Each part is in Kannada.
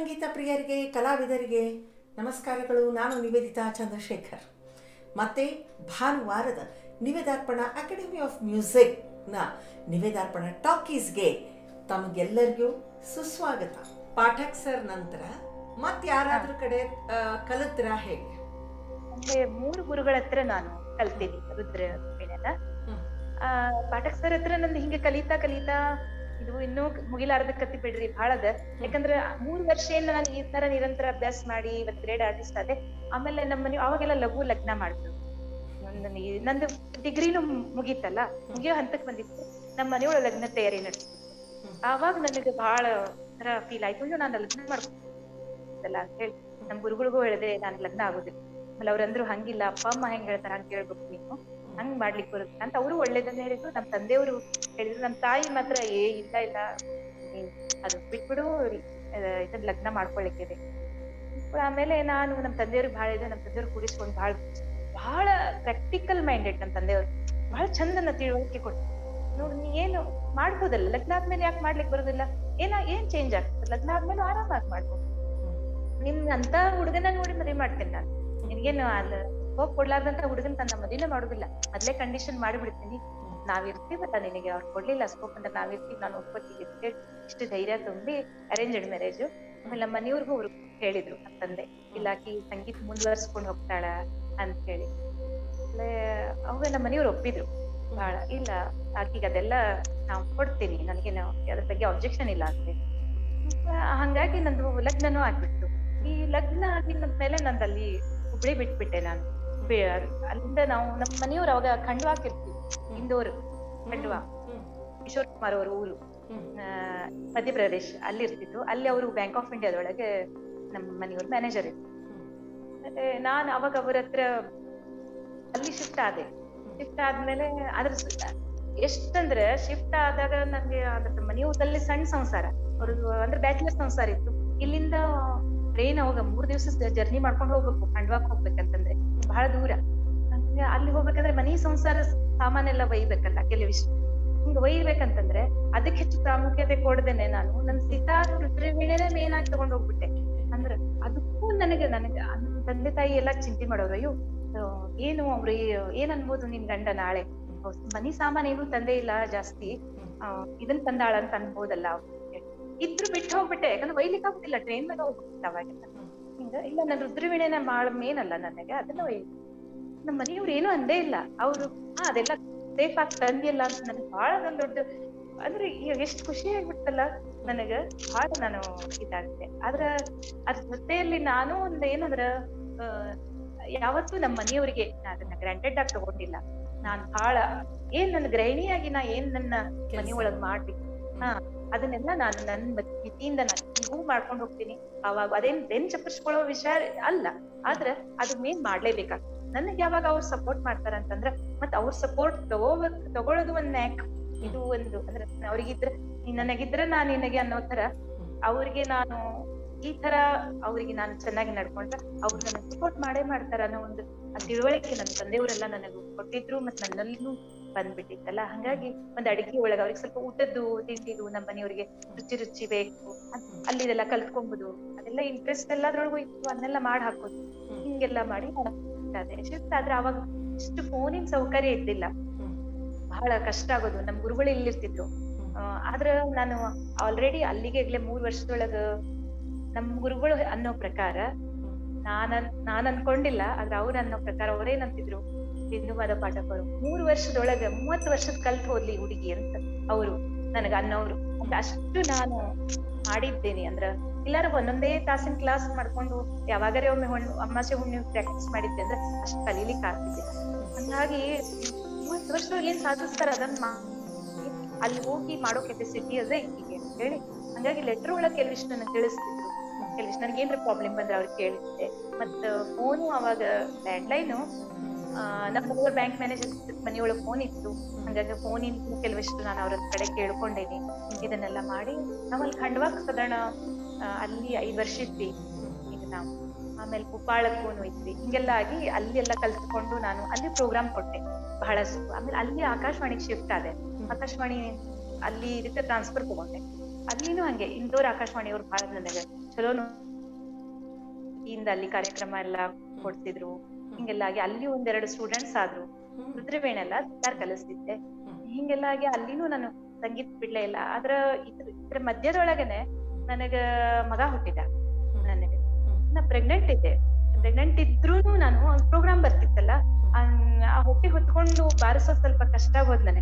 ಸಂಗೀತ ಪ್ರಿಯರಿಗೆ ಕಲಾವಿದರಿಗೆ ನಮಸ್ಕಾರಗಳು ನಾನು ನಿವೇದಿತಾ ಚಂದ್ರಶೇಖರ್ ಮತ್ತೆ ಭಾನುವಾರದ ನಿವೇದಾರ್ಪಣ ಅಕಾಡೆಮಿ ಆಫ್ ಮ್ಯೂಸಿಕ್ನ ನಿವೇದಾರ್ಪಣ ಟಾಕೀಸ್ಗೆ ತಮಗೆಲ್ಲರಿಗೂ ಸುಸ್ವಾಗತ ಪಾಠಕ್ ಸರ್ ನಂತರ ಮತ್ತೆ ಯಾರಾದ್ರೂ ಕಡೆ ಆ, ಕಲಿತ್ರಾ ಹೇಗೆ ಅಂದ್ರೆ ಮೂರು ಗುರುಗಳ ಹತ್ರ ನಾನು ಕಲ್ತೀನಿ ರುದ್ರ ವೀಣೆನ ಹ್ಮ್. ಆ ಪಾಠಕ್ ಸರ್ ಹತ್ರ ನಂದು ಹಿಂಗೆ ಕಲಿತಾ ಕಲಿತಾ ಇದು ಇನ್ನೂ ಮುಗಿಲಾರ್ದ ಕತ್ತಿ ಬಿಡ್ರಿ ಬಹಳ ಅದ ಯಾಕಂದ್ರ ಮೂರ್ ವರ್ಷ ಏನ್ ನಾನು ಈ ತರ ನಿರಂತರ ಅಭ್ಯಾಸ ಮಾಡಿ ಇವತ್ತು ಗ್ರೇಡ್ ಆರ್ಟಿಸ್ಟ್ ಆದೆ ಆಮೇಲೆ ನಮ್ಮ ಮನೆ ಅವಾಗೆಲ್ಲ ಲಘು ಲಗ್ನ ಮಾಡಿದ್ರು ನಂದು ಈ- ನಂದು ಡಿಗ್ರಿನೂ ಮುಗೀತಲ್ಲ ಮುಗಿಯೋ ಹಂತಕ್ ಬಂದಿತ್ತು ನಮ್ಮ ಮನೆಯೊಳಗೆ ಲಗ್ನ ತಯಾರಿ ನಡೆಸಿದ್ರು ಆವಾಗ ನನಗೆ ಬಹಳ ತರ ಫೀಲ್ ಆಯ್ತು ಅಯ್ಯೋ ನಾನು ಲಗ್ನ ಮಾಡ್ಕೊಂಡಲ್ಲ ಅಂತ ಹೇಳಿ ನಮ್ ಗುರುಗಳಿಗೂ ಹೇಳಿದೆ ನಾನು ಲಗ್ನ ಆಗೋದಿಲ್ಲ ಆಮೇಲೆ ಅವ್ರಂದ್ರು ಹಂಗಿಲ್ಲ ಅಪ್ಪ ಅಮ್ಮ ಹೆಂಗ್ ಹೇಳ್ತಾರ ಹಂಗ್ ಕೇಳ್ಬೇಕು ನೀನು ಹಂಗ್ ಮಾಡ್ಲಿಕ್ಕೆ ಬರುತ್ತೆ ಅಂತ ಅವರು ಒಳ್ಳೇದನ್ನ ಹೇಳಿದ್ರು ನಮ್ ತಂದೆಯವರು ಹೇಳಿದ್ರು ನಮ್ ತಾಯಿ ಮಾತ್ರ ಏ ಇಲ್ಲ ಇಲ್ಲ ನೀನ್ ಅದು ಬಿಟ್ಬಿಡು ಅಹ್ ಇದನ್ನ ಲಗ್ನ ಮಾಡ್ಕೊಳ್ಳಿಕ್ಕಿದೆ ಆಮೇಲೆ ನಾನು ನಮ್ ತಂದೆಯವ್ರಿಗೆ ಬಹಳ ಇದೆ ನಮ್ ತಂದೆಯವ್ರು ಕೂಡಿಸ್ಕೊಂಡು ಬಹಳ ಬಹಳ ಪ್ರಾಕ್ಟಿಕಲ್ ಮೈಂಡೆಡ್ ನಮ್ ತಂದೆಯವ್ರು ಬಹಳ ಚಂದನ ತಿಳುವಳಿಕೆ ಕೊಟ್ಟು ನೋಡ್ ನೀ ಏನು ಮಾಡ್ಬೋದಲ್ಲ ಲಗ್ನ ಆದ್ಮೇಲೆ ಯಾಕೆ ಮಾಡ್ಲಿಕ್ಕೆ ಬರೋದಿಲ್ಲ ಏನ ಏನ್ ಚೇಂಜ್ ಆಗ್ತದೆ ಲಗ್ನ ಆದ್ಮೇಲೆ ಆರಾಮಾಗಿ ಮಾಡ್ಬೋದು ನಿಮ್ ಅಂತ ಹುಡುಗನ ನೋಡಿ ಮದ್ವೆ ಮಾಡ್ತೇನೆ ನಾನು ನಿನ್ಗೇನು ಅಲ್ಲ ಹೋಗ್ ಕೊಡ್ಲಾರ್ದಂತ ಹುಡುಗನ್ ತನ್ನ ಮದುವೆನೇ ಮಾಡುದಿಲ್ಲ ಮೊದ್ಲೇ ಕಂಡೀಷನ್ ಮಾಡಿಬಿಡ್ತೀನಿ ನಾವ್ ಇರ್ತೀವಲ್ಲ ನಿನಗೆ ಅವ್ರು ಕೊಡ್ಲಿಲ್ಲ ಸ್ಕೋಪ್ ಅಂತ ನಾವ್ ಇರ್ತೀವಿ ನಾನು ಒಪ್ಕೋತೀವಿ ಅಂತ ಹೇಳಿ ಇಷ್ಟು ಧೈರ್ಯ ತುಂಬಿ ಅರೇಂಜ್ಡ್ ಮ್ಯಾರೇಜ್ ಆಮೇಲೆ ನಮ್ಮ ಮನೆಯವ್ರಿಗೂ ಅವ್ರು ಹೇಳಿದ್ರು ನಮ್ ತಂದೆ ಇಲ್ಲ ಆಕಿ ಸಂಗೀತ ಮುಂದುವರ್ಸ್ಕೊಂಡ್ ಹೋಗ್ತಾಳ ಅಂತ ಹೇಳಿ ಆಮೇಲೆ ಅವಾಗ ನಮ್ಮ ಮನೆಯವ್ರು ಒಪ್ಪಿದ್ರು ಬಹಳ ಇಲ್ಲ ಆಕಿಗೆ ಅದೆಲ್ಲ ನಾವ್ ಕೊಡ್ತೀನಿ ನನಗೇನು ಅದ್ರ ಬಗ್ಗೆ ಅಬ್ಜೆಕ್ಷನ್ ಇಲ್ಲ ಅಂತ ಹೇಳಿ. ಆ, ಹಂಗಾಗಿ ನಂದು ಲಗ್ನನೂ ಆಗ್ಬಿಟ್ಟು ಈ ಲಗ್ನ ಆಗಿದ ಮೇಲೆ ನಂದು ಅಲ್ಲಿ ಹುಬ್ಳಿ ಬಿಟ್ಬಿಟ್ಟೆ ನಾನು ಬೆ- ಅಲ್ಲಿಂದ ನಾವು ನಮ್ಮ ಮನೆಯವ್ರು ಅವಾಗ ಖಂಡ್ವಾಕಿರ್ತೀವಿ ಇಂದೋರ್ ಖಂಡ್ವಾ ಕಿಶೋರ್ ಕುಮಾರ್ ಅವ್ರ ಊರು ಆ, ಮಧ್ಯಪ್ರದೇಶ್ ಅಲ್ಲಿ ಇರ್ತಿತ್ತು ಅಲ್ಲಿ ಅವರು ಬ್ಯಾಂಕ್ ಆಫ್ ಇಂಡಿಯಾದೊಳಗೆ ನಮ್ಮ ಮನೆಯವ್ರ ಮ್ಯಾನೇಜರ್ ಇತ್ತು ಮತ್ತೆ ನಾನು ಅವಾಗ ಅವ್ರ ಹತ್ರ ಅಲ್ಲಿ ಶಿಫ್ಟ್ ಆದೆ ಶಿಫ್ಟ್ ಆದ್ಮೇಲೆ ಅದ್ರ ಸ- ಎಷ್ಟಂದ್ರೆ ಶಿಫ್ಟ್ ಆದಾಗ ನನ್ಗೆ ಅದ್ರ ಮನೆಯೂರಲ್ಲಿ ಸಣ್ಣ ಸಂಸಾರ ಅವ್ರದ್ದು ಅಂದ್ರೆ ಬ್ಯಾಚುಲರ್ ಸಂಸಾರ ಇತ್ತು ಇಲ್ಲಿಂದ ಟ್ರೈನ್ ಅವಾಗ ಮೂರ್ ದಿವಸ ಜರ್ನಿ ಮಾಡ್ಕೊಂಡು ಹೋಗ್ಬೇಕು ಖಂಡ್ವಾಕ್ ಹೋಗ್ಬೇಕಂತಂದ್ರೆ ಬಹಳ ದೂರ ಹಂಗೆ ಅಲ್ಲಿ ಹೋಗ್ಬೇಕಂದ್ರೆ ಮನಿ ಸಂಸಾರ ಸಾಮಾನೆಲ್ಲ ಒಯ್ಬೇಕಲ್ಲ ಕೆಲವಿಷ್ಟು ಹಿಂಗ ಒಯ್ಬೇಕಂತಂದ್ರೆ ಅದಕ್ಕೆ ಹೆಚ್ಚು ಪ್ರಾಮುಖ್ಯತೆ ಕೊಡದೇನೆ ನಾನು ನನ್ ಸಿತಾರ್ ರುದ್ರವೀಣೆನೇ ಮೇನ್ ಆಗಿ ತಗೊಂಡ್ ಹೋಗ್ಬಿಟ್ಟೆ ಅಂದ್ರೆ ಅದಕ್ಕೂ ನನಗೆ ನನಗೆ ನನ್ ತಂದೆ ತಾಯಿ ಎಲ್ಲ ಚಿಂತೆ ಮಾಡೋರು ಅಯ್ಯೋ ಆ, ಏನು ಅವ್ರು ಏ- ಏನ್ ಅನ್ಬೋದು ನಿನ್ ಗಂಡ ನಾಳೆ ಅವ್ರ್ ಮನಿ ಸಾಮಾನ್ ಏನು ತಂದೆ ಇಲ್ಲ ಜಾಸ್ತಿ ಆ, ಇದನ್ ತಂದಾಳ ಅಂತ ಅನ್ಬೋದಲ್ಲ ಅವ್ರು ಅಂತ ಹೇಳಿ. ಇದ್ರು ಬಿಟ್ಟು ಹೋಗ್ಬಿಟ್ಟೆ ಯಾಕಂದ್ರೆ ಒಯ್ಲಿಕ್ಕೆ ಆಗುದಿಲ್ಲ ಟ್ರೈನ್ ಮೇಲೆ ಹೋಗ್ಬಿಟ್ಟಿಲ್ಲ ಅವಾಗೆಲ್ಲ ಹಿಂಗ ಇಲ್ಲ ನನ್ ರುದ್ರವೀಣೆನ ಮಾಡ ಮೇನ್ ಅಲ್ಲ ನನಗೆ ಅದನ್ನ ಒಯ್ ನಮ್ಮ ಮನೆಯವ್ರು ಏನು ಅಂದೇ ಇಲ್ಲ ಅವ್ರು ಹಾ ಅದೆಲ್ಲ ಸೇಫ್ ಆಗಿ ತಂದಿಲ್ಲ ಅಂತ ನನಗೆ ಬಹಳ ಒಂದ್ ದೊಡ್ಡ ಅಂದ್ರೆ ಇವಾಗ ಎಷ್ಟು ಖುಷಿ ಆಗ್ಬಿಟ್ಟಲ್ಲ ನನಗ ಬಹಳ ನಾನು ಇದಾಗಿದೆ ಆದ್ರ ಅದ್ರ ಜೊತೆಯಲ್ಲಿ ನಾನು ಒಂದ್ ಏನಂದ್ರ ಆ, ಯಾವತ್ತೂ ನಮ್ಮ ಮನೆಯವರಿಗೆ ನಾ ಅದನ್ನ ಗ್ರಾಂಟೆಡ್ ಆಗಿ ತಗೊಂಡಿಲ್ಲ ನಾನ್ ಬಹಳ ಏನ್ ನನ್ನ ಗೃಹಿಣಿಯಾಗಿ ನಾ ಏನ್ ನನ್ನ ಮನೆಯೊಳಗ್ ಮಾಡ್ಬೇಕು ಹಾ ಅದನ್ನೆಲ್ಲ ನಾನು ನನ್ನ ಮಿತಿಯಿಂದ ನಾನು ಹಿಂಗೂ ಮಾಡ್ಕೊಂಡು ಹೋಗ್ತೀನಿ ಅವಾಗ ಅದೇನ್ ಬೆನ್ ಚಪ್ಪರ್ಸ್ಕೊಳ್ಳೋ ವಿಷಯ ಅಲ್ಲ ಆದ್ರೆ ಅದು ಮೇನ್ ಮಾಡ್ಲೇಬೇಕಾಗ್ತದೆ ನನಗೆ ಯಾವಾಗ ಅವ್ರು ಸಪೋರ್ಟ್ ಮಾಡ್ತಾರ ಅಂತಂದ್ರ ಮತ್ ಅವ್ರ ಸಪೋರ್ಟ್ ತಗೋಬೇಕು ತಗೊಳ್ಳೋದು ಒಂದ್ ನ್ಯಾಕ್ ಇದು ಒಂದು ಅಂದ್ರೆ ಅವ್ರಿಗಿದ್ರೆ ನೀನ್ ನನಗಿದ್ರೆ ನಾನ್ ನಿನಗೆ ಅನ್ನೋ ತರ ಅವ್ರಿಗೆ ನಾನು ಈ ತರ ಅವ್ರಿಗೆ ನಾನು ಚೆನ್ನಾಗಿ ನಡ್ಕೊಂಡ್ರೆ ಅವ್ರು ನನಗೆ ಸಪೋರ್ಟ್ ಮಾಡೇ ಮಾಡ್ತಾರ ಅನ್ನೋ ಒಂದು ಆ ತಿಳುವಳಿಕೆ ನನ್ನ ತಂದೆಯವರೆಲ್ಲ ನನಗೆ ಕೊಟ್ಟಿದ್ರು ಮತ್ ನನ್ನಲ್ಲೂ ಬಂದ್ಬಿಟ್ಟಿತ್ತಲ್ಲ ಹಂಗಾಗಿ ಒಂದ್ ಅಡಿಗೆ ಒಳಗ ಅವ್ರಿಗೆ ಸ್ವಲ್ಪ ಊಟದ್ದು ತಿಂಡಿದು ನಮ್ಮ ಮನೆಯವ್ರಿಗೆ ರುಚಿ ರುಚಿ ಬೇಕು ಅದ್- ಅಲ್ಲಿದೆಲ್ಲ ಕಲ್ತ್ಕೊಂಬುದು ಅದೆಲ್ಲ ಇಂಟ್ರೆಸ್ಟ್ ಎಲ್ಲದ್ರೊಳಗೂ ಇತ್ತು ಅದನ್ನೆಲ್ಲ ಮಾಡಿ ಹಾಕೋದು ಹಿಂಗೆಲ್ಲ ಮಾಡಿ ಅದೇ ಶಿಫ್ಟ್ ಆದ್ರೆ ಅವಾಗ ಇಷ್ಟು ಫೋನಿನ ಸೌಕರ್ಯ ಇದ್ದಿಲ್ಲ ಬಹಳ ಕಷ್ಟ ಆಗೋದು ನಮ್ ಗುರುಗಳು ಇಲ್ಲಿರ್ತಿದ್ರು ಆ, ಆದ್ರ ನಾನು ಆಲ್ರೆಡಿ ಅಲ್ಲಿಗೆ ಈಗ್ಲೇ ಮೂರ್ ವರ್ಷದೊಳಗ ನಮ್ ಗುರುಗಳು ಅನ್ನೋ ಪ್ರಕಾರ ನಾನ್ ಅನ್- ನಾನ್ ಅನ್ಕೊಂಡಿಲ್ಲ ಆದ್ರೆ ಅವ್ರ ಅನ್ನೋ ಪ್ರಕಾರ ಅವ್ರೇನಂತಿದ್ರು ಬಿಂದುವಾದ ಪಾಠಕರು ಮೂರ್ ವರ್ಷದೊಳಗ ಮೂವತ್ತು ವರ್ಷದ ಕಲ್ತ್ ಹೋದ್ಲಿ ಹುಡುಗಿ ಅಂತ ಅವರು ನನಗ ಅನ್ನೋರು ಅಂತ ಅಷ್ಟು ನಾನು ಮಾಡಿದ್ದೇನೆ ಅಂದ್ರ ಇಲ್ಲಾರ ಒಂದೊಂದೇ ತಾಸಿನ ಕ್ಲಾಸ್ ಮಾಡ್ಕೊಂಡು ಯಾವಾಗರೇ ಒಮ್ಮೆ ಹುಣ್ಣು ಅಮಾಸೆ ಹುಣ್ಣು ಪ್ರಾಕ್ಟೀಸ್ ಮಾಡಿದ್ದೆ ಅಂದ್ರೆ ಅಷ್ಟು ಕಲೀಲಿಕ್ಕೆ ಆಗ್ತಿದ್ದೆ ಹಂಗಾಗಿ ಮೂವತ್ತು ವರ್ಷದೊಳಗೆ ಏನ್ ಸಾಧಿಸ್ತಾರ ಅದನ್ನ ಮಾ- ಅಲ್ಲಿ ಹೋಗಿ ಮಾಡೋ ಕೆಪಾಸಿಟಿ ಅದೇ ಹೀಗೆ ಅಂತ ಹೇಳಿ ಹಂಗಾಗಿ ಲೆಟರ್ ಒಳಗೆ ಕೆಲವಿಷ್ಟು ನನಗೆ ತಿಳಿಸ್ತಿದ್ರು ಕೆಲವಿಷ್ಟು ನನಗೆ ಏನ್ರ ಪ್ರಾಬ್ಲಮ್ ಬಂದ್ರೆ ಅವ್ರಿಗೆ ಕೇಳಿದ್ದೆ ಮತ್ತ ಫೋನು ಅವಾಗ ಲ್ಯಾಂಡ್ಲೈನು ನಮ್ಮ ಬ್ಯಾಂಕ್ ಮ್ಯಾನೇಜರ್ ಮನೆಯೊಳಗೆ ಫೋನ್ ಇತ್ತು ಹಂಗಾಗಿ ಫೋನಿನ ಕೆಲವಿಷ್ಟು ನಾನು ಅವ್ರ ಕಡೆ ಕೇಳ್ಕೊಂಡೇನಿ ಇದನ್ನೆಲ್ಲ ಮಾಡಿ ನಾವಲ್ಲಿ ಖಂಡವಾಕ್ ಸಾಧಾರಣ ಆ, ಅಲ್ಲಿ ಐದ್ ವರ್ಷ ಇದ್ವಿ ಈಗ ನಾವು ಆಮೇಲೆ ಉಪ್ಪಾಳಕ್ಕೂ ಇದ್ವಿ ಹಿಂಗೆಲ್ಲ ಆಗಿ ಅಲ್ಲಿ ಎಲ್ಲ ಕಲ್ತ್ಕೊಂಡು ನಾನು ಅಲ್ಲಿ ಪ್ರೋಗ್ರಾಮ್ ಕೊಟ್ಟೆ ಬಹಳಷ್ಟು ಆಮೇಲೆ ಅಲ್ಲಿ ಆಕಾಶವಾಣಿಗೆ ಶಿಫ್ಟ್ ಆದೆ ಆಕಾಶವಾಣಿ ಅಲ್ಲಿ ಇದಕ್ಕೆ ಟ್ರಾನ್ಸ್ಫರ್ ತಗೊಂಡೆ ಅಲ್ಲಿನೂ ಹಂಗೆ ಇಂದೋರ್ ಆಕಾಶವಾಣಿಯವ್ರು ಬಹಳ ನನಗೆ ಚಲೋ ಇಂದ ಅಲ್ಲಿ ಕಾರ್ಯಕ್ರಮ ಎಲ್ಲ ಕೊಡ್ತಿದ್ರು ಹಿಂಗೆಲ್ಲ ಆಗಿ ಅಲ್ಲಿ ಒಂದೆರಡು ಸ್ಟೂಡೆಂಟ್ಸ್ ಆದ್ರು ರುದ್ರವೇಣೆಲ್ಲ ಗಿಟಾರ್ ಕಲಿಸ್ತಿದ್ದೆ ಹಿಂಗೆಲ್ಲ ಆಗಿ ಅಲ್ಲಿನೂ ನಾನು ಸಂಗೀತ ಬಿಡ್ಲೇ ಇಲ್ಲ ಆದ್ರ ಇದ್ರ ಇದ್ರ ಮಧ್ಯದೊಳಗನೆ ನನಗ ಮಗ ಹುಟ್ಟಿದ ನನಗೆ ನಾ ಪ್ರೆಗ್ನೆಂಟ್ ಇದ್ದೆ ಪ್ರೆಗ್ನೆಂಟ್ ಇದ್ರೂನು ನಾನು ಪ್ರೋಗ್ರಾಮ್ ಬರ್ತಿತ್ತಲ್ಲ ಅನ್- ಆ ಹೊಟ್ಟೆ ಹೊತ್ಕೊಂಡು ಬಾರಿಸೋದ್ ಸ್ವಲ್ಪ ಕಷ್ಟ ಆಗೋದ್ ನನಗೆ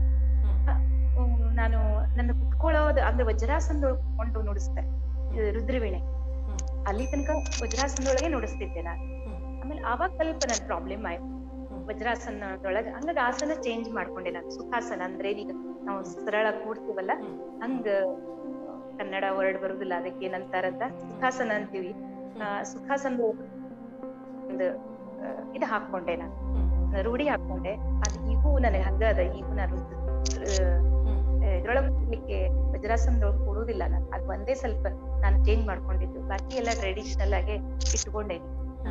ಹ್ಮ್, ನಾನು ನನ್ನ ಕುತ್ಕೊಳ್ಳೋದು ಅಂದ್ರೆ ವಜ್ರಾಸನದೊಳಗೆ ಕುತ್ಕೊಂಡು ನುಡಿಸ್ತೆ ಇದು ರುದ್ರವೀಣೆ ಅಲ್ಲಿ ತನಕ ವಜ್ರಾಸನದೊಳಗೆ ನುಡಿಸ್ತಿದ್ದೆ ನಾನು ಆಮೇಲೆ ಆವಾಗ ಸ್ವಲ್ಪ ನನ್ ಪ್ರಾಬ್ಲಮ್ ಆಯ್ತು ವಜ್ರಾಸನದೊಳಗೆ ಹಂಗಾಗಿ ಆಸನ ಚೇಂಜ್ ಮಾಡ್ಕೊಂಡೆ ನಾನು ಸುಖಾಸನ ಅಂದ್ರೆ ಈಗ ನಾವು ಸರಳ ಕೂಡ್ತೀವಲ್ಲ ಹಂಗ ಕನ್ನಡ ವರ್ಡ್ ಬರುದಿಲ್ಲ ಅದಕ್ಕೆ ಏನಂತಾರಂತ ಸುಖಾಸನ ಅಂತೀವಿ ಆ, ಸುಖಾಸನದ ಒಂದು ಆ, ಇದು ಹಾಕೊಂಡೆ ನಾನು ರೂಢಿ ಹಾಕೊಂಡೆ ಅದು ಈಗೂ ನನಗೆ ಹಂಗ ಅದ ಈಗೂ ನಾನು ಇದ್ರೊಳಗೆ ಕೂಡ್ಲಿಕ್ಕೆ ವಜ್ರಾಸನದೊಳಗೆ ಕೂಡುದಿಲ್ಲ ನಾನು ಅದು ಒಂದೇ ಸ್ವಲ್ಪ ನಾನು ಚೇಂಜ್ ಮಾಡ್ಕೊಂಡಿದ್ದು ಬಾಕಿ ಎಲ್ಲ ಟ್ರೆಡಿಷನಲ್ ಆಗಿ ಇಟ್ಕೊಂಡೇನಿ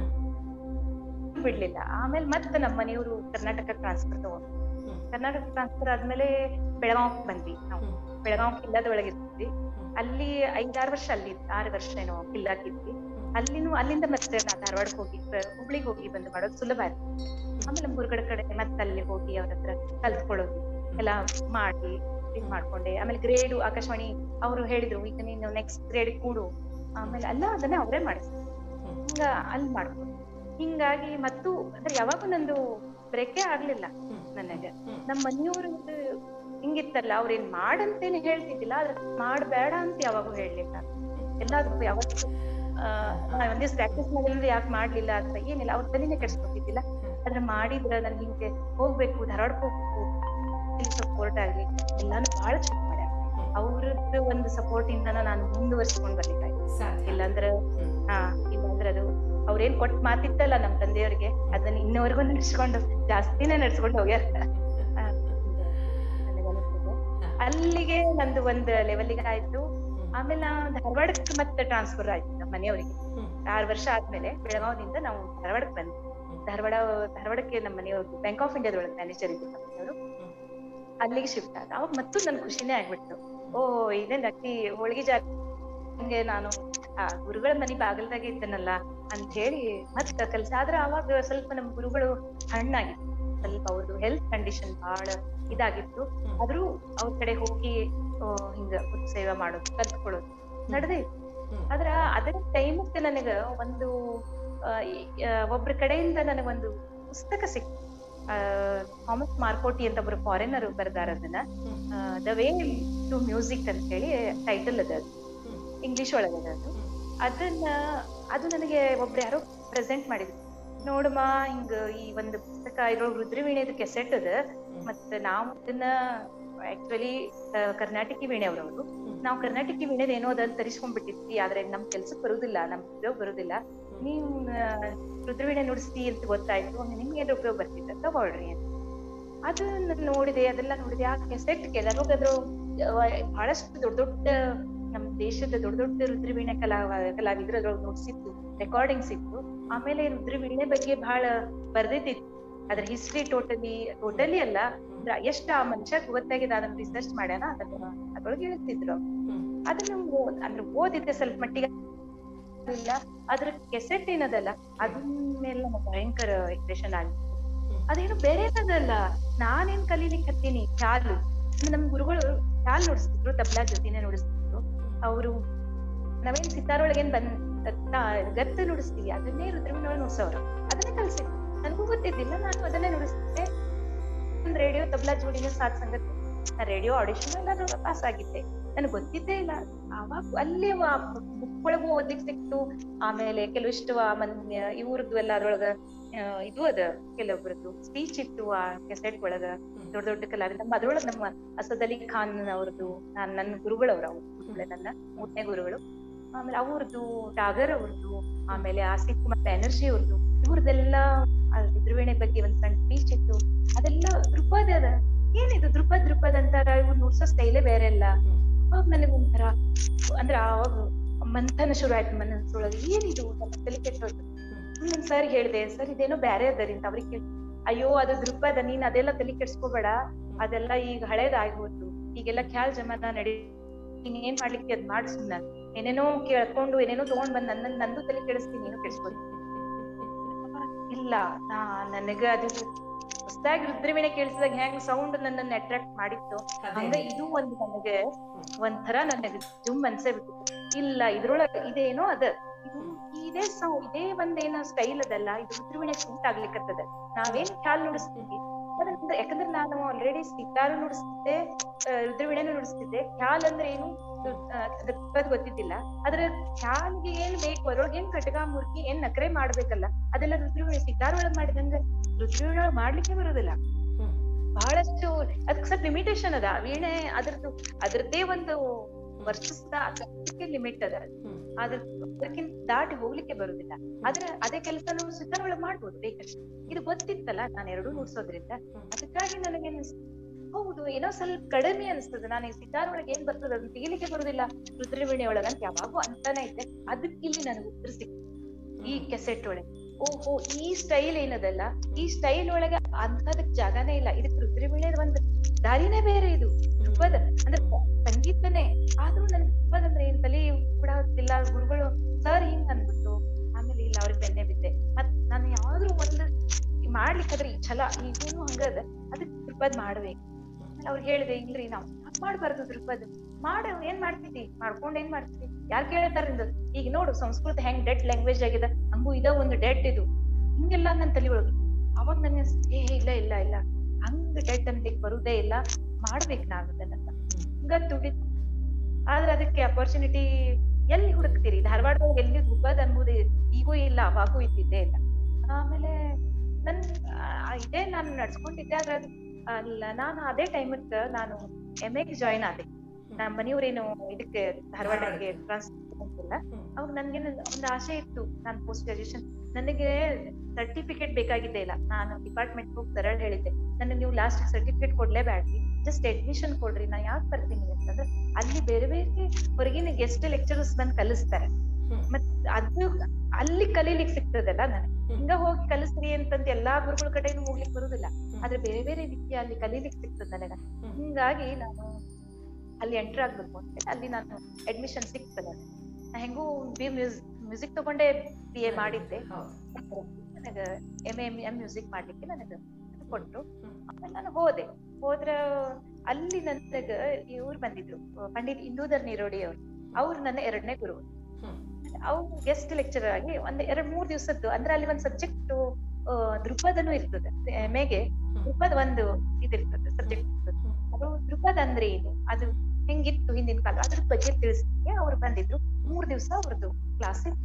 ಬಿಡ್ಲಿಲ್ಲ ಆಮೇಲೆ ಮತ್ತೆ ನಮ್ಮ ಮನೆಯವರು ಕರ್ನಾಟಕ ಟ್ರಾನ್ಸ್ಫರ್ ತಗೊಂಡು ಕರ್ನಾಟಕ ಟ್ರಾನ್ಸ್ಫರ್ ಆದ್ಮೇಲೆ ಬೆಳಗಾವ್ ಬಂದ್ವಿ ನಾವು ಬೆಳಗಾವ್ ಕಿಲ್ಲದೊಳಗೆ ಇರ್ತಿದ್ವಿ ಅಲ್ಲಿ ಐದಾರು ವರ್ಷ ಅಲ್ಲಿ ಆರು ವರ್ಷ ಏನೋ ಕಿಲ್ಲಾಕಿದ್ವಿ ಅಲ್ಲಿನೂ ಅಲ್ಲಿಂದ ಮತ್ತೆ ನಾ ಧಾರವಾಡಕ್ಕೆ ಹೋಗಿ ಬ- ಹುಬ್ಳಿಗ್ ಹೋಗಿ ಬಂದು ಮಾಡೋದು ಸುಲಭ ಆಯ್ತು ಆಮೇಲೆ ಮುರುಗಡೆ ಕಡೆ ಮತ್ತೆ ಅಲ್ಲಿ ಹೋಗಿ ಅವ್ರ ಹತ್ರ ಕಲ್ತ್ಕೊಳ್ಳೋದು ಎಲ್ಲ ಮಾಡಿ ಇದ್ ಮಾಡ್ಕೊಂಡೆ ಆಮೇಲೆ ಗ್ರೇಡು ಆಕಾಶವಾಣಿ ಅವರು ಹೇಳಿದ್ರು ಈಗ ನೀನು ನೆಕ್ಸ್ಟ್ ಗ್ರೇಡ್ ಕೂಡು ಆಮೇಲೆ ಎಲ್ಲ ಅದನ್ನ ಅವರೇ ಮಾಡಿಸ್ತಾರೆ ಹಿಂಗ ಅಲ್ಲಿ ಮಾಡ್ಕೊಂಡು ಹಿಂಗಾಗಿ ಮತ್ತು ಅಂದ್ರೆ ಯಾವಾಗೂ ನಂದು ಬ್ರೇಕೇ ಆಗ್ಲಿಲ್ಲ ನನಗೆ ನಮ್ಮ ಮನೆಯವರು ಹಿಂಗಿತ್ತಲ್ಲ ಅವ್ರೇನ್ ಮಾಡಂತೇನೆ ಹೇಳ್ತಿದ್ದಿಲ್ಲ ಆದ್ರೆ ಮಾಡ್ಬೇಡ ಅಂತ ಯಾವಾಗೂ ಹೇಳ್ಲಿಲ್ಲ ಎಲ್ಲದಕ್ಕೂ ಯಾವತ್ತು ಆ ನಾ ಒಂದ್ ದಿವ್ಸ ಪ್ರಾಕ್ಟೀಸ್ ಮಾಡಿದ್ರೆ ಯಾಕೆ ಮಾಡ್ಲಿಲ್ಲ ಅಂತ ಏನಿಲ್ಲ ಅವ್ರ ತಲೆನೇ ಕೆಡ್ಸ್ಕೊತಿದ್ದಿಲ್ಲ ಆದ್ರೆ ಮಾಡಿದ್ರ ನನ್ ಹಿಂಗೆ ಹೋಗ್ಬೇಕು ಧಾರವಾಡಕ್ಕೆ ಹೋಗ್ಬೇಕು ಇಲ್ಲಿ ಸಪೋರ್ಟ್ ಆಗ್ಲಿ ಎಲ್ಲಾನು ಬಹಳ ಚೆಕ್ ಮಾಡ್ಯಾರ ಅವ್ರದ್ದು ಒಂದು ಸಪೋರ್ಟ್ ಇಂದನ ನಾನು ಮುಂದುವರ್ಸ್ಕೊಂಡ್ ಬರ್ಲಿಕ್ಕಾಯ್ತು ಇಲ್ಲಾಂದ್ರೆ ಹಾ ಇಲ್ಲಾಂದ್ರೆ ಅದು ಅವ್ರೇನ್ ಕೊಟ್ ಮಾತಿತ್ತಲ್ಲ ನಮ್ ತಂದೆಯವ್ರಿಗೆ ಅದನ್ನ ಇನ್ನವರೆಗೂ ನಡ್ಸ್ಕೊಂಡು ಜಾಸ್ತಿನೇ ನಡ್ಸ್ಕೊಂಡು ಹೋಗ್ಯಾರ ಆ, ನನಗನ್ನಿಸ್ತದೆ. ಅಲ್ಲಿಗೆ ನಂದು ಒಂದ್ ಲೆವೆಲ್ಗೆ ಆಯ್ತು ಆಮೇಲೆ ನಾ ಧಾರವಾಡಕ್ಕೆ ಮತ್ತೆ ಟ್ರಾನ್ಸ್ಫರ್ ಆಯ್ತು ನಮ್ಮ ಮನೆಯವರಿಗೆ ಆರು ವರ್ಷ ಆದ್ಮೇಲೆ ಬೆಳಗಾವಿನಿಂದ ನಾವು ಧಾರವಾಡಕ್ಕೆ ಬಂದ್ವಿ ಧಾರವಾಡ ಧಾರವಾಡಕ್ಕೆ ನಮ್ಮ ಮನೆಯವರು ಬ್ಯಾಂಕ್ ಆಫ್ ಇಂಡಿಯಾದೊಳಗೆ ಮ್ಯಾನೇಜರ್ ಇದ್ರು ನಮ್ಮ ಮನೆಯವರು ಅಲ್ಲಿಗೆ ಶಿಫ್ಟ್ ಆದ ಅವಾಗ ಮತ್ತು ನನ್ ಖುಷಿನೇ ಆಗ್ಬಿಡ್ತು ಓ ಇದೇನ್ ಅಕ್ಕಿ ಹೋಳಿಗೆ ಜಾಗ ಹಿಂಗೆ ನಾನು ಆ ಗುರುಗಳ ಮನಿ ಬಾಗಲ್ದಾಗೆ ಇದ್ದನಲ್ಲ ಅಂತ ಹೇಳಿ ಮತ್ತ ಕಲ್ಸ ಆದ್ರೆ ಅವಾಗ ಸ್ವಲ್ಪ ನಮ್ ಗುರುಗಳು ಹಣ್ಣಾಗಿತ್ತು ಸ್ವಲ್ಪ ಅವ್ರದ್ದು ಹೆಲ್ತ್ ಕಂಡೀಷನ್ ಬಹಳ ಇದಾಗಿತ್ತು ಆದ್ರೂ ಅವ್ರ ಕಡೆ ಹೋಗಿ ಆ, ಹಿಂಗ ಸೇವೆ ಮಾಡೋದು ಕಲ್ತ್ಕೊಳ್ಳೋದು ನಡೆದೇ ಇತ್ತು ಆದ್ರ ಅದ್ರ ಟೈಮಕ್ಕೆ ನನಗ ಒಂದು ಆ, ಈ- ಆ, ಒಬ್ರ ಕಡೆಯಿಂದ ನನಗೊಂದು ಪುಸ್ತಕ ಸಿಕ್ತು ಥಾಮಸ್ ಮಾರ್ಕೋಟಿ ಅಂತ ಒಬ್ರು ಫಾರಿನರ್ ಬರ್ದಾರ ಅದನ್ನ ದ ವೇ ಟು ಮ್ಯೂಸಿಕ್ ಅಂತ ಹೇಳಿ ಟೈಟಲ್ ಅದ ಅದು ಇಂಗ್ಲಿಷ್ ಒಳಗದ ಅದು ಅದನ್ನ ಅದು ನನಗೆ ಒಬ್ರು ಯಾರೋ ಪ್ರೆಸೆಂಟ್ ಮಾಡಿದ್ರು ನೋಡಮ್ಮ ಹಿಂಗ ಈ ಒಂದು ಪುಸ್ತಕ ಇದ್ರೊಳಗೆ ರುದ್ರವೀಣೆದು ಕೆಸೆಟ್ ಅದ ಮತ್ತ ನಾವು ಅದನ್ನ ಆಕ್ಚುಲಿ ಕರ್ನಾಟಕಿ ವೀಣೆ ಅವ್ರವ್ರು ನಾವು ಕರ್ನಾಟಕಿ ವೀಣೆದ ಏನೋ ಅದಂತ ತರಿಸ್ಕೊಂಡ್ಬಿಟ್ಟಿದ್ವಿ ಆದ್ರೆ ನಮ್ ಕೆಲ್ಸಕ್ ಬರುದಿಲ್ಲ ನಮ್ ಉಪಯೋಗ ಬರುದಿಲ್ಲ ನೀವು ರುದ್ರವೀಣೆ ನುಡಿಸ್ತಿ ಅಂತ ಗೊತ್ತಾಯ್ತು ನಿಮ್ಗೆ ಏನ್ ಉಪಯೋಗ ಬರ್ತಿತ್ತ ತಗೊಳ್ರಿ ಅಂತ ಅದನ್ನ ನೋಡಿದೆ ಅದೆಲ್ಲ ನೋಡಿದೆ ಆ ಕೆಸೆಟ್ ಕೆಲವಾಗ ಅದ್ರ ಬಹಳಷ್ಟು ದೊಡ್ಡ ದೊಡ್ಡ ನಮ್ ದೇಶದ ದೊಡ್ಡ ದೊಡ್ಡ ರುದ್ರವೀಣೆ ಕಲಾ ಕಲಾವಿದ್ರು ಅದ್ರೊಳಗೆ ನುಡ್ಸಿತ್ತು ರೆಕಾರ್ಡಿಂಗ್ಸ್ ಇತ್ತು ಆಮೇಲೆ ರುದ್ರವೀಣೆ ಬಗ್ಗೆ ಬಹಳ ಬರ್ದಿತ್ತಿತ್ತು ಅದ್ರ ಹಿಸ್ಟ್ರಿ ಟೋಟಲಿ ಟೋಟಲಿ ಅಲ್ಲ ಅಂದ್ರ ಎಷ್ಟ ಆ ಮನುಷ್ಯ ಗೊತ್ತಾಗಿದೆ ಅದನ್ನ ರಿಸರ್ಚ್ ಮಾಡ್ಯಾನ ಅದನ್ನ ಅದ್ರೊಳಗೆ ಹೇಳ್ತಿದ್ರು ಅದನ್ನ ಓ- ಅಂದ್ರೆ ಓದಿದ್ದೆ ಸ್ವಲ್ಪ ಮಟ್ಟಿಗೆ ಇಲ್ಲ ಅದ್ರ ಕೆಸೆಟ್ ಏನದಲ್ಲ ಅದ್ರ ಮೇಲೆ ನಮ್ಗೆ ಭಯಂಕರ ಇಂಪ್ರೆಷನ್ ಆಗಿತ್ತು ಅದೇನು ಬೇರೆದಲ್ಲ ನಾನೇನ್ ಕಲೀಲಿಕ್ಕೆ ಹತ್ತೀನಿ ಚಾಲು ನಮ್ ಗುರುಗಳು ಚಾಲ್ ನುಡಿಸ್ತಿದ್ರು ತಬ್ಲಾ ಜೊತೆನೆ ನುಡಿಸ್ತಿದ್ರು ಅವರು ನಾವೇನ್ ಸಿತಾರೊಳಗೇನ್ ಬಂದ್ ತ- ಗತ್ತು ನುಡಿಸ್ತೀವಿ ಅದನ್ನೇ ರುದ್ರವಿನೊಳಗೆ ನುಡ್ಸೋರು ಅದನ್ನೇ ಕಲ್ಸಿದ್ರು ನನಗೂ ಗೊತ್ತಿದ್ದಿಲ್ಲ ನಾನು ಅದನ್ನೇ ನುಡಿಸ್ತಿದ್ದೆ ಒಂದ್ ರೇಡಿಯೋ ತಬ್ಲಾ ಜೋಡಿನ ಸಾತ್ ಸಂಗತಿ ರೇಡಿಯೋ ಆಡಿಷನ್ ಎಲ್ಲ ಪಾಸ್ ಆಗಿದ್ದೆ ನನಗೆ ಗೊತ್ತಿದ್ದೇ ಇಲ್ಲ ಅವಾಗ ಅಲ್ಲಿ ಬುಕ್ ಒಳಗೂ ಓದ್ಲಿಕ್ ಸಿಕ್ತು ಆಮೇಲೆ ಕೆಲವಿಷ್ಟು ಆ ಮನ್ ಇವ್ರದ್ದು ಎಲ್ಲ ಅದ್ರೊಳಗ ಆ, ಇದು ಅದ ಕೆಲವೊಬ್ರದ್ದು ಸ್ಪೀಚ್ ಇತ್ತು ಆ ಕೆಸೆಟ್ ಒಳಗ ದೊಡ್ಡ ದೊಡ್ಡ ಕಲಾವಿದ ನಮ್ಮ ಅದ್ರೊಳಗ ನಮ್ಮ ಅಸದ್ ಅಲಿ ಖಾನ್ ಅವ್ರದ್ದು ನಾನ್ ನನ್ನ ಗುರುಗಳವ್ರು ಅವ್ರು ಗುರುಗಳೇ ನನ್ನ ಮೂರನೇ ಗುರುಗಳು ಆಮೇಲೆ ಅವ್ರದ್ದು ಟಾಗರ್ ಅವ್ರದ್ದು ಆಮೇಲೆ ಆಸಿಫ್ ಮತ್ತೆ ಎನರ್ಜಿ ಅವ್ರದ್ದು ಇವ್ರದೆಲ್ಲ ದ್ರುವೇಣೆ ಬಗ್ಗೆ ಒಂದ್ ಸಣ್ಣ ಸ್ಪೀಚ್ ಇತ್ತು ಅದೆಲ್ಲ ದೃಪದ ಅದ ಏನಿದು ದೃಪದ್ ದೃಪದ್ ಅಂತಾರ ಇವ್ರು ನುಡ್ಸೋ ಸ್ಟೈಲೇ ಬೇರೆ ಅಲ್ಲ ಅವಾಗ ನನಗೆ ಒಂಥರ ಅಂದ್ರೆ ಅವಾಗ ಮಂಥನ ಶುರು ಆಯ್ತು ಮನಸ್ಸೊಳಗೆ ಏನಿದು ನನ್ನ ತಲೆ ಕೆಟ್ಟೋಯ್ತು ನನ್ ಸರ್ ಹೇಳ್ದೆ ಸರ್ ಇದೇನೋ ಬ್ಯಾರೆ ಅದರಿ ಅಂತ ಅವ್ರಿಗೆ ಕೇಳಿ ಅಯ್ಯೋ ಅದು ದೃಪದ ನೀನ್ ಅದೆಲ್ಲ ತಲೆ ಕೆಡ್ಸ್ಕೋಬೇಡ ಅದೆಲ್ಲ ಈಗ ಹಳೇದಾಗಿ ಹೋಯ್ತು ಈಗೆಲ್ಲ ಖ್ಯಾಲ್ ಜಮಾನ ನಡಿ ನೀನ್ ಏನ್ ಮಾಡ್ಲಿಕ್ಕೆ ಅದ್ ಮಾಡ್ ಸುಮ್ನ ಏನೇನೋ ಕೇಳ್ಕೊಂಡು ಏನೇನೋ ತಗೊಂಡ್ ಬಂದ್ ನನ್ನ ನಂದು ತಲೆ ಕೆಡಿಸ್ತೀನಿ ನೀನು ಕೆಡಿಸ್ಬೋದು ಇಲ್ಲ ನಾ ನನಗ ಅದು ಹೊಸದಾಗಿ ರುದ್ರವೀಣೆ ಕೇಳಿಸಿದಾಗ ಹೆಂಗ್ ಸೌಂಡ್ ನನ್ನನ್ನ ಅಟ್ರಾಕ್ಟ್ ಮಾಡಿತ್ತು ಹಂಗ ಇದು ಒಂದು ನನಗೆ ಒಂಥರ ನನಗೆ ಜುಮ್ ಅನ್ಸೇ ಬಿಟ್ಟಿತ್ತು ಇಲ್ಲ ಇದ್ರೊಳಗ ಇದೇನೋ ಅದ ಇದು ಇದೇ ಸೌ ಇದೇ ಒಂದೇನೋ ಸ್ಟೈಲ್ ಅದಲ್ಲ ಇದು ರುದ್ರವೀಣೆ ಸೂಟ್ ಆಗ್ಲಿಕ್ಕತ್ತದ ನಾವೇನ್ ಖ್ಯಾಲ್ ನುಡಿಸ್ತೀವಿ ಅದಂದ್ರೆ ಯಾಕಂದ್ರೆ ನಾನು ಆಲ್ರೆಡಿ ಸಿತಾರು ನುಡಿಸ್ತಿದ್ದೆ ಆ, ರುದ್ರವೀಣೆನೂ ನುಡಿಸ್ತಿದ್ದೆ ಖ್ಯಾಲ್ ಅಂದ್ರೆ ಏನು ಆ, ಅದ್ರ ಪದ ಗೊತ್ತಿದ್ದಿಲ್ಲ ಅದ್ರ ಖ್ಯಾಲ್ಗೆ ಏನ್ ಬೇಕು ಅದ್ರೊಳಗೆ ಏನ್ ಕಟಕ ಮುರ್ಕಿ ಏನ್ ನಕರೆ ಮಾಡ್ಬೇಕಲ್ಲ ಅದೆಲ್ಲ ರುದ್ರವೀಣೆ ಸಿತಾರ್ ಒಳಗ್ ಮಾಡಿದಂಗ ರುದ್ರವೀಣೆ ಒಳಗ್ ಮಾಡ್ಲಿಕ್ಕೆ ಬರೋದಿಲ್ಲ ಹ್ಮ್. ಬಹಳಷ್ಟು ಅದಕ್ಕೆ ಸ್ವಲ್ಪ ಲಿಮಿಟೇಷನ್ ಅದ ವೀಣೆ ಅದ್ರದ್ದು ಅದ್ರದ್ದೇ ಒಂದು ವರ್ಷದ ಅದಕ್ಕೆ ಲಿಮಿಟ್ ಅದ ಹ್ಮ್. ಅದ್ರ ಅದಕ್ಕಿಂತ ದಾಟಿ ಹೋಗ್ಲಿಕ್ಕೆ ಬರುದಿಲ್ಲ ಆದ್ರೆ ಅದೇ ಕೆಲಸನು ಸಿತಾರ್ ಒಳಗ್ ಮಾಡ್ಬೋದು ಬೇಕಷ್ಟು ಇದು ಗೊತ್ತಿತ್ತಲ್ಲ ನಾನು ಎರಡೂ ನುಡ್ಸೋದ್ರಿಂದ ಅದಕ್ಕಾಗಿ ನನಗೆ ಅನಿಸ್ತು ಹೌದು ಏನೋ ಸ್ವಲ್ಪ ಕಡಿಮೆ ಅನಿಸ್ತದೆ ನಾನು ಈ ಸಿತಾರ್ ಒಳಗೆ ಏನ್ ಬರ್ತದೆ ಅದನ್ನ ತೆಗಿಲಿಕ್ಕೆ ಬರುದಿಲ್ಲ ರುದ್ರವೀಣೆ ಒಳಗ ಅಂತ ಯಾವಾಗೂ ಅಂತಾನೆ ಇದ್ದೆ ಅದಕ್ಕೆ ಇಲ್ಲಿ ನನಗೆ ಉತ್ತರ ಸಿಕ್ತು ಈ ಕೆಸೆಟ್ ಒಳಗೆ ಓಹೋ ಈ ಸ್ಟೈಲ್ ಏನದಲ್ಲ ಈ ಸ್ಟೈಲ್ ಒಳಗ ಅಂತದಕ್ ಜಾಗನೇ ಇಲ್ಲ ಇದಕ್ ರುದ್ರವೀಣೆ ಒಂದ್ ದಾರಿನೇ ಬೇರೆ ಇದು ಧ್ರುಪದ ಅಂದ್ರೆ ಸಂಗೀತನೇ ಆದ್ರೂ ನನ್ ಧ್ರುಪದ ಅಂದ್ರೆ ಏನ್ ತಲೆ ಕೂಡ ಗೊತ್ತಿಲ್ಲ ಗುರುಗಳು ಸರ್ ಹಿಂಗ್ ಅಂದ್ಬಿಟ್ಟು ಆಮೇಲೆ ಇಲ್ಲ ಅವ್ರಿಗೆ ಬೆನ್ನೆ ಬಿದ್ದೆ ಮತ್ ನಾನು ಯಾವ್ದಾದ್ರು ಒಂದು ಮಾಡ್ಲಿಕ್ಕಾದ್ರೆ ಈ ಛಲ ಈಗೇನು ಹಂಗದ ಅದಕ್ ಧ್ರುಪದ್ ಮಾಡ್ಬೇಕು ಆಮೇಲೆ ಅವ್ರಿಗೆ ಹೇಳಿದೆ ಇಲ್ರಿ ನಾವ್ ಯಾಕ್ ಮಾಡ್ಬಾರ್ದು ಧ್ರುಪದ್ ಮಾಡ ಏನ್ ಮಾಡ್ತಿದ್ದಿ ಮಾಡ್ಕೊಂಡ್ ಏನ್ ಮಾಡ್ತಿದ್ದಿ ಯಾರ್ ಕೇಳ್ತಾರ ನಿಂದು ಈಗ ನೋಡು ಸಂಸ್ಕೃತ ಹೆಂಗ್ ಡೆಡ್ ಲ್ಯಾಂಗ್ವೇಜ್ ಆಗಿದೆ ಹಂಗೂ ಇದ ಒಂದು ಡೆಡ್ ಇದು ಹಿಂಗೆಲ್ಲ ನನ್ ತಲೆ ಒಳಗೆ ಅವಾಗ ನನಗೆ ಏ ಇಲ್ಲ ಇಲ್ಲ ಇಲ್ಲ ಹಂಗ ಡೆಡ್ ಅನ್ಲಿಕ್ ಬರುದೇ ಇಲ್ಲ ಮಾಡ್ಬೇಕು ನಾವ್ ಇದನ್ನ ಹಂಗ ದುಡಿ ಆದ್ರೆ ಅದಕ್ಕೆ ಅಪರ್ಚುನಿಟಿ ಎಲ್ಲಿ ಹುಡುಕ್ತೀರಿ ಧಾರವಾಡದಾಗ ಎಲ್ಲಿ ದುಬ್ಬದ್ ಅನ್ಬೋದು ಈಗೂ ಇಲ್ಲ ಅವಾಗೂ ಇದ್ದಿದ್ದೇ ಇಲ್ಲ ಆಮೇಲೆ ನನ್ ಆ, ಇದೇ ನಾನು ನಡ್ಸ್ಕೊಂಡಿದ್ದೆ ಆದ್ರೆ ಅದು ಅಲ್ಲ ನಾನು ಅದೇ ಟೈಮಕ್ಕ ನಾನು ಎಂ ಎಗೆ ಜಾಯಿನ್ ಆದೆ ನಮ್ಮ ಮನೆಯವ್ರೇನು ಇದಕ್ಕೆ ಧಾರವಾಡಕ್ಕೆ ಟ್ರಾನ್ಸ್ಫರ್ ಅಂತಿಲ್ಲ ಅವಾಗ ನನ್ಗೆ ನನ್- ಒಂದು ಆಸೆ ಇತ್ತು ನಾನು ಪೋಸ್ಟ್ ಗ್ರಾಜುಯೇಷನ್ ನನಗೆ ಸರ್ಟಿಫಿಕೇಟ್ ಬೇಕಾಗಿದ್ದೇ ಇಲ್ಲ ನಾನು ಡಿಪಾರ್ಟ್ಮೆಂಟ್ ಹೋಗಿ ಸರಳ ಹೇಳಿದ್ದೆ ನನಗೆ ನೀವು ಲಾಸ್ಟ್ ಸರ್ಟಿಫಿಕೇಟ್ ಕೊಡ್ಲೇಬೇಡ್ರಿ ಜಸ್ಟ್ ಅಡ್ಮಿಷನ್ ಕೊಡ್ರಿ ನಾ ಯಾಕೆ ಬರ್ತೀನಿ ಅಂತಂದ್ರೆ ಅಲ್ಲಿ ಬೇರೆ ಬೇರೆ ಹೊರಗಿನ ಗೆಸ್ಟ್ ಲೆಕ್ಚರರ್ಸ್ ಬಂದ್ ಕಲಿಸ್ತಾರೆ ಹ್ಮ್. ಮತ್ ಅದು ಅಲ್ಲಿ ಕಲೀಲಿಕ್ ಸಿಗ್ತದಲ್ಲ ನನಗೆ ಹಿಂಗ ಹೋಗಿ ಕಲಿಸ್ರಿ ಅಂತಂತ ಎಲ್ಲಾ ಗುರುಗಳ ಕಡೆನೂ ಹೋಗ್ಲಿಕ್ ಬರುದಿಲ್ಲ ಆದ್ರೆ ಬೇರೆ ಬೇರೆ ರೀತಿಯ ಅಲ್ಲಿ ಕಲೀಲಿಕ್ ಸಿಗ್ತದ ನನಗ ಹ್ಮ್. ಹಿಂಗಾಗಿ ನಾನು ಅಲ್ಲಿ ಎಂಟರ್ ಆಗ್ಬೇಕು ಅಂತ ಹೇಳಿ ಅಲ್ಲಿ ನಾನು ಅಡ್ಮಿಷನ್ ಸಿಗ್ತದೆ ನಾ ಹೆಂಗೂ ಬಿ ಮ್ಯೂಸಿಕ್ ತಗೊಂಡೇ ಬಿ ಎ ಮಾಡಿದ್ದೆ ನನಗ ಎಂ ಎ ಎಂ ಮ್ಯೂಸಿಕ್ ಮಾಡ್ಲಿಕ್ಕೆ ನನಗ ಕೊಟ್ರು ಹ್ಮ್. ಆಮೇಲೆ ನಾನು ಹೋದೆ ಹೋದ್ರ ಅಲ್ಲಿ ನನಗ ಇವ್ರು ಬಂದಿದ್ರು ಪಂಡಿತ್ ಇಂದೂಧರ್ ನಿರೋಡಿ ಅವ್ರು ಅವ್ರು ನನ್ನ ಎರಡನೇ ಗುರು ಅವ್ರು ಗೆಸ್ಟ್ ಲೆಕ್ಚರರ್ ಆಗಿ ಒಂದ್ ಎರಡ್ ಮೂರ್ ದಿವಸದ್ದು ಅಂದ್ರೆ ಅಲ್ಲಿ ಒಂದ್ ಸಬ್ಜೆಕ್ಟ್ ದೃಪದನು ಇರ್ತದೆ ಎಂ ಎಗೆ ದೃಪದ್ ಒಂದು ಇದಿರ್ತದೆ ಸಬ್ಜೆಕ್ಟ್ ಇರ್ತದೆ ಅದು ದೃಪದ್ ಅಂದ್ರೆ ಏನು ಅದು ಹೆಂಗಿತ್ತು ಹಿಂದಿನ ಕಾಲ ಅದ್ರ ಬಗ್ಗೆ ತಿಳಿಸ್ಲಿಕ್ಕೆ ಅವ್ರು ಬಂದಿದ್ರು ಮೂರ್ ದಿವಸ ಅವ್ರದ್ದು ಕ್ಲಾಸ್ ಇತ್ತು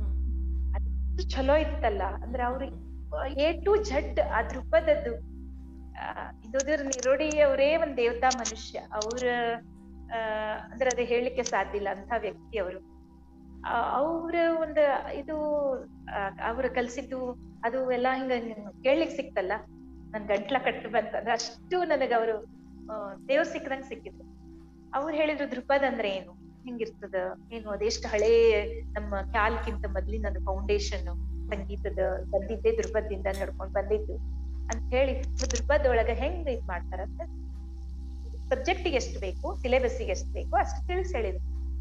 ಅದು ಚಲೋ ಇತ್ತಲ್ಲ ಅಂದ್ರೆ ಅವ್ರಿಗೆ ಎ ಟು ಝಡ್ ಆ ದೃಪದದ್ದು ಆ, ಇದೋದ್ರ ನಿರೋಡಿ ಅವರೇ ಒಂದ್ ದೇವತಾ ಮನುಷ್ಯ ಅವ್ರ ಆ ಅಂದ್ರೆ ಅದು ಹೇಳಲಿಕ್ಕೆ ಸಾಧ್ಯ ಇಲ್ಲ ಅಂತ ವ್ಯಕ್ತಿ ಅವರು ಅವ್ರ ಒಂದು ಇದು ಅವ್ರ ಕಲ್ಸಿದ್ದು ಅದು ಎಲ್ಲಾ ಹಿಂಗ ಕೇಳ್ಲಿಕ್ ಸಿಕ್ತಲ್ಲ ನನ್ ಗಂಟ್ಲ ಕಟ್ಟು ಬಂತ ಅಂದ್ರೆ ಅಷ್ಟು ನನಗ ಅವರು ದೇವ್ರ ಸಿಕ್ಕದಂಗ್ ಸಿಕ್ಕಿದ್ರು ಅವ್ರು ಹೇಳಿದ್ರು ಧ್ರುಪದ್ ಅಂದ್ರೆ ಏನು ಹೆಂಗಿರ್ತದ ಏನು ಅದೆಷ್ಟು ಹಳೇ ನಮ್ಮ ಖ್ಯಾಲ್ಕಿಂತ ಮೊದ್ಲಿನ ಅದು ಫೌಂಡೇಶನ್ ಸಂಗೀತದ ಬಂದಿದ್ದೆ ಧ್ರುಪದಿಂದ ನಡ್ಕೊಂಡ್ ಬಂದಿದ್ದು ಅಂತ ಹೇಳಿ ಧ್ರುಪದ್ ಒಳಗ ಹೆಂಗ್ ಇದ್ ಮಾಡ್ತಾರಂತ ಸಬ್ಜೆಕ್ಟಿಗೆ ಎಷ್ಟು ಬೇಕು ಸಿಲೆಬಸ್ಸಿಗೆ ಎಷ್ಟು ಬೇಕು ಅಷ್ಟು ತಿಳಿಸಿ ಹೇಳಿದ್ರು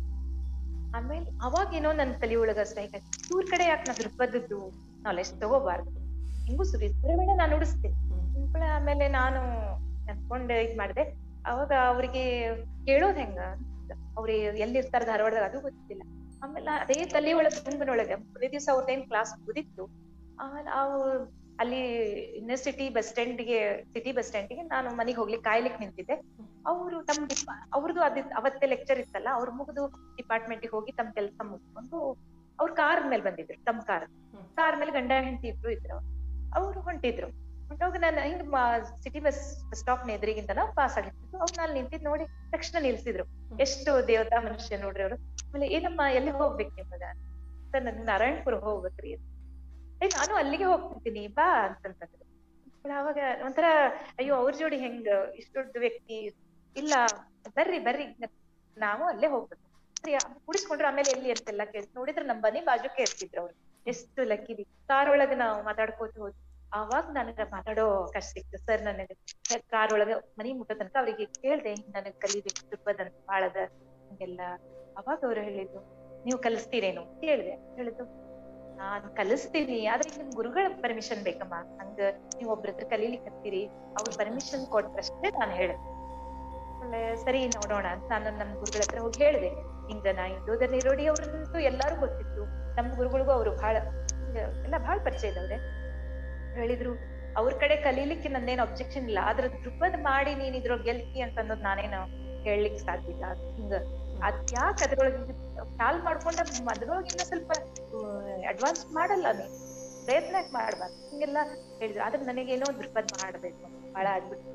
ಆಮೇಲೆ ಅವಾಗ ಏನೋ ನನ್ ತಲೆ ಒಳಗ ಸ್ಟ್ರೈಕ್ ಆಯ್ತು ಇವ್ರ ಕಡೆ ಯಾಕೆ ನಾ ಧ್ರುಪದದ್ದು ನಾಲೆಜ್ ತಗೋಬಾರ್ದು ಹಿಂಗೂ ಸುರಿ ವೇಳೆ ನಾನು ನುಡಿಸ್ತೀನಿ ಸಿಂಪಳ ಆಮೇಲೆ ನಾನು ಅನ್ಕೊಂಡ್ ಇದ್ ಮಾಡಿದೆ ಅವಾಗ ಅವ್ರಿಗೆ ಕೇಳೋದ್ ಹೆಂಗ ಅವ್ರಿ ಎಲ್ಲಿರ್ತಾರ ಧಾರವಾಡದಾಗ ಅದು ಗೊತ್ತಿಲ್ಲ ಆಮೇಲೆ ಅದೇ ತಲೆ ಒಳಗ್ ಗುಂಪಿನೊಳಗೆ ಪ್ರತಿ ದಿವಸ ಅವ್ರ ಟೈಮ್ ಕ್ಲಾಸ್ ಮುಗಿದಿತ್ತು ಆಮೇಲೆ ಅವು ಅಲ್ಲಿ ಯೂನಿವರ್ಸಿಟಿ ಬಸ್ ಸ್ಟ್ಯಾಂಡ್ಗೆ ಸಿಟಿ ಬಸ್ ಸ್ಟ್ಯಾಂಡ್ಗೆ ನಾನು ಮನೆಗೆ ಹೋಗ್ಲಿಕ್ಕೆ ಕಾಯ್ಲಿಕ್ಕೆ ನಿಂತಿದ್ದೆ ಅವರು ತಮ್ಮ ಡಿಪಾ ಅವ್ರದ್ದು ಅದ್ ಅವತ್ತೇ ಲೆಕ್ಚರ್ ಇತ್ತಲ್ಲ ಅವ್ರು ಮುಗಿದು ಡಿಪಾರ್ಟ್ಮೆಂಟ್ಗೆ ಹೋಗಿ ತಮ್ಮ ಕೆಲಸ ಮುಗಿಸ್ಕೊಂಡು ಅವ್ರ ಕಾರ್ ಮೇಲೆ ಬಂದಿದ್ರು ತಮ್ಮ ಕಾರ್ ಕಾರ್ ಮೇಲೆ ಗಂಡ ಹೆಂಡತಿ ಇಬ್ರು ಇದ್ರು ಅವ್ರು ಹೊಂಟಿದ್ರು ಹೊಂಟೋಗ ನಾನು ಹಿಂಗ್ ಸಿಟಿ ಬಸ್ ಸ್ಟಾಪ್ ಎದುರಿಗಿಂತನ ಪಾಸ್ ಆಗಿರ್ತಿದ್ರು ಅವ್ರು ನಾನು ನಿಂತಿದ್ ನೋಡಿ ತಕ್ಷಣ ನಿಲ್ಸಿದ್ರು ಎಷ್ಟು ದೇವತಾ ಮನುಷ್ಯ ನೋಡ್ರಿ ಅವ್ರು ಆಮೇಲೆ ಏನಮ್ಮ ಎಲ್ಲಿ ಹೋಗ್ಬೇಕು ನಿಮ್ಮದ ಸರ್ ನನ್ ನಾರಾಯಣಪುರ ಹೋಗ್ಬೇಕ್ರಿ ಏ ನಾನು ಅಲ್ಲಿಗೆ ಹೋಗ್ತಿದ್ದೀನಿ ಬಾ ಅಂತಂತಂದ್ರು ಅವಾಗ ಒಂಥರ ಅಯ್ಯೋ ಅವ್ರ ಜೋಡಿ ಹೆಂಗ್ ಇಷ್ಟ ದೊಡ್ಡ ವ್ಯಕ್ತಿ ಇಲ್ಲ ಬರ್ರಿ ಬರ್ರಿ ನಾವು ಅಲ್ಲೇ ಹೋಗ್ಬೇಕು ಸರಿ ಕುಡಿಸ್ಕೊಂಡ್ರು ಆಮೇಲೆ ಎಲ್ಲಿ ಇರ್ತಿಲ್ಲ ಕೇಳಿ ನೋಡಿದ್ರೆ ನಮ್ ಮನೆ ಬಾಜುಕೆ ಇರ್ತಿದ್ರು ಅವ್ರು ಎಷ್ಟು ಲಕ್ಕಿದಿ ಕಾರ್ ಒಳಗ ನಾವು ಮಾತಾಡ್ಕೋತ ಹೋದ್ವಿ ಅವಾಗ ನನಗ ಮಾತಾಡೋ ಕಷ್ಟ ಸಿಕ್ತು ಸರ್ ನನಗೆ ಕಾರ್ ಒಳಗ ಮನಿ ಮುಟ್ಟೋ ತನಕ ಅವ್ರಿಗೆ ಕೇಳ್ದೆ ನನಗ್ ಕಲಿಬೇಕು ತುಪ್ಪದಂತ ಬಾಳದ ಹಂಗೆಲ್ಲ ಅವಾಗ ಅವ್ರು ಹೇಳಿದ್ರು ನೀವು ಕಲಿಸ್ತೀರೇನು ಕೇಳಿದೆ ಹೇಳಿದ್ರು ನಾನ್ ಕಲಿಸ್ತೀನಿ ಆದ್ರೆ ನಿಮ್ ಗುರುಗಳ ಪರ್ಮಿಷನ್ ಬೇಕಮ್ಮ ಹಂಗ ನೀವ್ ಒಬ್ರ ಹತ್ರ ಕಲೀಲಿಕ್ಕೆ ಹತ್ತೀರಿ ಅವ್ರ ಪರ್ಮಿಷನ್ ಕೊಟ್ರಷ್ಟೇ ನಾನು ಹೇಳಿದೆ ಒಳ್ಳೆ ಸರಿ ನೋಡೋಣ ಅಂತ ನಾನು ನಮ್ ಗುರುಗಳ ಹತ್ರ ಹೋಗಿ ಹೇಳಿದೆ ಹಿಂಗ ನಾ ಇಂದೋದರ್ ನಿರೋಡಿ ಅವ್ರಂತೂ ಎಲ್ಲಾರು ಗೊತ್ತಿತ್ತು ನಮ್ ಗುರುಗಳಿಗೂ ಅವರು ಬಹಳ ಎಲ್ಲ ಬಹಳ ಪರಿಚಯ ಇದ್ದವ್ರೆ ಹೇಳಿದ್ರು ಅವ್ರ ಕಡೆ ಕಲೀಲಿಕ್ಕೆ ನಂದೇನು ಅಬ್ಜೆಕ್ಷನ್ ಇಲ್ಲ ಆದ್ರ ದೃಪದ್ ಮಾಡಿ ನೀನ್ ಇದ್ರೊಳಗೆ ಗೆಲ್ತಿ ಅಂತ ಅನ್ನೋದು ನಾನೇನು ಹೇಳಲಿಕ್ಕೆ ಸಾಧ್ಯ ಇಲ್ಲ ಹಿಂಗ ಅದ್ ಯಾಕೆ ಅದ್ರೊಳಗೆ ಕಾಲ್ ಮಾಡ್ಕೊಂಡ ಅದ್ರೊಳಗೆ ಇನ್ನ ಸ್ವಲ್ಪ ಅಡ್ವಾನ್ಸ್ ಮಾಡಲ್ಲ ನೀ ಪ್ರಯತ್ನ ಯಾಕ್ ಮಾಡ್ಬಾರ್ದು ಹಿಂಗೆಲ್ಲ ಹೇಳಿದ್ರು ಆದ್ರೆ ನನಗೇನೋ ದೃಪದ್ ಮಾಡ್ಬೇಕು ಬಹಳ ಆಗ್ಬಿಟ್ಟು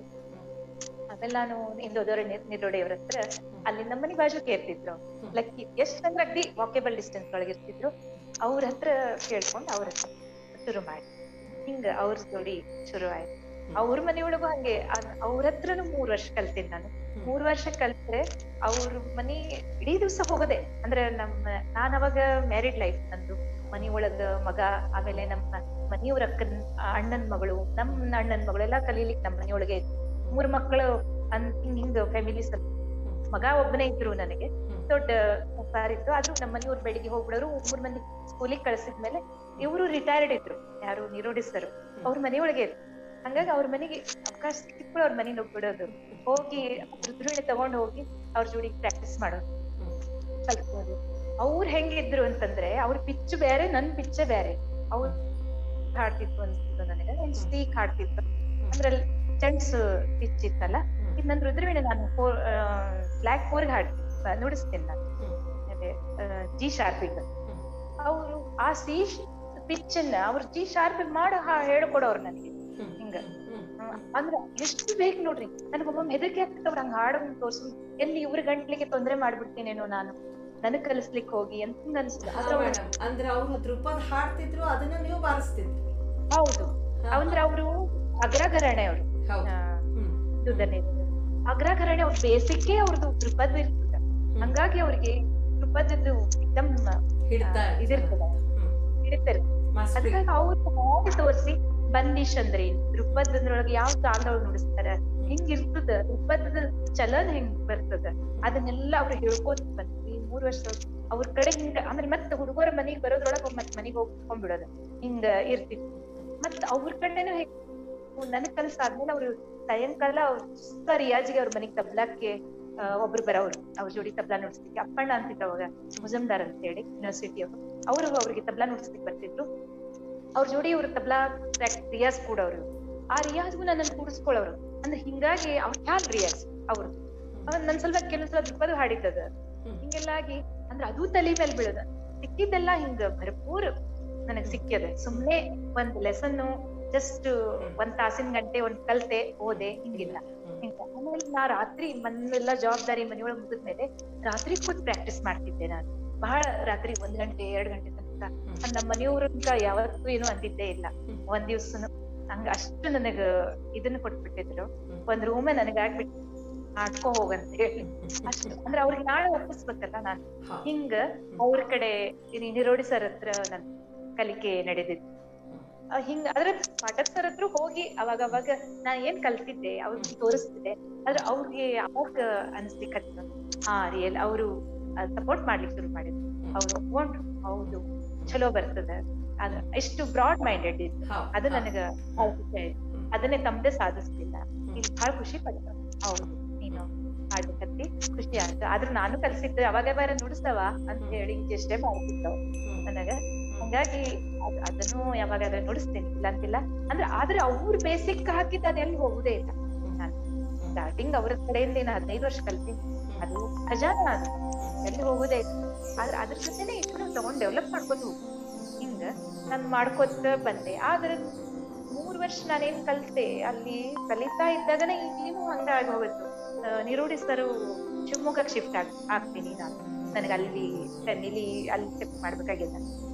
ಆಮೇಲೆ ನಾನು ಇಂದೋದರ ನಿರೋಡೆಯವ್ರ ಹತ್ರ ಅಲ್ಲಿ ನಮ್ಮ ಮನೆ ಬಾಜು ಕೇರ್ತಿದ್ರು ಲೈಕ್ ಎಷ್ಟ್ ಅಂದ್ರೆ ಅಗ್ದಿ ವಾಕೇಬಲ್ ಡಿಸ್ಟೆನ್ಸ್ ಒಳಗೆ ಇರ್ತಿದ್ರು ಅವ್ರ ಹತ್ರ ಕೇಳ್ಕೊಂಡು ಅವ್ರ ಹತ್ರ ಶುರು ಮಾಡಿ ಹಿಂಗ ಅವ್ರ ಜೋಡಿ ಶುರು ಆಯ್ತು ಅವ್ರ ಮನೆಯೊಳಗೂ ಹಂಗೆ ಅದ್- ಅವ್ರ ಹತ್ರನು ಮೂರ್ ವರ್ಷ ಕಲ್ತೀನಿ ನಾನು ಮೂರ್ ವರ್ಷ ಕಲ್ತ್ರೆ ಅವ್ರ ಮನಿ ಇಡೀ ದಿವ್ಸ ಹೋಗೋದೆ ಅಂದ್ರೆ ನಮ್ಮ ನಾನ್ ಅವಾಗ ಮ್ಯಾರಿಡ್ ಲೈಫ್ ನಂದು ಮನಿ ಒಳಗ ಮಗ ಆಮೇಲೆ ನಮ್ಮ ಮನಿಯವ್ರ ಅಕ್ಕನ್ ಅಣ್ಣನ್ ಮಗಳು ನಮ್ ಅಣ್ಣನ್ ಮಗಳು ಎಲ್ಲಾ ಕಲೀಲಿಕ್ ನಮ್ಮ ಮನಿಯೊಳಗೆ ಇತ್ತು. ಮೂರ್ ಮಕ್ಕಳು ಅನ್ ಹಿಂಗ್ ಹಿಂಗ್ ಫ್ಯಾಮಿಲಿ ಸ್ವಲ್ಪ ಮಗ ಒಬ್ಬನೇ ಇದ್ರು ನನಗೆ ದೊಡ್ಡ ಕಾರ್ ಇತ್ತು ಆದ್ರೂ ನಮ್ಮ ಮನೆಯವ್ರು ಬೆಳಿಗ್ಗೆ ಹೋಗ್ಬಿಡೋರು ಮೂರ್ ಮಂದಿ ಸ್ಕೂಲಿಗೆ ಕಳ್ಸಿದ್ಮೇಲೆ ಇವರು ರಿಟೈರ್ಡ್ ಇದ್ರು ಯಾರು ನಿರೋಡಿಸರು ಅವ್ರ ಮನೆಯೊಳಗೆ ಇದ್ರು ಹಂಗಾಗಿ ಅವ್ರ ಮನೆಗೆ ಅವಕಾಶ ಸಿಕ್ಕಿದ್ರು ಅವ್ರ ಮನೆಗೆ ಹೋಗ್ಬಿಡೋದು ಹೋಗಿ ರುದ್ರುಣಿ ತಗೊಂಡ್ ಹೋಗಿ ಅವ್ರ ಜೋಡಿ ಪ್ರಾಕ್ಟೀಸ್ ಮಾಡೋದು ಕಲ್ತ್ಬೋದು ಅವ್ರು ಹೆಂಗಿದ್ರು ಅಂತಂದ್ರೆ ಅವ್ರ ಪಿಚ್ ಬೇರೆ ನನ್ ಪಿಚ್ಚೆ ಬೇರೆ ಅವ್ರು ಹಾಡ್ತಿತ್ತು ಅನ್ಸ್ತಿತ್ತು ನನಗೆ ನನ್ ಸ್ಟೀಕ್ ಹಾಡ್ತಿತ್ತು ಅಂದ್ರೆ ಚೆಂಡ್ಸ್ ಪಿಚ್ ಇತ್ತಲ್ಲ ಇದು ನನ್ ರುದ್ರವೀಣೆ ನಾನು ಫೋರ್ ಬ್ಲಾಕ್ ಫೋರ್ಗೆ ಹಾಡ್ತೀನಿ ನುಡಿಸ್ತೀನಿ ನಾನು ಅದೇ ಜಿ ಶಾರ್ಪಿಂಗ್ ಅವರು ಆ ಸಿ ಪಿಚ್ ಅನ್ನ ಅವ್ರು ಜಿ ಶಾರ್ಪ್ ಮಾಡ ಹೇಳ್ಕೊಡೋರು ನನಗೆ ಹಿಂಗ ಹ್ಮ್. ಅಂದ್ರ ಎಷ್ಟು ಬೇಕು ನೋಡ್ರಿ ನನಗೊಮ್ಮೊಮ್ಮೆ ಹೆದರಿಕೆ ಆಗ್ತವ್ರ ಹಂಗ ಹಾಡೋನ್ ತೋರ್ಸು ಎಲ್ಲಿ ಇವ್ರ ಗಂಟ್ಲಿಗೆ ತೊಂದ್ರೆ ಮಾಡ್ಬಿಡ್ತೀನೇನೋ ನಾನು ನನಗ್ ಕಲಿಸ್ಲಿಕ್ ಹೋಗಿ ಅಂತ ಹಿಂಗ್ ಅನ್ಸ್ತು ಆದ್ರೆ ಅವ್ರು- ಅಂದ್ರೆ ಅವ್ರು ದೃಪದ್ ಹಾಡ್ತಿದ್ರು ಅದನ್ನ ನೀವು ಬಾರಿಸ್ತಿದ್ರಿ ಹೌದು ಅಂದ್ರೆ ಅವರು ಅಗ್ರಗರಣೆ ಅವರು ಹೌದು ಹ್ಮ್. ಅಗ್ರಗರಣೆ ಅವ್ರ ಬೇಸಿಕ್ಕೇ ಅವ್ರದ್ದು ದೃಪದ್ ಇರ್ತದ ಹಂಗಾಗಿ ಅವ್ರಿಗೆ ದೃಪದದ್ದು ಎಕ್ದಮ್ ಹಿಡ್ತಾ ಆ, ಇದಿರ್ತದ. ಹ್ಮ್. ಹಿಡಿತಾರೆ ಮಾಸ್ಟ್ರಿ. ಅದಕ್ಕಾಗಿ ಅವ್ರು ಮಾಡಿ ತೋರಿಸಿ ಬಂದಿಶ್ ಅಂದ್ರೆ ಏನ್ ದೃಪದದ್ರೊಳಗೆ ಯಾವ ತಾಳದೊಳಗೆ ನುಡಿಸ್ತಾರ ಹೆಂಗ್ ಇರ್ತದ ದೃಪದದ ಚಲನ್ ಹೆಂಗ್ ಬರ್ತದ ಅದನ್ನೆಲ್ಲ ಅವ್ರು ಹೇಳ್ಕೋತ ಬಂದ್ವಿ ಮೂರ್ ವರ್ಷ ಅವ್ರ ಕಡೆ ಹಿಂಗ ಆಮೇಲೆ ಮತ್ತೆ ಹುಡುಗರ ಮನಿಗ್ ಬರೋದ್ರೊಳಗ ಮತ್ ಮನಿಗ್ ಹೋಗ್ಕೊಂಡ್ಬಿಡೋದು ಹಿಂಗ ಇರ್ತಿತ್ತು ಮತ್ ಅವ್ರ ಕಡೆನೂ ಹೆಂಗ್ ನನಗ್ ಕಲ್ಸಾದ್ಮೇಲೆ ಅವ್ರು ಸಾಯಂಕಾಲ ಅವ್ರ ಸುತ್ತ ರಿಯಾಜಿಗೆ ಅವ್ರ ಮನಿಗ್ ತಬ್ಲಾಕ್ಕೆ ಆ, ಒಬ್ರು ಬರೋರು ಅವ್ರ ಜೋಡಿ ತಬ್ಲಾ ನುಡಿಸ್ಲಿಕ್ಕೆ ಅಪ್ಪಣ್ಣ ಅಂತಿದ್ರು ಅವಾಗ ಮುಜಮ್ದಾರ್ ಅಂತ ಹೇಳಿ ಯೂನಿವರ್ಸಿಟಿ ಅವರು ಅವರು ಅವ್ರಿಗೆ ತಬ್ಲಾ ನುಡಿಸ್ಲಿಕ್ಕೆ ಬರ್ತಿದ್ರು ಅವ್ರ ಜೋಡಿ ಅವ್ರ ತಬ್ಲಾ ಪ್ರಾಕ್- ರಿಯಾಜ್ ಕೂಡವ್ರು ಆ ರಿಯಾಜ್ಗೂ ನನ್ನನ್ನು ಕೂಡಿಸ್ಕೊಳ್ಳೋರು ಅಂದ್ರೆ ಹಿಂಗಾಗಿ ಅವ್ರ ಖ್ಯಾಲ್ ರಿಯಾಜ್ ಅವ್ರು ಅವಾಗ ನನ್ ಸ್ವಲ್ಪ ಕೆಲವು ದೃಪದ ಹಾಡಿದ್ದದ ಹ್ಮ್. ಹಿಂಗೆಲ್ಲಾಗಿ ಅಂದ್ರೆ ಅದು ತಲೆ ಮೇಲೆ ಬೀಳದ ಸಿಕ್ಕಿದ್ದೆಲ್ಲ ಹಿಂಗ ಭರ್ಪೂರ್ ನನಗ್ ಸಿಕ್ಕ್ಯದ ಸುಮ್ನೆ ಒಂದ್ ಲೆಸನ್ ಜಸ್ಟ್ ಒಂದ್ ತಾಸಿನ ಗಂಟೆ ಒಂದ್ ಕಲ್ತೆ ಓದೆ ಹಿಂಗಿಲ್ಲ ಹಿಂಗ ಆಮೇಲೆ ನಾ ರಾತ್ರಿ ಮನೆಲ್ಲ ಜವಾಬ್ದಾರಿ ಮನೆಯೊಳಗ್ ಮುಗಿದ್ಮೇಲೆ ರಾತ್ರಿ ಕೂತ್ ಪ್ರಾಕ್ಟೀಸ್ ಮಾಡ್ತಿದ್ದೆ ನಾನು ಬಹಳ ರಾತ್ರಿ ಒಂದ್ ಗಂಟೆ ಎರಡ್ ಗಂಟೆ ತನಕ ಅದ್ ನಮ್ಮ ಮನೆಯವ್ರಂತ ಯಾವತ್ತೂ ಏನು ಅಂದಿದ್ದೇ ಇಲ್ಲ ಒಂದ್ ದಿವ್ಸನು ಹಂಗ ಅಷ್ಟು ನನಗ ಇದನ್ನ ಕೊಟ್ಬಿಟ್ಟಿದ್ರು ಒಂದ್ ರೂಮೇ ನನಗಾಗ್ಬಿಟ್ಟು ಆಡ್ಕೊ ಹೋಗಂತ ಹೇಳಿ ಅಷ್ಟು ಅಂದ್ರೆ ಅವ್ರಿಗೆ ನಾಳೆ ಒಪ್ಪಿಸ್ಬೇಕಲ್ಲ ನಾನು ಹೌದು. ಹಿಂಗ ಅವ್ರ ಕಡೆ ಈ ನಿರೋಡಿ ಸರ್ ಹತ್ರ ನನ್ ಕಲಿಕೆ ನಡೆದಿದ್ದು ಆ, ಹಿಂಗ ಅದ್ರ ಪಾಠಕ್ ಸರ್ ಹತ್ರ ಹೋಗಿ ಅವಾಗ ಅವಾಗ ನಾ ಏನ್ ಕಲ್ತಿದ್ದೆ ಅವ್ರಿಗೆ ತೋರಿಸ್ತಿದ್ದೆ ಆದ್ರೆ ಅವ್ರಿಗೆ ಅವಾಗ ಅನ್ಸ್ಲಿಕ್ಕತ್ತ ಹಾ ರಿಯಲ್ ಅವರು ಸಪೋರ್ಟ್ ಮಾಡ್ಲಿಕ್ಕೆ ಶುರು ಮಾಡಿದ್ರು ಅವ್ರು ಒಪ್ಕೊಂಡ್ರು ಹೌದು ಚಲೋ ಬರ್ತದ ಅದ ಎಷ್ಟು ಬ್ರಾಡ್ ಮೈಂಡೆಡ್ ಇತ್ತು ಹೌದು. ಅದು ಹೌದು. ನನಗ ಭಾಳ ಖುಷಿ ಆಯ್ತು ಅದನ್ನೇ ತಮ್ಮದೇ ಸಾಧಿಸ್ಲಿಲ್ಲ ಇಲ್ಲಿ ಬಹಳ ಖುಷಿ ಪಡ್ತ ಹೌದು ನೀನು ಮಾಡ್ಬೇಕಂತಿ ಖುಷಿ ಆಯ್ತು ಆದ್ರೂ ನಾನು ಕಲ್ಸಿದ್ದೆ ಅವಾಗ ಬೇರೆ ನುಡಿಸ್ತವ ಅಂತ ಹೇಳಿ ಎಷ್ಟೇ ಮಾಡ್ತಿದ್ದವ್ ಹ್ಮ್. ನನಗ ಹಂಗಾಗಿ ಅದ್- ಅದನ್ನು ಯಾವಾಗ ನುಡಿಸ್ತೇನೆ ಇಲ್ಲ ಅಂತಿಲ್ಲ ಅಂದ್ರೆ ಆದ್ರೆ ಅವ್ರ ಬೇಸಿಕ್ ಹಾಕಿದ್ ಅದೆಲ್ಲಿ ಹೋಗುದೇ ಇಲ್ಲ ನಾನು ಸ್ಟಾರ್ಟಿಂಗ್ ಅವ್ರ ಕಡೆಯಿಂದ ಏನು ಹದಿನೈದು ವರ್ಷ ಕಲ್ತೀನಿ ಅದು ಖಜಾನ ಅದು ಎಲ್ಲಿ ಹೋಗುದೇ ಇಲ್ಲ ಆದ್ರೆ ಅದ್ರ ಜೊತೆನೆ ಇಬ್ಬರು ತಗೊಂಡ್ ಡೆವಲಪ್ ಮಾಡ್ಕೊಂಡು ಹೋಗು ಹಿಂಗ ನಾನ್ ಮಾಡ್ಕೊತ ಬಂದೆ ಆದ್ರೆ ಮೂರ್ ವರ್ಷ ನಾನೇನ್ ಕಲ್ತೆ ಅಲ್ಲಿ ಕಲಿತಾ ಇದ್ದಾಗನೇ ಈಗ್ಲೂ ಹಂಗ ಆಗಿ ಹೋಗುತ್ತೆ ನಿರೂಢಿಸರು ಶಿವಮೊಗ್ಗಕ್ಕೆ ಶಿಫ್ಟ್ ಆಗ್ ಆಗ್ತೀನಿ ನಾನು ನನಗೆ ಅಲ್ಲಿ ಇಲ್ಲಿ ಅಲ್ಲಿ ಶಿಫ್ಟ್ ಮಾಡ್ಬೇಕಾಗಿಲ್ಲ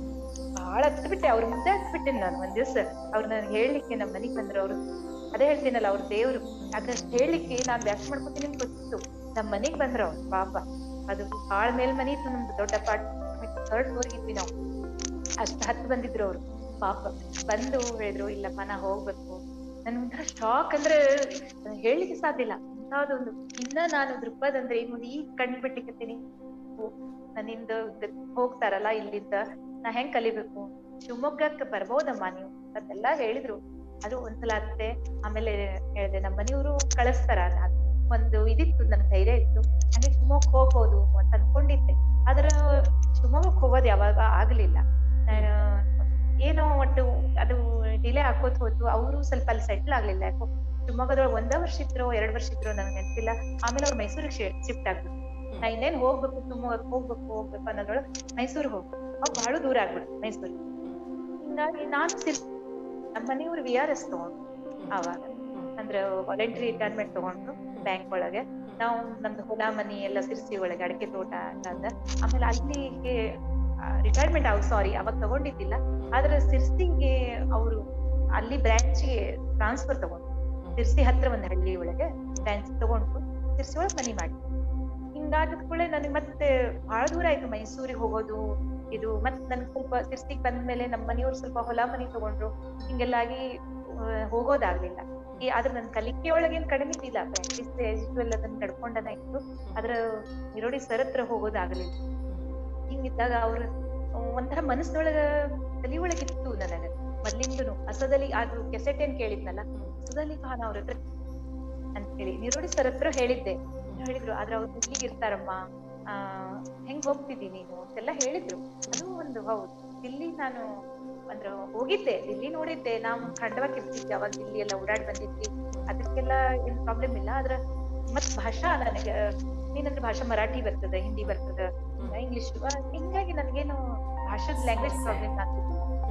ಬಹಳ ಹತ್ತು ಬಿಟ್ಟೆ ಅವ್ರ ಮುಂದೆ ಹತ್ತು ಬಿಟ್ಟೆ ನಾನು ಒಂದ್ ದಿವ್ಸ ಅವ್ರು ನನಗೆ ಹೇಳಲಿಕ್ಕೆ ನಮ್ಮ ಮನೆಗ್ ಬಂದ್ರು ಅವ್ರು ಅದೇ ಹೇಳ್ತೀನಲ್ಲ ಅವ್ರ ದೇವ್ರು ಅದಷ್ಟು ಹೇಳಲಿಕ್ಕೆ ನಾನ್ ವ್ಯಾಖ್ಯ ಮಾಡ್ಕೊತೀನಿ ಅಂತ ಗೊತ್ತಿತ್ತು ನಮ್ಮ ಮನೆಗ್ ಬಂದ್ರ ಅವ್ರು ಪಾಪ ಅದು ಬಾಳ ಮೇಲ್ ಮನೆ ಇತ್ತು ನಮ್ದು ದೊಡ್ಡ ಅಪಾರ್ಟ್ಮೆಂಟ್ ಥರ್ಡ್ ಫ್ಲೋರ್ ಇದ್ವಿ ನಾವು ಅಷ್ಟ್ ಹತ್ತು ಬಂದಿದ್ರು ಅವ್ರು ಪಾಪ ಬಂದು ಹೇಳಿದ್ರು ಇಲ್ಲಪ್ಪ ನಾ ಹೋಗ್ಬೇಕು ನನ್ ಒಂಥರ ಶಾಕ್ ಅಂದ್ರೆ ನಾನ್ ಹೇಳ್ಲಿಕ್ಕೆ ಸಾಧ್ಯ ಇಲ್ಲ ಅಂತದೊಂದು ಇನ್ನ ನಾನು ದೃಪದ್ ಅಂದ್ರೆ ಏನು ಈಗ ಕಣ್ ಬಿಟ್ಟಿಕತ್ತೀನಿ ನನ್ನಿಂದ ಗ- ಹೋಗ್ತಾರಲ್ಲ ಇಲ್ಲಿಂದ ನಾ ಹೆಂಗ್ ಕಲಿಬೇಕು ಶಿವಮೊಗ್ಗಕ್ಕೆ ಬರ್ಬೋದಮ್ಮ ನೀವು ಅಂತೆಲ್ಲಾ ಹೇಳಿದ್ರು ಅದು ಒಂದ್ಸಲ ಅತ್ತೆ ಆಮೇಲೆ ಹೇಳಿದೆ ನಮ್ಮ ಮನೆಯವರು ಕಳಿಸ್ತಾರ ನಾನ್ ಒಂದು ಇದಿತ್ತು ನನ್ ಧೈರ್ಯ ಇತ್ತು ಹಂಗೆ ಶಿವಮೊಗ್ಗ ಹೋಗ್ಬೋದು ಅಂತ ಅನ್ಕೊಂಡಿದ್ದೆ ಆದ್ರ ಶಿವಮೊಗ್ಗಕ್ಕೆ ಹೋಗೋದು ಯಾವಾಗ ಆಗ್ಲಿಲ್ಲ ನಾನು ಏನೋ ಒಟ್ಟು ಅದು ಡಿಲೇ ಆಕೋತ್ ಹೋಯ್ತು ಅವರು ಸ್ವಲ್ಪ ಅಲ್ಲಿ ಸೆಟ್ಲ್ ಆಗ್ಲಿಲ್ಲ ಯಾಕೋ ಶಿವಮೊಗ್ಗದೊಳಗೆ ಒಂದೇ ವರ್ಷ ಇದ್ರು ಎರಡ್ ವರ್ಷ ಇದ್ರು ನನಗೆ ನೆನಪಿಲ್ಲ ಆಮೇಲೆ ಅವ್ರು ಮೈಸೂರಿಗೆ ಶಿಫ್ಟ್ ಆಗ್ಬಿಟ್ಟು ನಾ ಇನ್ನೇನ್ ಹೋಗ್ಬೇಕು ಶಿವಮೊಗ್ಗಕ್ಕೆ ಹೋಗ್ಬೇಕು ಹೋಗ್ಬೇಕು ಅನ್ನೋದ್ರೊಳಗೆ ಮೈಸೂರಿಗೆ ಹೋಗ್ಬೇಕು ಅವ್ ಬಹಳ ದೂರ ಆಗ್ಬಿಡ್ತು ಮೈಸೂರಿಗೆ ಹಿಂಗಾಗಿ ನಾನು ಸಿರ್ ನಮ್ಮ ಮನೆಯವ್ರು ವಿ ಆರ್ ಎಸ್ ತಗೊಂಡು ಆವಾಗ ಅಂದ್ರೆ ವಾಲಂಟ್ರಿ ರಿಟೈರ್ಮೆಂಟ್ ತಗೊಂಡ್ರು ಬ್ಯಾಂಕ್ ಒಳಗೆ ನಾವು ನಮ್ದು ಹೊಲ ಮನಿ ಎಲ್ಲ ಸಿರ್ಸಿ ಒಳಗೆ ಅಡಕೆ ತೋಟ ಎಲ್ಲ ಅದ ಆಮೇಲೆ ಅಲ್ಲಿಗೆ ರಿಟೈರ್ಮೆಂಟ್ ಆಗ ಸಾರಿ ಅವಾಗ ತಗೊಂಡಿದ್ದಿಲ್ಲ ಆದ್ರೆ ಸಿರ್ಸಿಗೆ ಅವರು ಅಲ್ಲಿ ಬ್ರಾಂಚ್ಗೆ ಟ್ರಾನ್ಸ್ಫರ್ ತಗೊಂಡು ಸಿರ್ಸಿ ಹತ್ರ ಒಂದ್ ಹಳ್ಳಿ ಒಳಗೆ ಬ್ರಾಂಚ್ ತಗೊಂಡು ಸಿರ್ಸಿ ಒಳಗೆ ಮನಿ ಮಾಡಿ ಹಿಂಗಾದ ಕೂಡಲೇ ನನಗೆ ಮತ್ತೆ ಬಹಳ ದೂರ ಆಯ್ತು ಮೈಸೂರಿಗೆ ಹೋಗೋದು ಇದು ಮತ್ ನನ್ಗೆ ಸ್ವಲ್ಪ ಸಿರ್ಸಿಗೆ ಬಂದ್ಮೇಲೆ ನಮ್ಮ ಮನೆಯವ್ರು ಸ್ವಲ್ಪ ಹೊಲ ಮನಿ ತಗೊಂಡ್ರು ಹಿಂಗೆಲ್ಲ ಆಗಿ ಆ, ಹೋಗೋದಾಗ್ಲಿಲ್ಲ ಈ ಆದ್ರೆ ನನ್ ಕಲಿಕೆ ಒಳಗೇನ್ ಕಡಿಮೆ ಇದ್ದಿಲ್ಲ ಪ್ರಾಕ್ಟೀಸ್ ಯೂಶುವಲ್ ಅದನ್ನ ನಡ್ಕೊಂಡನ ಇತ್ತು ಅದ್ರ ನಿರೋಡಿ ಸರ್ ಹತ್ರ ಹೋಗೋದಾಗ್ಲಿಲ್ಲ ಹಿಂಗಿದ್ದಾಗ ಅವ್ರ ಒಂಥರ ಮನಸ್ಸೊಳಗ ತಲಿ ಒಳಗಿತ್ತು ನನಗ ಮೊದ್ಲಿಂದನು ಅಸದಲ್ಲಿ ಅದು ಕೆಸೆಟ್ ಏನ್ ಕೇಳಿದ್ನಲ್ಲ ಅಸದಲ್ಲಿ ಖಾನ್ ಅವ್ರ ಹತ್ರ ಅಂತ ಹೇಳಿ ನಿರೋಡಿ ಸರ್ ಹತ್ರ ಹೇಳಿದ್ದೆ ಹೇಳಿದ್ರು ಆದ್ರೆ ಅವ್ರು ದಿಲ್ಲಿಗೆ ಇರ್ತಾರಮ್ಮ ಆ ಹೆಂಗ್ ಹೋಗ್ತಿದ್ದೀನಿ ನೀನು ಅಂತೆಲ್ಲ ಹೇಳಿದ್ರು ಅದು ಒಂದು ಹೌದು ದಿಲ್ಲಿ ನಾನು ಅಂದ್ರೆ ಹೋಗಿದ್ದೆ ದಿಲ್ಲಿ ನೋಡಿದ್ದೆ ನಾವು ಖಂಡವಾಗಿ ಇರ್ತಿದ್ದೆ ಅವಾಗ ದಿಲ್ಲಿ ಎಲ್ಲ ಓಡಾಡಿ ಬಂದಿದ್ವಿ ಅದಕ್ಕೆಲ್ಲ ಏನ್ ಪ್ರಾಬ್ಲಮ್ ಇಲ್ಲ ಆದ್ರ ಮತ್ ಭಾಷಾ ನನಗೆ ಏನಂದ್ರೆ ಭಾಷಾ ಮರಾಠಿ ಬರ್ತದ ಹಿಂದಿ ಬರ್ತದ ಇಂಗ್ಲಿಷ್ ಹಿಂಗಾಗಿ ನನಗೇನು ಭಾಷಾದ ಲ್ಯಾಂಗ್ವೇಜ್ ಪ್ರಾಬ್ಲಮ್ ಆಗ್ತಿತ್ತು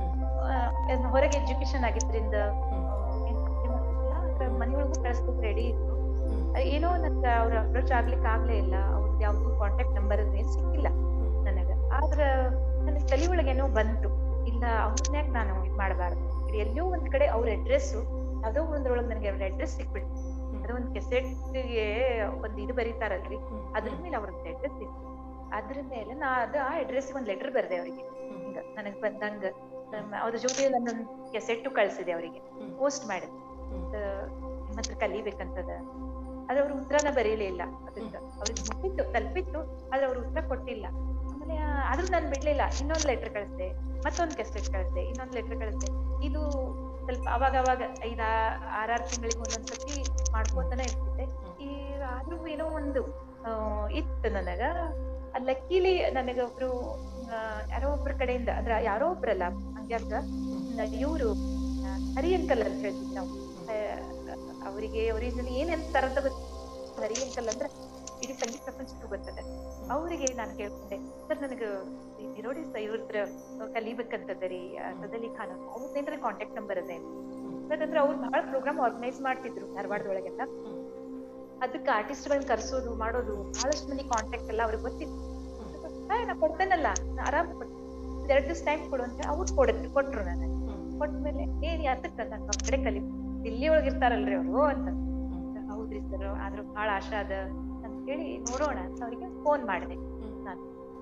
ಆ, ಹೊರಗೆ ಎಜುಕೇಶನ್ ಆಗಿದ್ರಿಂದ ಏನ್ problem ಆಗ್ತಿಲ್ಲ. ಆದ್ರ ಮನೆಯೊಳಗೂ ಕಳಿಸ್ಲಿಕ್ಕೆ ರೆಡಿ ಇತ್ತು ಅದ್ ಏನೋ ನನ್ಗ ಅವ್ರ ಅಪ್ರೋಚ್ ಆಗ್ಲಿಕ್ಕೆ ಆಗ್ಲೇ ಇಲ್ಲ ಅವ್ರದ್ದು ಯಾವ್ದು ಕಾಂಟ್ಯಾಕ್ಟ್ ನಂಬರ್ ಏನ್ ಸಿಕ್ಕಿಲ್ಲ ನನಗ ಆದ್ರ ನನ್ನ ತಲೆ ಒಳಗೇನೋ ಬಂತು ಇಲ್ಲ ಅವ್ರನ್ಯಾಕ್ ನಾನು ಇದ್ ಮಾಡಬಾರ್ದು ಎಲ್ಲೋ ಒಂದ್ ಕಡೆ ಅವ್ರ ಅಡ್ರೆಸ್ ಯಾವ್ದೋ ಒಂದ್ರೊಳಗ್ ನನಗೆ ಅವ್ರ ಅಡ್ರೆಸ್ ಸಿಕ್ಬಿಡ್ತು ಅದು ಒಂದ್ ಕೆಸೆಟ್ಗೆ ಒಂದ್ ಇದು ಬರೀತಾರಲ್ರಿ ಅದ್ರ ಮೇಲೆ ಅವ್ರದ್ದು ಅಡ್ರೆಸ್ ಇತ್ತು ಅದ್ರ ಮೇಲೆ ನಾ ಅದು ಆ ಅಡ್ರೆಸ್ ಒಂದ್ ಲೆಟರ್ ಬರ್ದೆ ಅವರಿಗೆ ಹಿಂಗ ನನಗ್ ಬಂದಂಗ ನಮ್ಮ- ಅವ್ರ ಜೊತೆ ನನ್ನೊಂದ್ ಕೆಸೆಟ್ಟು ಕಳ್ಸಿದೆ ಅವರಿಗೆ ಪೋಸ್ಟ್ ಮಾಡಿದೆ ನಿಮ್ಮ ಹತ್ರ ಕಲಿಬೇಕಂತದ ಆದ್ರೆ ಅವ್ರ ಉತ್ತರನ ಬರೀಲೇ ಇಲ್ಲ ಅದಕ್ಕ ಅವ್ರಿಗೆ ಮುಟ್ಟಿತ್ತು ತಲುಪಿತ್ತು ಆದ್ರೆ ಅವ್ರ ಉತ್ತರ ಕೊಟ್ಟಿಲ್ಲ ಆಮೇಲೆ ಆ, ಆದ್ರೂ ನಾನ್ ಬಿಡ್ಲಿಲ್ಲ ಇನ್ನೊಂದ್ ಲೆಟರ್ ಕಳಿಸ್ದೆ ಮತ್ತೊಂದ್ ಕೆಸೆಟ್ ಕಳಿಸ್ದೆ ಇನ್ನೊಂದ್ ಲೆಟರ್ ಕಳಿಸ್ದೆ ಇದು ಸ್ವಲ್ಪ ಅವಾಗ ಅವಾಗ ಐದ ಆರಾರು ತಿಂಗಳಿಗೆ ಒಂದೊಂದ್ಸತಿ ಮಾಡ್ಕೋತಾನೆ ಇರ್ತಿದ್ದೆ ಈ ಆದ್ರೂ ಏನೋ ಒಂದು ಆ, ಇತ್ತು ನನಗ ಲಕ್ಕೀಲಿ ನನಗ ಒಬ್ರು ಆ, ಯಾರೋ ಒಬ್ರ ಕಡೆಯಿಂದ ಅಂದ್ರ ಯಾರೋ ಒಬ್ರಲ್ಲ ಹಂಗ್ಯಾಕ ಇವ್ರು ಆ, ಹರಿ ಅಂಕಲ್ ಅಂತ ಹೇಳ್ತಿದ್ವಿ ನಾವು ಆ, ಅವರಿಗೆ ಒರಿಜಿನಲ್ ಏನ್ ಅಂತಾರಂತ ಗೊತ್ತಿಲ್ಲ ಹರಿ ಅಂಕಲ್ ಅಂದ್ರೆ ಇಡೀ ಸಂಗೀತ ಪ್ರಪಂಚಕ್ಕೂ ಗೊತ್ತದೆ ಅವರಿಗೆ ನಾನು ಕೇಳ್ಕೊಂಡೆ ಸರ್ ನನಗ ಇರೋಡಿ ಇವ್ರದ್ರ ಕಲಿಬೇಕಂತದ ರೀ ಸದಲಿ ಖಾನ್ ಅವ್ರದ್ದೇನ್ರ ಕಾಂಟ್ಯಾಕ್ಟ್ ನಂಬರ್ ಅದೇ ಯಾಕಂದ್ರೆ ಅವ್ರು ಬಹಳ ಪ್ರೋಗ್ರಾಮ್ ಆರ್ಗನೈಸ್ ಮಾಡ್ತಿದ್ರು ಧಾರವಾಡದೊಳಗೆಲ್ಲ ಅದಕ್ಕೆ ಆರ್ಟಿಸ್ಟ್ ಗಳನ್ನ ಕರ್ಸೋದು ಮಾಡೋದು ಬಹಳಷ್ಟು ಮಂದಿ ಕಾಂಟ್ಯಾಕ್ಟ್ ಎಲ್ಲ ಅವ್ರಿಗೆ ಗೊತ್ತಿತ್ತು ಹಾ ನಾ ಕೊಡ್ತೇನಲ್ಲ ನಾ ಆರಾಮ್ ಕೊಡ್ತೀನಿ ಒಂದ್ ಎರಡ್ ದಿವಸ ಟೈಮ್ ಕೊಡು ಅಂತ ಅವ್ರು ಕೊಡತ್ ಕೊಟ್ರು ನನಗೆ ಕೊಟ್ಮೇಲೆ ಏನ್ ಯಾತಕ್ಕ ನಂಗೆ ಅವ್ರ ಕಡೆ ಕಲಿ ದಿಲ್ಲಿ ಒಳಗ್ ಇರ್ತಾರಲ್ರಿ ಅವ್ರು ಅಂತ ಹೌದ್ರಿ ಸರ್ ಆದ್ರ ಬಹಳ ಆಶಾ ಅದ ಅಂತ ಹೇಳಿ ನೋಡೋಣ ಅಂತ ಅವ್ರಿಗೆ ಫೋನ್ ಮಾಡಿದೆ ನಾನು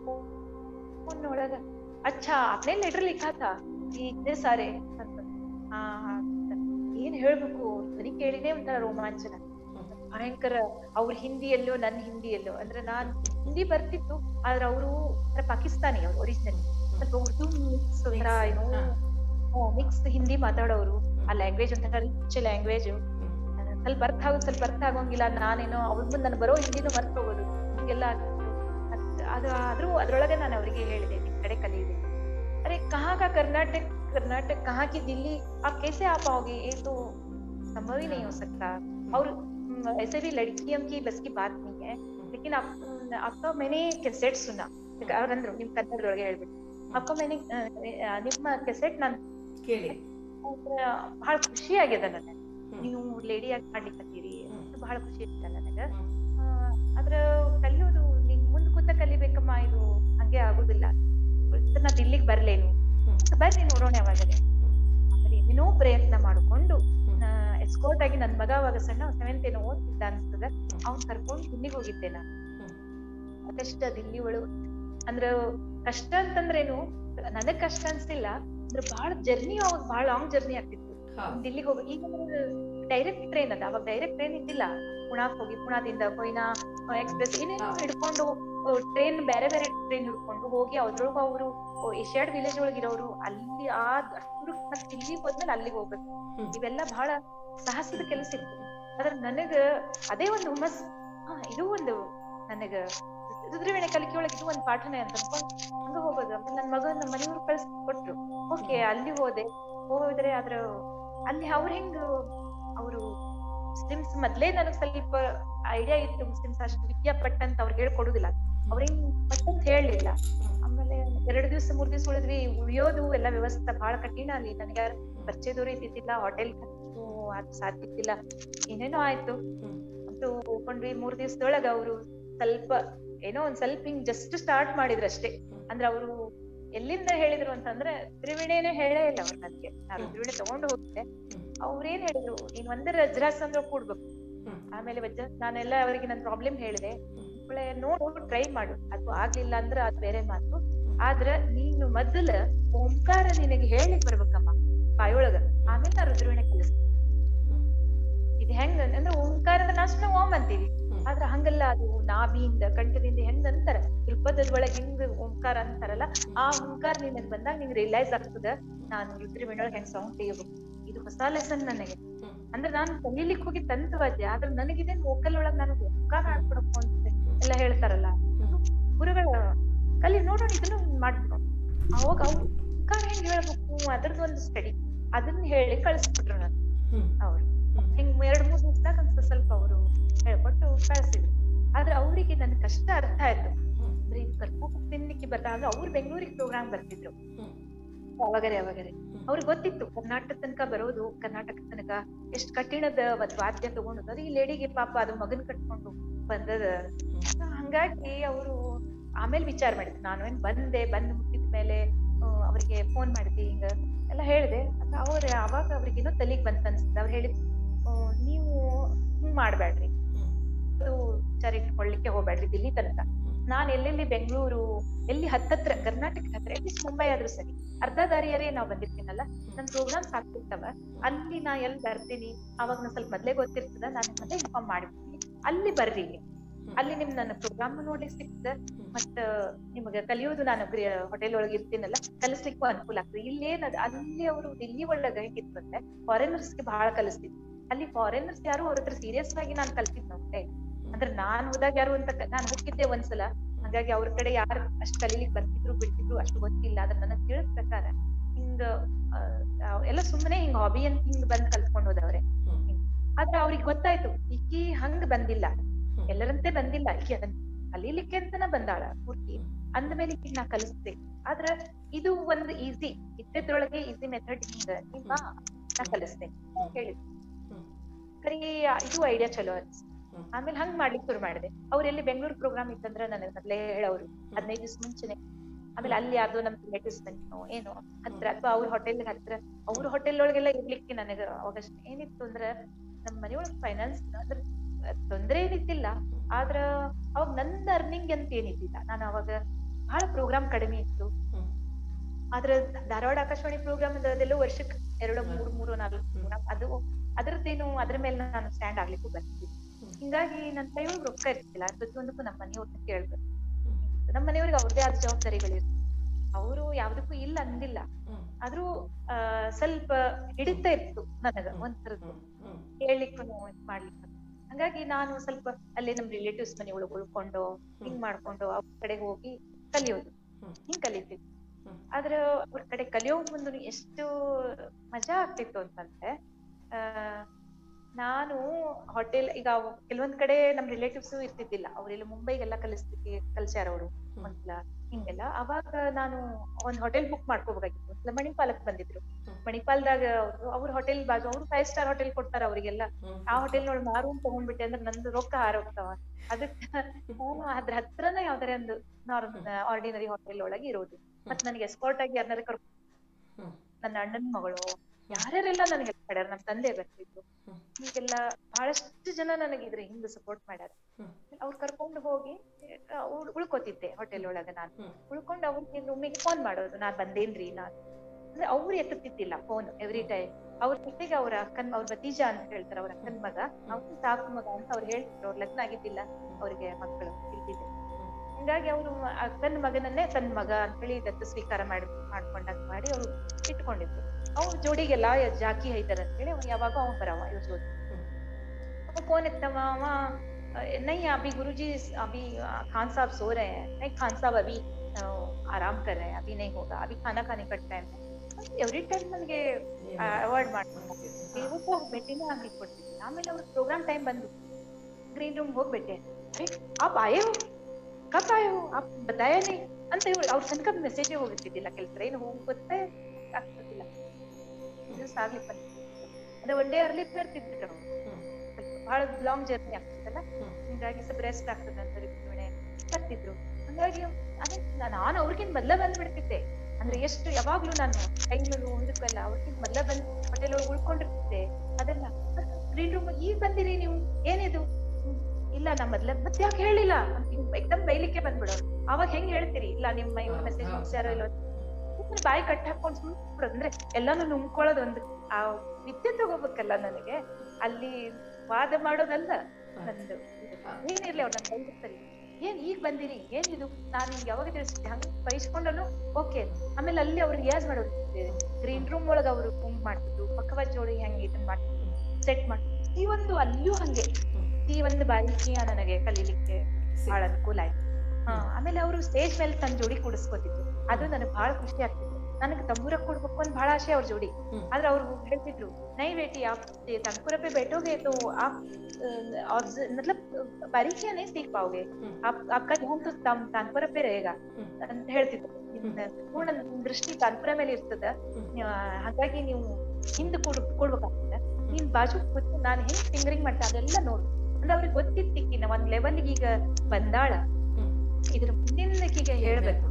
ಫೋನ್ ಒಳಗ ಅಚ್ಚಾ ಅಪ್ನೇ ಲೆಟರ್ ಲಿಖಾತ ಇದ್ದೇ ಸಾರೆ ಅಂತ ಆ ಅಂತ. ಏನ್ ಹೇಳ್ಬೇಕು ಧ್ವನಿ ಕೇಳಿನೇ ಒಂಥರ ರೋಮಾಂಚನ ಭಯಂಕರ ಅವ್ರ ಹಿಂದಿಯಲ್ಲೋ ನನ್ನ ಹಿಂದಿಯಲ್ಲೋ ಅಂದ್ರೆ ನಾನ್ ಹಿಂದಿ ಬರ್ತಿತ್ತು ಆದ್ರೆ ಅವರು ಪಾಕಿಸ್ತಾನಿ ಅವ್ರು ಒರಿಜಿನಲ್ ಸ್ವಲ್ಪ ಉರ್ದು ಮಿಕ್ಸ್ ಒಂಥರ ಏನೋ ಮಿಕ್ಸ್ ಹಿಂದಿ ಮಾತಾಡೋರು ಆ ಲ್ಯಾಂಗ್ವೇಜ್ ಒಂಥರ ರಿಚ್ ಲ್ಯಾಂಗ್ವೇಜ್ ಸ್ವಲ್ಪ ಅರ್ಥ ಆಗೋದು ಸ್ವಲ್ಪ ಅರ್ಥ ಆಗೋಂಗಿಲ್ಲ ನಾನೇನೋ ಅವ್ರ ಮುಂದೆ ನಾನು ಬರೋ ಹಿಂದಿನೂ ಮರ್ತ್ ಹೋಗೋದು ಹಿಂಗೆಲ್ಲ ಆಗ್ತಿತ್ತು. ಅದ್- ಅದು ಆದ್ರೂ ಅದ್ರೊಳಗೆ ನಾನು ಅವರಿಗೆ ಹೇಳಿದೆ ನಿಮ್ ಕಡೆ ಕಲಿಯಿದೆ अरे कहाँ का कर्नाटक कर्नाटक कहाँ की दिल्ली आप कैसे आ पाओगे ये तो संभव ही नहीं हो सकता और हम्म, ऐसे भी लड़कियों की बस की बात नहीं है लेकिन आप हम्म, आपका मैंने कैसेट सुना ಅವ್ರಂದ್ರು ನಿಮ್ ಕನ್ನಡದೊಳಗೆ ಹೇಳ್ಬಿಟ್ಟು ಅಪ್ಪ मैंने ಆ, ಆ, ನಿಮ್ಮ ಕೆಸೆಟ್ ನಾನು ಕೇಳಿ ಬಹಳ ಖುಷಿ ಆಗ್ಯದ ನನಗೆ ನೀವು ಲೇಡಿ ಆಗಿ ಮಾಡ್ಲಿಕ್ಕತ್ತೀರಿ ಅಂತ ಬಹಳ ಖುಷಿ ಇತ್ತ ನನಗ ಆ, ಆದ್ರ ಕಲಿಯೋದು ನೀನ್ ಮುಂದ್ ಕೂತ ಕಲಿಬೇಕಮ್ಮ ಇದು ಹಂಗೆ ಆಗುದಿಲ್ಲ ನಾ ದಿಲ್ಲಿಗ್ ಬರ್ಲೇನು ಬರ್ರಿ ನೋಡೋಣ ಯಾವಾಗಲೇ ಆಮೇಲೆ ಏನೇನೋ ಪ್ರಯತ್ನ ಮಾಡಿಕೊಂಡು ಎಸ್ಕೋರ್ಟ್ ಆಗಿ ನನ್ ಮಗ ಅವಾಗ ಸಣ್ಣ ಸೆವೆಂತ್ ಏನೋ ಓದ್ತಿದ್ದ ಅನ್ಸ್ತದ ಅವ್ನ್ ಕರ್ಕೊಂಡು ದಿಲ್ಲಿಗೆ ಹೋಗಿದ್ದೆ ನಾನು ಕಷ್ಟ ದಿಲ್ಲಿ ಒಳಗೆ ಅಂದ್ರ ಕಷ್ಟ ಅಂತಂದ್ರೇನು ನನಗ್ ಕಷ್ಟ ಅನ್ಸಿಲ್ಲ ಅಂದ್ರೆ ಬಹಳ ಜರ್ನಿ ಅವಾಗ ಬಹಳ ಲಾಂಗ್ ಜರ್ನಿ ಆಗ್ತಿತ್ತು ದಿಲ್ಲಿಗೆ ಹೋಗಿ ಈಗ ಡೈರೆಕ್ಟ್ ಟ್ರೈನ್ ಅದ ಅವಾಗ ಡೈರೆಕ್ಟ್ ಟ್ರೈನ್ ಇದ್ದಿಲ್ಲ ಪುಣಾಕ್ ಹೋಗಿ ಪುಣಾದಿಂದ ಕೊಯ್ನಾ ಎಕ್ಸ್ಪ್ರೆಸ್ ಏನೇನೋ ಹಾ. ಹಿಡ್ಕೊಂಡು ಟ್ರೈನ್ ಬೇರೆ ಬೇರೆ ಟ್ರೈನ್ ಹುಡ್ಕೊಂಡು ಹೋಗಿ ಅದ್ರೊಳಗ ಅವರು ಏಷ್ಯಾಡ್ ವಿಲೇಜ್ ಒಳಗ್ ಇರೋರು ಅಲ್ಲಿ ಆ ಅಷ್ಟು ಮತ್ತ್ ಇಲ್ಲಿ ಹೋದ್ಮೇಲೆ ಅಲ್ಲಿಗೆ ಹೋಗ್ಬೇಕು ಹ್ಮ್. ಇವೆಲ್ಲ ಬಹಳ ಸಾಹಸದ ಕೆಲಸ ಇತ್ತು ಆದ್ರೆ ನನಗ ಅದೇ ಒಂದು ಹುಮ್ಮಸ್ ಹಾ ಇದು ಒಂದು ನನಗ ರುದ್ರವೇಣೆ ಕಲಿಕೆ ಒಳಗೆ ಇದು ಒಂದು ಪಾಠನೇ ಅಂತ ಅನ್ಕೊಂಡ್ ಹಂಗ ಹೋಗೋದು ಆಮೇಲೆ ನನ್ ಮಗ ನಮ್ಮ ಮನೆಯವ್ರು ಕಳ್ಸಿ ಕೊಟ್ರು ಓಕೆ ಅಲ್ಲಿ ಹೋದೆ ಹೋದ್ರೆ ಅದ್ರ ಅಲ್ಲಿ ಅವ್ರ ಹೆಂಗ ಅವರು ಮುಸ್ಲಿಮ್ಸ್ ಮೊದ್ಲೇ ನನಗ್ ಸ್ವಲ್ಪ ಐಡಿಯಾ ಇತ್ತು ಮುಸ್ಲಿಮ್ಸ್ ಅಷ್ಟು ವಿದ್ಯಾಪಟ್ಟ ಅಂತ ಅವ್ರಿಗೆ ಹೇಳ್ಕೊಡುದಿಲ್ಲ ಅವ್ರೇನ್ ಪಟ್ಟಂತ ಹೇಳಲಿಲ್ಲ ಆಮೇಲೆ ಎರಡ್ ದಿವ್ಸ ಮೂರ್ ದಿವ್ಸ ಉಳಿದ್ವಿ ಉಳಿಯೋದು ಎಲ್ಲ ವ್ಯವಸ್ಥೆ ಬಹಳ ಕಠಿಣ ಅಲ್ಲಿ ನನಗೆ ಯಾರು ಪರಿಚಯದವ್ರು ಇದ್ದಿದ್ದಿಲ್ಲ ಹೋಟೆಲ್ ಖರ್ಚು ಅದು ಸಾಧ್ಯ ಇದ್ದಿಲ್ಲ ಏನೇನೋ ಆಯ್ತು ಹ್ಮ್. ಅಂತೂ ಹೋಗ್ಕೊಂಡ್ವಿ ಮೂರ್ ದಿವ್ಸದೊಳಗ ಅವರು ಸ್ವಲ್ಪ ಏನೋ ಒಂದ್ ಸ್ವಲ್ಪ ಹಿಂಗ್ ಜಸ್ಟ್ ಸ್ಟಾರ್ಟ್ ಮಾಡಿದ್ರು ಅಷ್ಟೇ ಅಂದ್ರೆ ಅವರು ಎಲ್ಲಿಂದ ಹೇಳಿದ್ರು ಅಂತಂದ್ರೆ ತ್ರಿವಿಣೇನೆ ಹೇಳೇ ಇಲ್ಲ ಅವ್ರು ನನ್ಗೆ ನಾನು ತ್ರಿವಿಣೆ ತಗೊಂಡು ಹೋಗಿದ್ದೆ ಅವ್ರೇನ್ ಹೇಳಿದ್ರು ನೀನ್ ಒಂದೇ ವಜ್ರಾಸ್ ಅಂದ್ರೆ ಕೂಡ್ಬೇಕು ಹ್ಮ್. ಆಮೇಲೆ ವಜ್ರ ನಾನೆಲ್ಲ ಅವರಿಗೆ ನನ್ ಪ್ರಾಬ್ಲಮ್ ಹೇಳಿದೆ ಒಳ್ಳೆ ನೋಡು ಟ್ರೈ ಮಾಡು ಅದು ಆಗ್ಲಿಲ್ಲ ಅಂದ್ರೆ ಅದ್ ಬೇರೆ ಮಾತು ಆದ್ರ ನೀನು ಮೊದಲ ಓಂಕಾರ ನಿನಗೆ ಹೇಳಿ ಬರ್ಬೇಕಮ್ಮ ಬಾಯೊಳಗ ಆಮೇಲೆ ನಾ ರುದ್ರವೀಣೆ ಕಲಿಸ್ತೀನಿ ಇದು ಹೆಂಗ ಅಂದ್ರೆ ಓಂಕಾರದ ನಾವು ಸುಮ್ಮನೆ ಓಂ ಅಂತೀವಿ ಹ್ಮ್. ಆದ್ರ ಹಂಗಲ್ಲ ಅದು ನಾಭಿಯಿಂದ ಕಂಠದಿಂದ ಹೆಂಗ್ ಅಂತಾರ ದೃಪದದ ಒಳಗ್ ಹೆಂಗ್ ಓಂಕಾರ ಅಂತಾರಲ್ಲ ಆ ಓಂಕಾರ ನಿನಗ್ ಬಂದಾಗ ನಿಂಗ್ ರಿಯಲೈಸ್ ಆಗ್ತದ ನಾನು ರುದ್ರವೀಣೆ ಒಳಗ್ ಹೆಂಗ್ ಸೌಂಡ್ ತೆಗಿಬೇಕು ಇದು ಹೊಸ ಲೆಸನ್ ನನಗೆ ಹ್ಮ್. ಅಂದ್ರೆ ನಾನು ಕಲೀಲಿಕ್ ಹೋಗಿ ತಂತ್ರವಾದ್ಯ ಆದ್ರೆ ನನಗಿದೆ ವೋಕಲ್ ಒಳಗ್ ನನಗೆ ಓಂಕಾರ ಹಾಡ್ಕೊಡಪ್ಪ ಅಂತ ಎಲ್ಲ ಹೇಳ್ತಾರಲ್ಲ ಗುರುಗಳ ಕಲಿ ನೋಡೋಣ ಇದನ್ನು ಮಾಡ್ಬಿಡು ಅವಾಗ ಅವ್ರು ಓಂಕಾರ ಹೆಂಗ್ ಹೇಳ್ಬೇಕು ಅದ್ರದ್ದು ಒಂದು ಸ್ಟಡಿ ಅದನ್ನ ಹೇಳಿ ಕಳಿಸ್ಬಿಟ್ರು ನಾನು ಹ್ಮ್. ಅವ್ರು ಹ್ಮ್. ಹಿಂಗ್ ಎರಡ್ ಮೂರ್ ದಿವಸದಾಗ ಒಂದ್ ಸ್ವಲ್ಪ ಅವರು ಹೇಳ್ಕೊಟ್ಟು ಕಳ್ಸಿದ್ರು ಆದ್ರೆ ಅವರಿಗೆ ನನ್ ಕಷ್ಟ ಅರ್ಥ ಆಯ್ತು ಹ್ಮ್. ಅಂದ್ರೆ ಇದು ಕರ್ಕೊಂಡು ತಿನ್ಲಿಕ್ಕೆ ಬರ್ತಾರೆ ಅವ್ರು ಬೆಂಗಳೂರಿಗೆ ಪ್ರೋಗ್ರಾಮ್ ಬರ್ತಿದ್ರು ಹ್ಮ್. ಅವಾಗರೆ ಅವಾಗರೆ ಅವ್ರಿಗೆ ಗೊತ್ತಿತ್ತು ಕರ್ನಾಟಕ ತನಕ ಬರೋದು ಕರ್ನಾಟಕ ತನಕ ಎಷ್ಟ್ ಕಠಿಣದ ಒಂದ್ ವಾದ್ಯ ತಗೊಂಡು ಅದು ಈ ಲೇಡಿಗೆ ಪಾಪ ಅದು ಮಗನ್ ಕಟ್ಕೊಂಡು ಬಂದದ ಹಂಗಾಗಿ ಅವರು ಆಮೇಲೆ ವಿಚಾರ ಮಾಡಿದ್ರು ನಾನು ಏನ್ ಬಂದೆ ಬಂದ್ ಮುಟ್ಟಿದ ಮೇಲೆ ಅವ್ರಿಗೆ ಫೋನ್ ಮಾಡಿದ್ವಿ ಹಿಂಗ ಎಲ್ಲ ಹೇಳಿದೆ ಅವ್ರ ಅವಾಗ ಅವ್ರಿಗೇನೋ ತಲೆಗ್ ಬಂತ ಅನ್ಸುತ್ತೆ ಅವ್ರು ಹೇಳಿದ್ ಆ, ನೀವು ಹಿಂಗ್ ಮಾಡ್ಬೇಡ್ರಿ ಅದು ವಿಚಾರ ಇಟ್ಕೊಳ್ಳಿಕ್ಕೆ ಹೋಗ್ಬೇಡ್ರಿ ದಿಲ್ಲಿ ತನಕ ನಾನ್ ಎಲ್ಲೆಲ್ಲಿ ಬೆಂಗಳೂರು ಎಲ್ಲಿ ಹತ್ತತ್ರ ಕರ್ನಾಟಕ ಹತ್ರ ಅಟ್ಲೀಸ್ಟ್ ಮುಂಬೈ ಆದ್ರೂ ಸರಿ ಅರ್ಧ ದಾರಿಯರೇ ನಾವ್ ಬಂದಿರ್ತೀನಲ್ಲ ನನ್ ಪ್ರೋಗ್ರಾಮ್ಸ್ ಆಗ್ತಿರ್ತಾವ ಅಲ್ಲಿ ನಾ ಎಲ್ಲಿ ಬರ್ತೀನಿ ಅವಾಗ ನಾ ಸ್ವಲ್ಪ ಮೊದ್ಲೇ ಗೊತ್ತಿರ್ತದ ನಾನು ಮೊದ್ಲೇ ಇನ್ಫಾರ್ಮ್ ಮಾಡ್ಬಿಡ್ತೀನಿ ಅಲ್ಲಿ ಬರ್ರಿ ಅಲ್ಲಿ ನಿಮ್ ನನ್ನ ಪ್ರೋಗ್ರಾಮ್ ನೋಡ್ಲಿಕ್ಕೆ ಸಿಗ್ತದ ಮತ್ತ ನಿಮಗ ಕಲಿಯೋದು ನಾನು ಹೋಟೆಲ್ ಒಳಗೆ ಇರ್ತೀನಲ್ಲ ಕಲಿಸ್ಲಿಕ್ಕೂ ಅನುಕೂಲ ಆಗ್ತದೆ ಇಲ್ಲೇನದ ಅಲ್ಲಿ ಅವರು ದಿಲ್ಲಿ ಒಳಗ ಹೇಗಿತ್ತು ಅಂದ್ರೆ ಫಾರಿನರ್ಸ್ ಗೆ ಬಹಳ ಕಲಿಸ್ತಿದ್ರು ಅಲ್ಲಿ ಫಾರಿನರ್ಸ್ ಯಾರು ಅವ್ರ ಹತ್ರ ಸೀರಿಯಸ್ ಆಗಿ ನಾನ್ ಕಲ್ತಿದ್ ನೋಡ್ದೆ ಅಂದ್ರೆ ನಾನ್ ಹೋದಾಗ ಯಾರು ಅಂತ ಕ- ನಾನ್ ಹೋಗಿದ್ದೆ ಒಂದ್ಸಲ ಹಾಗಾಗಿ ಅವ್ರ ಕಡೆ ಯಾರು ಅಷ್ಟ್ ಕಲೀಲಿಕ್ ಬರ್ತಿದ್ರು ಬಿಡ್ತಿದ್ರು ಅಷ್ಟು ಗೊತ್ತಿಲ್ಲ ಆದ್ರೆ ನನಗ್ ತಿಳಿದ ಪ್ರಕಾರ ಹಿಂಗ ಆ, ಆ, ಎಲ್ಲ ಸುಮ್ಮನೆ ಹಿಂಗ್ ಹಾಬಿ ಅಂತ ಹಿಂಗ್ ಬಂದ್ ಕಲ್ತ್ಕೊಂಡ್ ಹೋದವ್ರೆ ಆದ್ರೆ ಅವ್ರಿಗೆ ಗೊತ್ತಾಯ್ತು ಈಕಿ ಹಂಗ್ ಬಂದಿಲ್ಲ ಎಲ್ಲರಂತೆ ಬಂದಿಲ್ಲ ಈಕಿ ಅದನ್ನ ಕಲೀಲಿಕ್ಕೆ ಅಂತನ ಬಂದಾಳ ಪೂರ್ತಿ ಅಂದ್ಮೇಲೆ ಈಗ ನಾ ಕಲಿಸ್ದೆ ಆದ್ರ ಇದು ಒಂದು ಈಸಿ ಇದ್ದದ್ರೊಳಗೆ ಈಸಿ ಮೆಥಡ್ ಹಿಂಗ ನಿಮ್ಮ ನಾ ಕಲಿಸ್ದೆ ಹೇಳಿ ಕರಿ ಇದು ಐಡಿಯಾ ಚಲೋ ಅನ್ಸ್ ಹ್ಮ್. ಆಮೇಲೆ ಹಂಗ್ ಮಾಡ್ಲಿಕ್ಕೆ ಶುರು ಮಾಡಿದೆ ಅವ್ರ ಎಲ್ಲಿ ಬೆಂಗಳೂರು ಪ್ರೋಗ್ರಾಮ್ ಇತ್ತಂದ್ರ ನನಗೆ ಮೊದ್ಲೇ ಹೇಳವ್ರು ಹದಿನೈದು ದಿವಸ ಮುಂಚೆನೆ ಆಮೇಲೆ ಅಲ್ಲಿ ಯಾರ್ದೋ ನಮ್ ರಿಲೇಟಿವ್ಸ್ ಬಂತು ಏನೋ ಹತ್ರ ಅಥವಾ ಅವ್ರ ಹೋಟೆಲ್ ಹತ್ರ ಅವ್ರ ಹೋಟೆಲ್ ಒಳಗೆಲ್ಲ ಇರ್ಲಿಕ್ಕೆ ನನಗ ಅವಾಗ ಅಷ್ಟ್ ಏನಿತ್ತು ಅಂದ್ರ ನಮ್ ಮನೆಯೊಳಗ್ ಫೈನಾನ್ಸ್ ಅಂದ್ರ ತೊಂದ್ರೆ ಏನಿದ್ದಿಲ್ಲ ಆದ್ರ ಅವಾಗ ನಂದ್ ಅರ್ನಿಂಗ್ ಅಂತ ಏನಿದ್ದಿಲ್ಲ ನಾನು ಅವಾಗ ಬಹಳ ಪ್ರೋಗ್ರಾಮ್ ಕಡಿಮೆ ಇತ್ತು ಹ್ಮ್. ಆದ್ರ ಧಾರವಾಡ ಆಕಾಶವಾಣಿ ಪ್ರೋಗ್ರಾಮ್ ಅದೆಲ್ಲ ವರ್ಷಕ್ಕೆ ಎರಡು ಮೂರು ಮೂರು ನಾಲ್ಕು ಪ್ರೋಗ್ರಾಮ್ ಅದು ಅದ್ರದ್ದೇನು ಅದ್ರ ಮೇಲೆ ನಾನು ಸ್ಟ್ಯಾಂಡ್ ಆಗ್ಲಿಕ್ಕೂ ಬರ್ತಿದ್ದೆ ಹ್ಮ್. ಹಿಂಗಾಗಿ ನನ್ ಕೈಯೊಳಗ್ ರೊಕ್ಕ ಇರ್ತಿಲ್ಲ ಪ್ರತಿಯೊಂದಕ್ಕೂ ನಮ್ಮ ಮನೆಯವ್ರನ್ನ ಕೇಳ್ಬೇಕು ನಮ್ಮ ಮನೆಯವ್ರಿಗೆ ಅವ್ರದೇ ಆದ ಜವಾಬ್ದಾರಿಗಳಿರ್ತವೆ ಅವರು ಯಾವ್ದಕ್ಕೂ ಇಲ್ಲ ಅಂದಿಲ್ಲ ಆದ್ರೂ ಆ ಸ್ವಲ್ಪ ಹಿಡಿತಾ ಇತ್ತು ನನಗ ಒಂಥರದ್ದು ಕೇಳಲಿಕ್ಕೂ ಮಾಡ್ಲಿಕ್ಕೂ ಹಂಗಾಗಿ ನಾನು ಸ್ವಲ್ಪ ಅಲ್ಲೇ ನಮ್ ರಿಲೇಟಿವ್ಸ್ ಮನೆ ಒಳಗ್ ಉಳ್ಕೊಂಡು ಹಿಂಗ್ ಮಾಡ್ಕೊಂಡು ಅವ್ರ ಕಡೆ ಹೋಗಿ ಕಲಿಯೋದು ಹ್ಮ್. ಹಿಂಗ್ ಕಲಿತಿದ್ದೆ ಹ್ಮ್. ಆದ್ರ ಅವ್ರ ಕಡೆ ಕಲಿಯೋ ಮುಂದೆ ಎಷ್ಟು ಮಜಾ ಆಗ್ತಿತ್ತು ಅಂತಂದ್ರೆ ಆ ನಾನು ಹೋಟೆಲ್ ಈಗ ಅವ್- ಕೆಲವೊಂದ್ ಕಡೆ ನಮ್ ರಿಲೇಟಿವ್ಸ್ ಇರ್ತಿದ್ದಿಲ್ಲ ಅವ್ರೆಲ್ಲ ಮುಂಬೈಗೆಲ್ಲ ಕಲಿಸ್ಲಿಕ್ಕೆ ಕಲ್ಸ್ಯಾರ ಅವರು ಹ್ಮ್. ಒಂದ್ಸಲ ಹಿಂಗೆಲ್ಲ ಅವಾಗ ನಾನು ಒಂದ್ ಹೋಟೆಲ್ ಬುಕ್ ಮಾಡ್ಕೋಬೇಕಾಗಿತ್ತು ಒಂದ್ಸಲ ಮಣಿಪಾಲಕ್ ಬಂದಿದ್ರು ಹ್ಮ್. ಮಣಿಪಾಲ್ದಾಗ ಅವ್ರು ಅವ್ರ ಹೋಟೆಲ್ ಬಾಜು ಅವ್ರು ಫೈವ್ ಸ್ಟಾರ್ ಹೋಟೆಲ್ ಕೊಡ್ತಾರ ಅವ್ರಿಗೆಲ್ಲ ಆ ಹೋಟೆಲ್ ನೋಡಿ ಮಾರು ತಗೊಂಡ್ಬಿಟ್ಟೆ ಅಂದ್ರೆ ನಂದು ರೊಕ್ಕ ಹಾರೋಗ್ತಾವ ಅದಕ್ಕ ನಾನು ಅದ್ರ ಹತ್ರನ ಯಾವ್ದಾರ ಒಂದು ನಾರ್ಮಲ್ ಆರ್ಡಿನರಿ ಹೋಟೆಲ್ ಒಳಗೆ ಇರೋದು ಮತ್ ನನಗೆ ಎಸ್ಕಾರ್ಟ್ ಆಗಿ ಯಾರನ್ನಾರ ಕರ್ಕೊಂಡು ಹ್ಮ್. ನನ್ನ ಅಣ್ಣನ್ ಮಗಳು ಯಾರ್ಯಾರೆಲ್ಲ ನನಗೆ ಹೆಲ್ಪ್ ಮಾಡ್ಯಾರ ನಮ್ ತಂದೆ ಬರ್ತಿದ್ರು ಹ್ಮ್. ಹೀಗೆಲ್ಲ ಬಹಳಷ್ಟು ಜನ ನನಗೆ ಇದ್ರ ಹಿಂದೆ ಸಪೋರ್ಟ್ ಮಾಡ್ಯಾರ ಹ್ಮ್. ಅವ್ರು ಕರ್ಕೊಂಡು ಹೋಗಿ ಆ, ಉಳ್- ಉಳ್ಕೋತಿದ್ದೆ ಹೋಟೆಲ್ ಒಳಗ ನಾನು ಹ್ಮ್. ಉಳ್ಕೊಂಡು ಅವ್ರಿಗೆ ರೂಮಿಗೆ ಫೋನ್ ಮಾಡೋದು ನಾನ್ ಬಂದೇನ್ರಿ ನಾನ್ ಅಂದ್ರೆ ಅವ್ರು ಎತ್ತುತ್ತಿದ್ದಿಲ್ಲ ಫೋನ್ ಎವ್ರಿ ಟೈಮ್ ಅವ್ರ ಜೊತೆಗೆ ಅವ್ರ ಅಕ್ಕನ್ ಅವ್ರ ಭತೀಜ ಅಂತ ಹೇಳ್ತಾರೆ ಅವ್ರ ಅಕ್ಕನ್ ಮಗ ಅವ್ನು ಸಾಕು ಮಗ ಅಂತ ಅವ್ರು ಹೇಳ್ತಿದ್ರು ಅವ್ರ ಲಗ್ನ ಆಗಿದ್ದಿಲ್ಲ ಅವ್ರಿಗೆ ಮಕ್ಕಳು ಇರ್ತಿದ್ದೆ ಹಿಂಗಾಗಿ ಅವರು ತನ್ನ ಮಗನನ್ನೇ ತನ್ನ ಮಗ ಅಂತೇಳಿ ದತ್ತು ಸ್ವೀಕಾರ ಮಾಡಿ ಮಾಡ್ಕೊಂಡಾಗ ಮಾಡಿ ಅವ್ರು ಇಟ್ಕೊಂಡಿದ್ರು ಅವ್ನ ಜೋಡಿಗೆಲ್ಲ ಜಾಕಿ ಐತಾರ ಅಂತೇಳಿ ಅವ್ನು ಯಾವಾಗ ಅವ್ನ್ ಬರವ ಇವ್ರ ಜೋಡಿ ಅವ ಫೋನ್ ಎತ್ತವ ಅವ नहीं अभी गुरुजी अभी खान साहब सो रहे हैं नहीं खान साहब अभी अ, आराम कर रहे हैं अभी नहीं होगा अभी खाना खाने का टाइम है ಎವ್ರಿ ಟೈಮ್ ನನಗೆ ಅವಾಯ್ಡ್ ಮಾಡ್ಕೊಂಡು ಇವತ್ತು ಅವ್ರು ಭೇಟಿನೇ ಆಗ್ಲಿಕ್ಕೆ ಕೊಡ್ತಿದ್ದೆ ಆಮೇಲೆ ಅವ್ರ ಪ್ರೋಗ್ರಾಮ್ ಟೈಮ್ ಬಂದು ಗ್ರೀನ್ ರೂಮ್ ಹೋಗ್ಬಿಟ್ಟೆ ಅರೆ ಆಪ್ ಆಯೇ ಹೋ ಕಬ್ ಆಯೇ ಹೋ ಆಪ್ ಬತಾಯ ನೀ ಅಂತ ಇವ್ರು ಅವ್ರ ತನಕ ಮೆಸೇಜೇ ಹೋಗಿರ್ತಿದ್ದಿಲ್ಲ ಕೆಲಸ ಏನು ಹೋಗ್ ಗೊತ್ತೇ ಆಗ್ತಿದ್ದಿಲ್ಲ ದಿವಸ ಆಗ್ಲಿಕ್ಕೆ ಬಂತು ಅದೇ ಒನ್ ಡೇ ಅರ್ಲಿ ಬರ್ತಿದ್ರು ಅವ್ರು. ಸ್ವಲ್ಪ ಬಹಳ ಲಾಂಗ್ ಜರ್ನಿ ಆಗ್ತದಲ್ಲ ಹಿಂಗಾಗಿ ಸ್ವಲ್ಪ ರೆಸ್ಟ್ ಆಗ್ತದೆ ಅಂತ ರಿಪೀಟ್ ಬರ್ತಿದ್ರು ಹಂಗಾಗಿ ಅದೇ ನಾನು ಅವ್ರಿಗಿಂತ ಮೊದ್ಲ ಬಂದ್ಬಿಡ್ತಿದ್ದೆ ಅಂದ್ರೆ ಎಷ್ಟು ಯಾವಾಗ್ಲೂ ನಾನು ಟೈಮಲ್ಲಿ ಮುಂದಕ್ಕೆಲ್ಲ ಅವ್ರಿಗಿಂತ ಮೊದ್ಲ ಬಂದ್ ಹೋಟೆಲ್ ಒಳಗೆ ಉಳ್ಕೊಂಡಿರ್ತಿದ್ದೆ ಅದೆಲ್ಲ ಗ್ರೀನ್ ರೂಮ್ ಈಗ ಬಂದಿರಿ ನೀವು ಏನಿದು ಹ್ಮ್, ಇಲ್ಲ ನಾ ಮೊದ್ಲ ಮತ್ತೆ ಯಾಕೆ ಹೇಳಿಲ್ಲ ಅಂತ ಹಿಂಗ್ ಎಕ್ದಮ್ ಬೈಲಿಕ್ಕೆ ಬಂದ್ಬಿಡೋರು ಅವಾಗ ಹೆಂಗ್ ಹೇಳ್ತೀರಿ ಇಲ್ಲ ನಿಮ್ಮ ಇವ್ರ ಮೆಸೇಜ್ ಮುಗಿಸ್ಯಾರೋ ಇಲ್ಲೋ ಸುಮ್ನೆ ಬಾಯಿ ಕಟ್ ಹಾಕೊಂಡ್ ಸುಮ್ಮನೆ ಬಿಡೋದು ಅಂದ್ರೆ ಎಲ್ಲಾನು ನುಂಗ್ಕೊಳ್ಳೋದು ಒಂದು ಆ ವಿದ್ಯೆ ತಗೋಬೇಕಲ್ಲ ನನಗೆ ಅಲ್ಲಿ ವಾದ ಮಾಡೋದಲ್ಲ ನಂದು ಏನಿರ್ಲಿ ಅವ್ರು ನನ್ನ ಬೈದಿರ್ತಾರೆ ಏನ್ ಈಗ ಬಂದಿರಿ ಏನಿದು ನಾನು ನಿಮ್ಗೆ ಯಾವಾಗ ತಿಳಿಸಿದ್ದೆ ಹಂಗ ಬೈಸ್ಕೊಂಡನು ಓಕೆ ಆಮೇಲೆ ಅಲ್ಲಿ ಅವ್ರು ರಿಯಾಜ್ ಮಾಡೋರು ಗ್ರೀನ್ ರೂಮ್ ಒಳಗ ಅವರು ಕುಂಗ್ ಮಾಡ್ತಿದ್ರು ಪಕ್ಕವ ಜೋಡಿ ಹೆಂಗೆ ಇದನ್ನ ಮಾಡ್ತಿದ್ರು ಸೆಟ್ ಮಾಡ್ತಿದ್ರು ಈ ಒಂದು ಅಲ್ಲಿಯೂ ಹಂಗೆ ಈ ಒಂದು ಬಾರಿಕೆಯ ನನಗೆ ಕಲೀಲಿಕ್ಕೆ ಬಹಳ ಅನುಕೂಲ ಆಯ್ತು ಹಾ ಆಮೇಲೆ ಅವರು ಸ್ಟೇಜ್ ಮೇಲೆ ತನ್ನ ಜೋಡಿ ಕೂಡಿಸ್ಕೊತಿದ್ರು ಅದು ನನಗೆ ಬಹಳ ಖುಷಿ ಆಗ್ತಿತ್ತು ನನಗೆ ತಂಬೂರ ಕೊಡ್ಬೇಕು ಅಂತ ಬಹಳ ಆಸೆ ಅವ್ರ ಜೋಡಿ ಹ್ಮ್. ಆದ್ರೆ ಅವ್ರು ಹೇಳ್ತಿದ್ರು ನೈ ಬೇಟಿ आप तानपुरा पे बैठोगे तो आप अ, obs- मतलब बारीकियां नहीं सीख पाओगे ಹ್ಮ್. आप आपका ध्यान तो तान- तानपुरा पे रहेगा ಹ್ಮ್. ಅಂತ ಹೇಳ್ತಿದ್ರು ನಿಮ್ನ ಪೂರ್ಣ ದೃಷ್ಟಿ ತಾನ್ಪುರ ಮೇಲೆ ಇರ್ತದ ಆ, ಹಾಗಾಗಿ ನೀವು ಹಿಂದ್ ಕೊಡ್ ಕೊಡ್ಬೇಕಾಗ್ತದೆ ನಿಮ್ ಬಾಜು ಕೂತು ನಾನು ಹೆಂಗ್ ಫಿಂಗರಿಂಗ್ ಮಾಡ್ತಾ ಅದೆಲ್ಲ ನೋಡು ಅಂದ್ರೆ ಅವ್ರಿಗೆ ಗೊತ್ತಿತ್ತಿಕ್ಕಿನ ಒಂದ್ ಲೆವೆಲ್ಗೆ ಈಗ ಬಂದಾಳ ಹ್ಮ್. ಇದ್ರ ಮುಂದಿನಕೀಗ ಹೇಳ್ಬೇಕು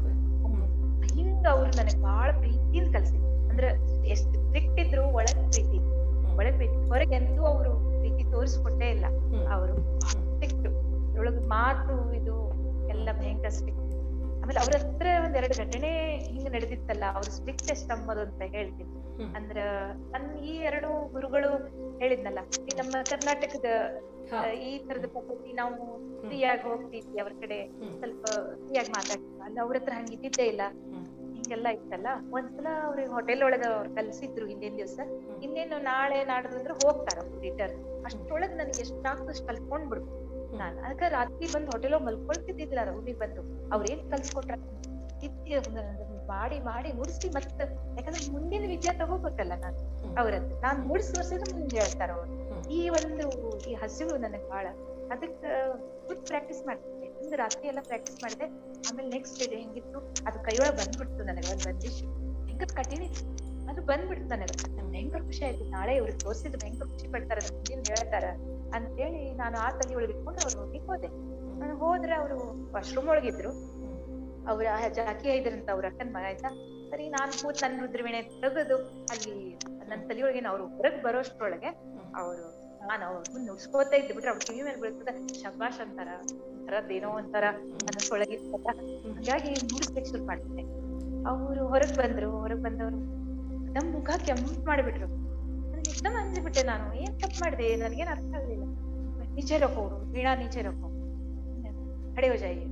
ಹಿಂಗ ಅವ್ರು ನನಗೆ ಬಹಳ ಪ್ರೀತಿಯಿಂದ ಕಲ್ಸಿದ್ರು ಅಂದ್ರೆ ಎಷ್ಟು ಸ್ಟ್ರಿಕ್ಟ್ ಇದ್ರು ಒಳಗ್ ಪ್ರೀತಿ ಒಳಗ್ ಪ್ರೀತಿ ಹೊರಗೆ ಎಂದೂ ಅವರು ಪ್ರೀತಿ ತೋರಿಸ್ಕೊಟ್ಟೇ ಇಲ್ಲ ಅವರು ಸ್ಟ್ರಿಕ್ಟ್ ಒಳಗ್ ಮಾತು ಇದು ಎಲ್ಲ ಭಯಂಕರ ಸ್ಟ್ರಿಕ್ಟ್ ಆಮೇಲೆ ಅವ್ರ ಹತ್ರ ಒಂದ್ ಎರಡು ಘಟನೆ ಹಿಂಗ ನಡೆದಿತ್ತಲ್ಲ ಅವ್ರ ಸ್ಟ್ರಿಕ್ಟ್ ಎಷ್ಟ್ ಅಂಬೋದು ಅಂತ ಹೇಳ್ತೀನಿ ಹ್ಮ್. ಅಂದ್ರ ನನ್ ಈ ಎರಡು ಗುರುಗಳು ಹೇಳಿದ್ನಲ್ಲ ಈ ನಮ್ಮ ಕರ್ನಾಟಕದ ಹಾ. ಆ, ಈ ತರದ ಪದ್ಧತಿ ನಾವು ಫ್ರೀಯಾಗಿ ಹೋಗ್ತಿದ್ವಿ ಅವ್ರ ಕಡೆ ಹ್ಮ್. ಸ್ವಲ್ಪ ಫ್ರೀಯಾಗಿ ಮಾತಾಡ್ತೀವಿ ಅಲ್ಲಿ ಅವ್ರ ಹತ್ರ ಹಂಗಿದ್ದಿದ್ದೇ ಇಲ್ಲ ಹ್ಮ್. ಹಿಂಗೆಲ್ಲ ಇತ್ತಲ್ಲ ಒಂದ್ಸಲ ಅವ್ರಿಗೆ ಹೋಟೆಲ್ ಒಳಗ ಅವ್ರು ಕಲ್ಸಿದ್ರು ಹಿಂದಿನ ದಿವ್ಸ ಇನ್ನೇನು ನಾಳೆ ನಾಡ್ದು ಅಂದ್ರೆ ಹೋಗ್ತಾರ ರಿಟರ್ನ್ ಅಷ್ಟ್ರೊಳಗ್ ನನಗೆ ಎಷ್ಟಾಗ್ತದೆ ಅಷ್ಟ್ ಕಲ್ತ್ಕೊಂಡ್ ಬಿಡು ನಾನ್ ಅದಕ್ಕ ರಾತ್ರಿ ಬಂದು ಹೋಟೆಲ್ ಒಳಗ್ ಮಲ್ಕೊಳ್ತಿದ್ದಿಲ್ಲ ರೂಮಿಗೆ ಬಂದು ಅವ್ರ ಏನ್ ಕಲ್ಸ್ಕೊಟ್ರ ತಿತ್ತಿ ಅದನ್ನ ಮಾಡಿ ಮಾಡಿ ಮುಡ್ಸಿ ಮತ್ತ ಯಾಕಂದ್ರೆ ಮುಂದಿನ ವಿದ್ಯೆ ತಗೋಬೇಕಲ್ಲ ನಾನು ಹ್ಮ್. ಅವ್ರದ್ದು ನಾನ್ ಮುಡ್ಸಿ ವರ್ಷದ ಮುಂದೆ ಹೇಳ್ತಾರ ಅವ್ರು ಹ್ಮ್. ಈ ಒಂದು ಈ ಹಸಿವು ನನಗ್ ಬಾಳ ಅದಕ್ಕ ಫುಡ್ ಪ್ರಾಕ್ಟೀಸ್ ಮಾಡ್ತಿದ್ದೆ ಒಂದು ರಾತ್ರಿ ಎಲ್ಲ ಪ್ರಾಕ್ಟೀಸ್ ಮಾಡಿದೆ ಆಮೇಲೆ ನೆಕ್ಸ್ಟ್ ಡೇ ಹೆಂಗಿತ್ತು ಅದು ಕೈಯೊಳಗ್ ಬಂದ್ಬಿಡ್ತು ನನಗೆ ಒಂದ್ ಬಂದಿಶ್ ಹೆಂಗ ಕಠಿಣ ಇತ್ತು. ಅದು ಬಂದ್ಬಿಡ್ತು ನನಗೆ ನಮ್ಗೆ ಭಯಂಕರ ಖುಷಿ ಆಯ್ತು ನಾಳೆ ಇವ್ರಿಗೆ ತೋರಿಸಿದ್ರೆ ಭಯಂಕರ ಖುಷಿ ಪಡ್ತಾರ ಮುಂದಿನ ಹೇಳ್ತಾರ ಅಂತೇಳಿ ನಾನು ಆ ತಲೆ ಒಳಗೆ ಇಟ್ಕೊಂಡು ಅವ್ರ ನೋಡ್ಲಿಕ್ಕೆ ಹೋದೆ ನಾನು ಹೋದ್ರೆ ಅವರು ವಾಶ್ರೂಮ್ ಒಳಗಿದ್ರು ಅವ್ರ ಜಾಕಿ ಇದ್ರಂತ ಅವ್ರ ಅಕ್ಕನ್ ಮಗ ಆಯ್ತಾ ಸರಿ ನಾನ್ ಕೂತ್ ನನ್ನ ರುದ್ರವೀಣೆ ತೆಗೆದು ಅಲ್ಲಿ ನನ್ನ ತಲೆಯೊಳಗೆ ಅವ್ರು ಹೊರಗ್ ಬರೋಷ್ಟ್ರೊಳಗೆ ಅವರು ನಾನು ಅವ್ರ ಮುಂದೆ ನುಡ್ಸ್ಕೋತಾ ಇದ್ದೆ ಬಿಟ್ರೆ ಅವ್ರ ಕಿವಿ ಮೇಲೆ ಬೀಳ್ತದ ಶಬಾಷ್ ಅಂತಾರ ಒಂಥರದ್ದೇನೋ ಒಂಥರ ಮನಸ್ಸೊಳಗೆ ಇರ್ತದ ಹಾಗಾಗಿ ನುಡಿಸ್ಲಿಕ್ಕೆ ಶುರು ಮಾಡ್ತಿದ್ದೆ ಅವ್ರು ಹೊರಗ್ ಬಂದ್ರು ಹೊರಗ್ ಬಂದವರು ನಮ್ ಮುಖ ಕೆಂಪು ಮಾಡಿಬಿಟ್ರು ನನಗೆ ಎಕ್ದಮ್ ಅಂದ್ಬಿಟ್ಟೆ ನಾನು ಏನ್ ತಪ್ಪು ಮಾಡಿದೆ ನನಗೇನ್ ಅರ್ಥ ಆಗ್ಲಿಲ್ಲ नीचे रखो वीणा नीचे रखो खड़े हो जाइए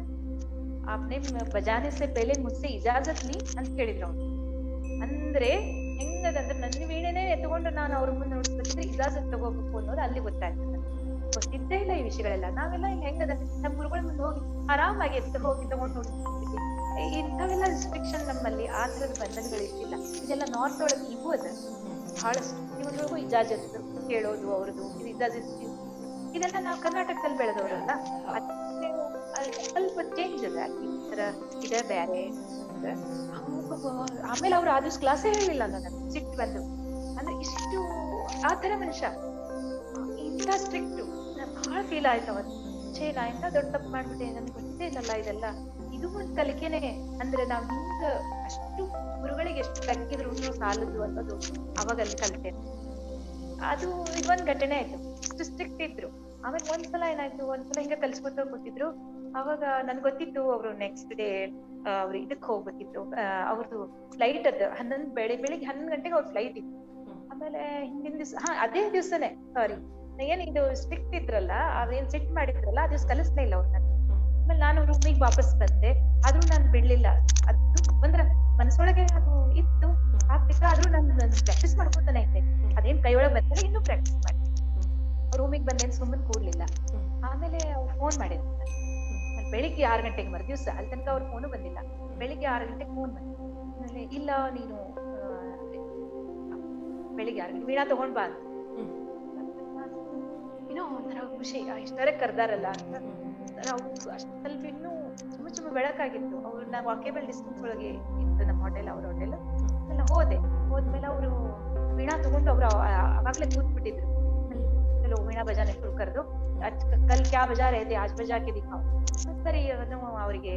आपने बजाने से पहले मुझसे इजाजत ली ಅಂತ ಕೇಳಿದ್ರು ಅವ್ರು ಅಂದ್ರೆ ಹೆಂಗದಂದ್ರೆ ನನ್ನ ವೀಣೆನೇ ಎತ್ಕೊಂಡು ನಾನು ಅವ್ರ ಮುಂದೆ ನೋಡ್ಸ್ಬೇಕಿದ್ರೆ ಇಜಾಜತ್ ತಗೋಬೇಕು ಅನ್ನೋದು ಅಲ್ಲಿ ಗೊತ್ತಾಯ್ತು ನನಗೆ. ಗೊತ್ತಿದ್ದೇ ಇಲ್ಲ ಈ ವಿಷಯಗಳೆಲ್ಲ ನಾವೆಲ್ಲ ಹಿಂಗ್ ಹೆಂಗದ ನಮ್ಮ ಗುರುಗಳ ಮುಂದೆ ಹೋಗಿ ಆರಾಮಾಗಿ ಎತ್ತು ಹೋಗಿ ತಗೊಂಡು ನೋಡ್ತಿದ್ವಿ ಇಂಥವೆಲ್ಲ ರಿಸ್ಟ್ರಿಕ್ಷನ್ ನಮ್ಮಲ್ಲಿ ಆ ತರದ ಬಂಧನಗಳು ಇರ್ಲಿಲ್ಲ ಇದೆಲ್ಲ ನಾರ್ತ್ ಒಳಗೆ ಇವು ಅದ ಬಹಳಷ್ಟು ಇವ್ರಿಗೂ ಇಜಾಜತ್ ಕೇಳೋದು ಅವ್ರದ್ದು ಇದು ಇಜಾಜತ್ ಇದೆಲ್ಲ ನಾವು ಕರ್ನಾಟಕದಲ್ಲಿ ಬೆಳೆದವರಲ್ಲ ಅದ್ ನೀವು ಅದ್ ಸ್ವಲ್ಪ ಚೇಂಜ್ ಅದ ಈ ತರ ಇದೆ ಬ್ಯಾರೆ ಅದ. ಅವಾಗ ಆಮೇಲೆ ಅವ್ರು ಆ ದಿವ್ಸ ಕ್ಲಾಸೇ ಹೇಳಿಲ್ಲ ನನಗೆ ಸಿಟ್ಟು ಬಂದು ಅಂದ್ರೆ ಇಷ್ಟು ಆ ತರ ಮನುಷ್ಯ ಇಂಥ ಸ್ಟ್ರಿಕ್ಟ್ ಬಹಳ ಫೀಲ್ ಆಯ್ತು ಅವತ್ತು ಛೇ ನಾ ಇಂಥ ದೊಡ್ಡ ತಪ್ಪು ಮಾಡ್ಬಿಟ್ಟೆ ನನಗೆ ಗೊತ್ತೇ ಇಲ್ಲಲ್ಲ ಇದೆಲ್ಲ ಇದು ಒಂದು ಕಲಿಕೆನೆ ಅಂದ್ರೆ ನಾವ್ ಹಿಂಗ ಅಷ್ಟು ಗುರುಗಳಿಗೆ ಎಷ್ಟು ತಗ್ಗಿದ್ರು ಸಾಲದು ಅನ್ನೋದು ಅವಾಗ ಅಲ್ಲಿ ಕಲಿತೆ ಅದು ಇದೊಂದ್ ಘಟನೆ ಆಯ್ತು ಅಷ್ಟು ಸ್ಟ್ರಿಕ್ಟ್ ಇದ್ರು ಆಮೇಲೆ ಒಂದ್ಸಲ ಏನಾಯ್ತು ಒಂದ್ಸಲ ಹಿಂಗ ಕಲ್ಸ್ಕೊತ ಕೂತಿದ್ರು ಅವಾಗ ನನ್ಗೆ ಗೊತ್ತಿತ್ತು ಅವ್ರು ನೆಕ್ಸ್ಟ್ ಡೇ ಅವ್ರು ಇದಕ್ ಹೋಗ್ಬೇಕಿತ್ತು ಆ, ಅವ್ರದ್ದು ಫ್ಲೈಟ್ ಅದ ಹನ್ನೊಂದ್ ಬೆಳಿ ಬೆಳಿಗ್ಗೆ ಹನ್ನೊಂದ್ ಗಂಟೆಗೆ ಅವ್ರ ಫ್ಲೈಟ್ ಇತ್ತು ಆಮೇಲೆ ಹಿಂದಿನ ದಿವ್ಸ ಹಾ ಅದೇ ದಿವ್ಸನೇ ಸಾರಿ ಏನ್ ಇದು ಸ್ಟ್ರಿಕ್ಟ್ ಇದ್ರಲ್ಲ ಅವೇನ್ ಸೆಟ್ ಮಾಡಿದ್ರಲ್ಲ ಆ ದಿವ್ಸ ಕಲಿಸ್ಲೇ ಇಲ್ಲ ಅವ್ರನ್ನ ಆಮೇಲೆ ನಾನು ರೂಮಿಗೆ ವಾಪಸ್ ಬಂದೆ ಆದ್ರೂ ನಾನು ಬಿಡ್ಲಿಲ್ಲ ಅದು ಅಂದ್ರ ಮನಸ್ಸೊಳಗೆ ಅದು ಇತ್ತು ಆಗ್ತಿತ್ತು ಆದ್ರೂ ನಾನು ಪ್ರಾಕ್ಟೀಸ್ ಮಾಡ್ಕೊತಾನೆ ಇದ್ದೆ ಅದೇನ್ ಕೈಯೊಳಗೆ ಬಂದ್ರೆ ಇನ್ನೂ ಪ್ರಾಕ್ಟೀಸ್ ಮಾಡಿ ರೂಮಿಗೆ ಬಂದೇನ್ ಸುಮ್ಮನೆ ಕೂಡ್ಲಿಲ್ಲ ಹ್ಮ್. ಆಮೇಲೆ ಅವ್ರು ಫೋನ್ ಮಾಡಿದ್ರು ನಾನ್ ಬೆಳಿಗ್ಗೆ ಆರು ಗಂಟೆಗೆ ಮರು ದಿವ್ಸ ಅಲ್ಲಿ ತನಕ ಅವ್ರ ಫೋನು ಬಂದಿಲ್ಲ ಬೆಳಿಗ್ಗೆ ಆರು ಗಂಟೆಗೆ ಫೋನ್ ಬಂತು ಆಮೇಲೆ ಇಲ್ಲ ನೀನು ಆ, ಬೆಳಿಗ್ಗೆ ಆರು ಗಂಟೆ ವೀಣಾ ತಗೊಂಡ್ ಬಾ ಅಂತ ಹ್ಮ್. ಏನೋ ಒಂಥರ ಖುಷಿ ಇಷ್ಟರೇ ಕರ್ದಾರಲ್ಲ ಅಂತ ನಾವು ಅಷ್ಟ್ ಸ್ವಲ್ಪ ಇನ್ನೂ ಚುಮ್ಮ ಚುಮ್ಮ ಬೆಳಕಾಗಿತ್ತು ಅವ್ರನ್ನ ವಾಕೇಬಲ್ ಡಿಸ್ಟೆನ್ಸ್ ಒಳಗೆ ಇತ್ತು ನಮ್ಮ ಹೋಟೆಲ್ ಅವ್ರ ಹೋಟೆಲ್ ಎಲ್ಲ ಹೋದೆ ಹೋದ್ಮೇಲೆ ಅವರು ವೀಣಾ ತಗೊಂಡು ಅವ್ರು ಅವಾಗ್ಲೇ ಕೂತ್ ಬಿಟ್ಟಿದ್ರು ಚಲೋ ವೀಣಾ ಬಜಾನೆ ಶುರು ಕರೆದು ಕಲ್ ಕ್ಯಾ ಬಜಾ ರಹತೆ ಆಜ್ ಬಜಾ ಕೆ ದಿಖಾವ್ ಸರಿ ನಾವು ಅವರಿಗೆ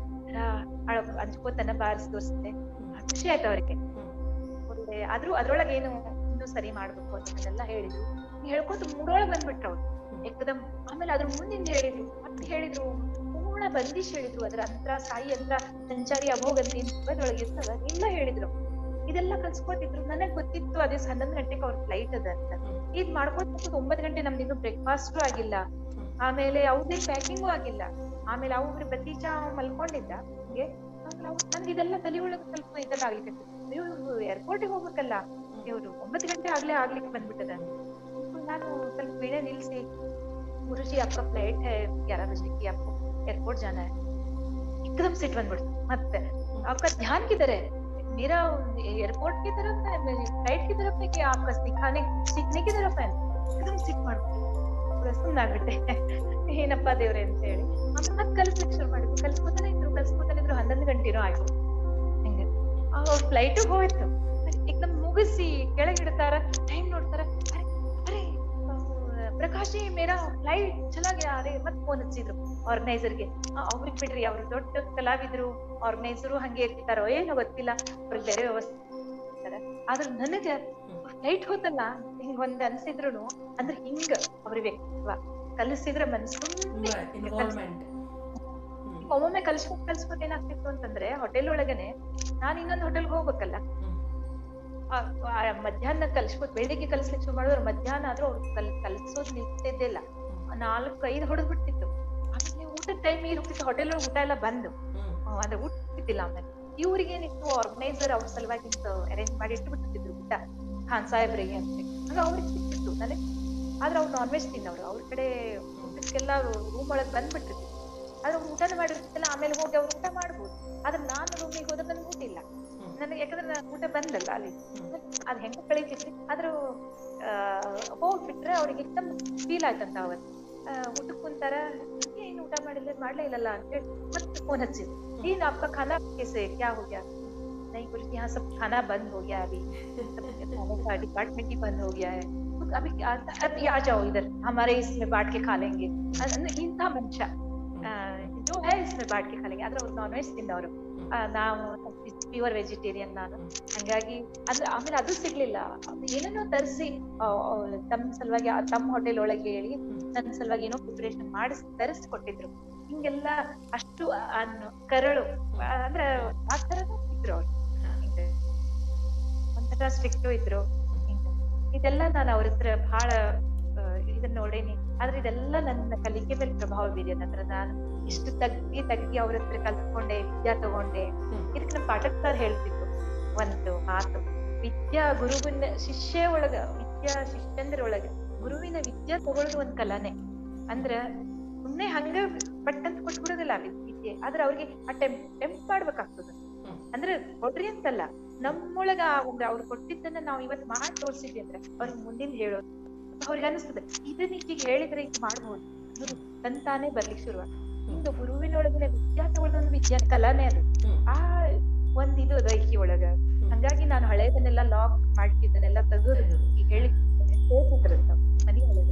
ಹಂಚ್ಕೋತನ ಬಾರಿಸಿ ತೋರಿಸಿದೆ ಖುಷಿ ಆಯ್ತು ಅವ್ರಿಗೆ ಒಳ್ಳೆ ಆದ್ರೂ ಅದ್ರೊಳಗೆ ಏನು ಇನ್ನೂ ಸರಿ ಮಾಡ್ಬೇಕು ಅದನ್ನೆಲ್ಲ ಹೇಳಿದ್ರು ಹೇಳ್ಕೊತ ಮೂಡೊಳಗೆ ಬಂದ್ಬಿಟ್ರು ಅವ್ರು ಏಕದಮ್ ಆಮೇಲೆ ಅದ್ರ ಮುಂದಿಂದ ಹೇಳಿದ್ರು ಮತ್ತೆ ಹೇಳಿದ್ರು ಪೂರ್ಣ ಬಂದಿಶ್ ಹೇಳಿದ್ರು ಅದ್ರ ಅಂತರ ಸಾಯಿ ಅಂತರ ಸಂಚಾರಿ ಅಭೋಗಂತಿ ಒಳಗೆ ಇರ್ತದ ಎಲ್ಲ ಹೇಳಿದ್ರು ಇದೆಲ್ಲ ಕಲ್ಸ್ಕೊತಿದ್ರು ನನಗ್ ಗೊತ್ತಿತ್ತು ಅದೇ ಹನ್ನೊಂದು ಗಂಟೆಗೆ ಅವ್ರ ಫ್ಲೈಟ್ ಅದ ಅಂತ ಇದ್ ಮಾಡ್ಕೊತ ಒಂಬತ್ತು ಗಂಟೆ ನಮ್ದಿನ್ನು ಬ್ರೇಕ್ಫಾಸ್ಟು ಆಗಿಲ್ಲ ಆಮೇಲೆ ಅವ್ರದೇ ಪ್ಯಾಕಿಂಗು ಆಗಿಲ್ಲ ಆಮೇಲೆ ಅವ್ರ ಬತ್ತೀಚ ಮಲ್ಕೊಂಡಿದ್ದ ಹಂಗೆ ಆಮೇಲೆ ಅವ್ರು ನನ್ಗೆ ಇದೆಲ್ಲ ತಲೆ ಒಳಗೆ ಸ್ವಲ್ಪ ಇದೆಲ್ಲ ಆಗ್ಲಿಕ್ಕೆ ಇವ್ರು ಏರ್ಪೋರ್ಟಿಗೆ ಹೋಗ್ಬೇಕಲ್ಲ ಇವ್ರು ಒಂಬತ್ತು ಗಂಟೆ ಆಗ್ಲೇ ಆಗ್ಲಿಕ್ಕೆ ಬಂದ್ಬಿಟ್ಟದ ನಾನು ಸ್ವಲ್ಪ ವೀಣೆ ನಿಲ್ಸಿ ಗುರುಜಿ आपका फ्लाइट है ग्यारह बजे की आपको एयरपोर्ट जाना है एकदम सिट ಬಂದ್ಬಿಡ್ತು ಮತ್ತೆ आपका ध्यान किधर है मेरा एयरपोर्ट की तरफ है फ्लाइट की तरफ है कि आपका सिखाने सीखने की तरफ है एकदम ಸಿಟ್ ಮಾಡ್ಬಿಟ್ಟು ಸುಮ್ಮನಾಗ್ಬಿಟ್ಟೆ ಏನಪ್ಪಾ ದೇವ್ರೆ ಅಂತ ಹೇಳಿ ಆಮೇಲೆ ಮತ್ತೆ ಕಲ್ಸ್ಲಿಕ್ಕೆ ಶುರು ಮಾಡಿದ್ರು ಕಲ್ಸ್ಕೊತಾನೆ ಇದ್ರು ಕಲ್ಸ್ಕೊತಾನೆ ಇದ್ರು ಹನ್ನೊಂದು ಗಂಟೆನೂ ಆಯ್ತು ಹಿಂಗೆ ಆ ಫ್ಲೈಟ್ ಹೋಯ್ತು ಈಗ ನಮ್ ಮುಗಿಸಿ ಕೆಳಗಿಡ್ತಾರ ಟೈಮ್ ನೋಡ್ತಾರ ಅರೆ ಅರೆ ಆ, ಪ್ರಕಾಶ್ ಜಿ ಮೇರಾ ಫ್ಲೈಟ್ ಚಲಾ ಗಯಾ ಅರೆ ಮತ್ ಫೋನ್ ಹಚ್ಚಿದ್ರು ಆರ್ಗನೈಸರ್ಗೆ ಅವ್ರಿಗೆ ಬಿಡ್ರಿ ಅವ್ರು ದೊಡ್ಡ ಕಲಾವಿದ್ರು ಆರ್ಗನೈಸರು ಹಂಗೆ ಇರ್ತಾರೋ ಏನೋ ಗೊತ್ತಿಲ್ಲ ಅವ್ರಿಗೆ ಬೇರೆ ವ್ಯವಸ್ಥೆ ಇರ್ತಾರೆ. ಆದ್ರೆ ನನಗೆ ಫ್ಲೈಟ್ ಹೋತಲ್ಲ ಹಿಂಗ್ ಒಂದ್ ಅನ್ಸಿದ್ರು ಅಂದ್ರೆ ಹಿಂಗ ಅವ್ರ ವ್ಯಕ್ತಿತ್ವ ಕಲಿಸಿದ್ರೆ ಮನ್ಸು ಇನ್ವಾಲ್ವ್ಮೆಂಟ್ ಒಮ್ಮೊಮ್ಮೆ ಕಲ್ಸ್ಕೊಟ್ ಕಲ್ಸ್ಕೊಟ್ ಏನಾಗ್ತಿತ್ತು ಅಂತಂದ್ರೆ ಹೋಟೆಲ್ ಒಳಗನೆ ನಾನ್ ಇನ್ನೊಂದ್ ಹೋಟೆಲ್ಗೆ ಹೋಗ್ಬೇಕಲ್ಲ ಆ, ಆ ಮಧ್ಯಾಹ್ನ ಕಲ್ಸ್ಕೊತ್ ಬೆಳಿಗ್ಗೆ ಕಲಿಸ್ಲಿಕ್ಕೆ ಶುರು ಮಾಡಿದ್ರು ಮಧ್ಯಾಹ್ನ ಆದ್ರೂ ಅವ್ರು ಕಲ್ ಕಲ್ಸೋದ್ ನಿಲ್ತಿದ್ದಿಲ್ಲ ನಾಲ್ಕು ಐದು ಹೊಡೆದ್ ಬಿಡ್ತಿತ್ತು ಆಮೇಲೆ ಊಟದ ಟೈಮ್ ಹೋಗ್ತಿತ್ತು ಹೋಟೆಲ್ ಒಳಗೆ ಊಟ ಎಲ್ಲ ಬಂದು ಆ, ಅಂದ್ರೆ ಊಟ ಸಿಗ್ತಿಲ್ಲ ಆಮೇಲೆ ಇವ್ರಿಗೆ ಏನಿತ್ತು ಆರ್ಗನೈಸರ್ ಅವ್ರ ಸಲುವಾಗಿ ಅರೇಂಜ್ ಮಾಡಿ ಇಟ್ಟು ಬಿಟ್ಟಿದ್ರು ಊಟ ಖಾನ್ ಸಾಹೇಬ್ರಿಗೆ ಅಂತ ಆಗ ಅವ್ರಿಗೆ ಸಿಕ್ತಿತ್ತು ನನಗೆ ಆದ್ರೆ ಅವ್ರು ನಾನ್ ವೆಜ್ ತಿನ್ನೋರು ಅವ್ರ ಕಡೆ ಊಟಕ್ಕೆಲ್ಲ ರೂಮ್ ಒಳಗ್ ಬಂದ್ಬಿಟ್ಟಿರ್ತಿತ್ತು ಆದ್ರೆ ಅವ್ರು ಊಟನ ಮಾಡಿರ್ತಿಲ್ಲ ಆಮೇಲೆ ಹೋಗಿ ಅವ್ರು ಊಟ ಮಾಡ್ಬೋದು ಆದ್ರೆ ನಾನು ರೂಮಿಗೆ ಹೋದ್ರೆ ನನ್ಗೆ ಊಟ ಇಲ್ಲ ನನಗೆ ಯಾಕಂದ್ರೆ ನಾನು ಊಟ ಬಂದಲ್ಲ ಅಲ್ಲಿ ಅದ್ ಹೆಂಗ ಕಳೀತಿದ್ರಿ ಆದ್ರೂ ಆ ಹೋಗ್ಬಿಟ್ರೆ ಅವ್ರಿಗೆ ಎಕ್ದಮ್ ಫೀಲ್ ಆಯ್ತಂತ ಅವತ್ತು ಊಟಕ್ಕೆ ಕುಂತಾರ ಏನ್ ಊಟ ಮಾಡಿಲ್ಲ ಮಾಡ್ಲೇ ಇಲ್ಲಲ್ಲ ಅಂತೇಳಿ ಮತ್ತೆ ಫೋನ್ ಹಚ್ಚಿದ್ರು ಏನ್ आपका खाना कैसे क्या हो गया नहीं कुछ यहाँ सब खाना बंद हो गया अभी खाने का डिपार्टमेंट ही बंद हो गया है तो अभी क्या- अभी आ जाओ इधर हमारे इसमें बांट के खा लेंगे ಅಂದ್ರೆ ಇಂಥ ಮನುಷ್ಯ ಆ, जो है इसमें बांट के खा लेंगे ಆದ್ರೆ ಅವ್ರು ನಾನ್ ವೆಜ್ ತಿನ್ನೋರು ಆ, ನಾವು ಪ್ಯೂರ್ ವೆಜಿಟೇರಿಯನ್ ನಾನು ಹಂಗಾಗಿ ಅಂದ್ರೆ ಆಮೇಲೆ ಅದು ಸಿಗ್ಲಿಲ್ಲ ಅದು ಏನೇನೋ ತರಿಸಿ ತಮ್ಮ ಸಲುವಾಗಿ ಆ ತಮ್ಮ ಹೋಟೆಲ್ ಒಳಗೆ ಹೇಳಿ ನನ್ನ ಸಲುವಾಗಿ ಏನೋ ಪ್ರಿಪರೇಷನ್ ಮಾಡಿಸಿ ತರಿಸಿ ಕೊಟ್ಟಿದ್ರು ಹಿಂಗೆಲ್ಲ ಅಷ್ಟು ಅನ್ನು ಕರಳು ಆ, ಅಂದ್ರೆ ಆ ತರನೂ ಇದ್ರು ಅವ್ರು ಹಿಂಗೆ ಒಂಥರ ಸ್ಟ್ರಿಕ್ಟು ಇದ್ರು ಹಿಂಗೆ. ಇದೆಲ್ಲ ನಾನು ಅವ್ರ ಹತ್ರ ಬಹಳ ಆ, ಇದನ್ನ ನೋಡೇನಿ ಆದ್ರೆ ಇದೆಲ್ಲ ನನ್ನ ಕಲಿಕೆ ಮೇಲೆ ಪ್ರಭಾವ ಬೀರಿದೆ ಅಂದ್ರೆ ನಾನು ಇಷ್ಟು ತಗ್ಗಿ ತಗ್ಗಿ ಅವ್ರ ಹತ್ರ ಕಲ್ತ್ಕೊಂಡೆ ವಿದ್ಯಾ ತಗೊಂಡೆ ಇದಕ್ಕೆ ನಮ್ಮ ಪಾಠಕ್ ಸರ್ ಹೇಳ್ತಿದ್ರು ಒಂದು ಮಾತು ವಿದ್ಯಾ ಗುರುವಿನ ಶಿಷ್ಯ ಒಳಗ ವಿದ್ಯಾ ಶಿಷ್ಯಂದ್ರ ಒಳಗ ಗುರುವಿನ ವಿದ್ಯಾ ತಗೊಳ್ಳೋದು ಒಂದ್ ಕಲಾನೆ ಅಂದ್ರ ಸುಮ್ನೆ ಹಂಗ ಪಟ್ಟಂತ ಕೊಟ್ಬಿಡೋದಿಲ್ಲ ಆ ವಿದ್ಯೆ ಆದ್ರೆ ಅವ್ರಿಗೆ ಆ ಟೆಂಪ್ ಟೆಂಪ್ ಮಾಡ್ಬೇಕಾಗ್ತದ ಅಂದ್ರೆ ಕೊಡ್ರಿ ಅಂತಲ್ಲ ನಮ್ಮೊಳಗ ಆ ಒಂದು ಅವ್ರು ಕೊಟ್ಟಿದ್ದನ್ನ ನಾವ್ ಇವತ್ ಮಾಡಿ ತೋರ್ಸಿದ್ವಿ ಅಂದ್ರೆ ಅವ್ರಿಗೆ ಮುಂದಿನ ಹೇಳೋದು ಅವ್ರಿಗೆ ಅನಿಸ್ತದೆ ಇದನ್ನ ಈಗ ಹೇಳಿದ್ರೆ ಈಗ ಮಾಡ್ಬೋದು ಅನ್ನೋದು ತಂತಾನೆ ಬರ್ಲಿಕ್ಕೆ ಶುರುವ ಹಿಂಗ ಗುರುವಿನೊಳಗಿನ ವಿದ್ಯಾ ತಗೊಳ್ಳೋದು ವಿದ್ಯಾ ಕಲಾನೇ ಅದು ಆ ಒಂದ್ ಇದು ಅದ ಈಕಿ ಒಳಗ ಹಂಗಾಗಿ ನಾನು ಹಳೇದನ್ನೆಲ್ಲ ಲಾಕ್ ಮಾಡ್ತಿದ್ದನ್ನೆಲ್ಲ ತೆಗೆದು ಈಗ ಹೇಳಿ ಹೇಳ್ತಿದ್ರಂತ ಮನಿ ಒಳಗ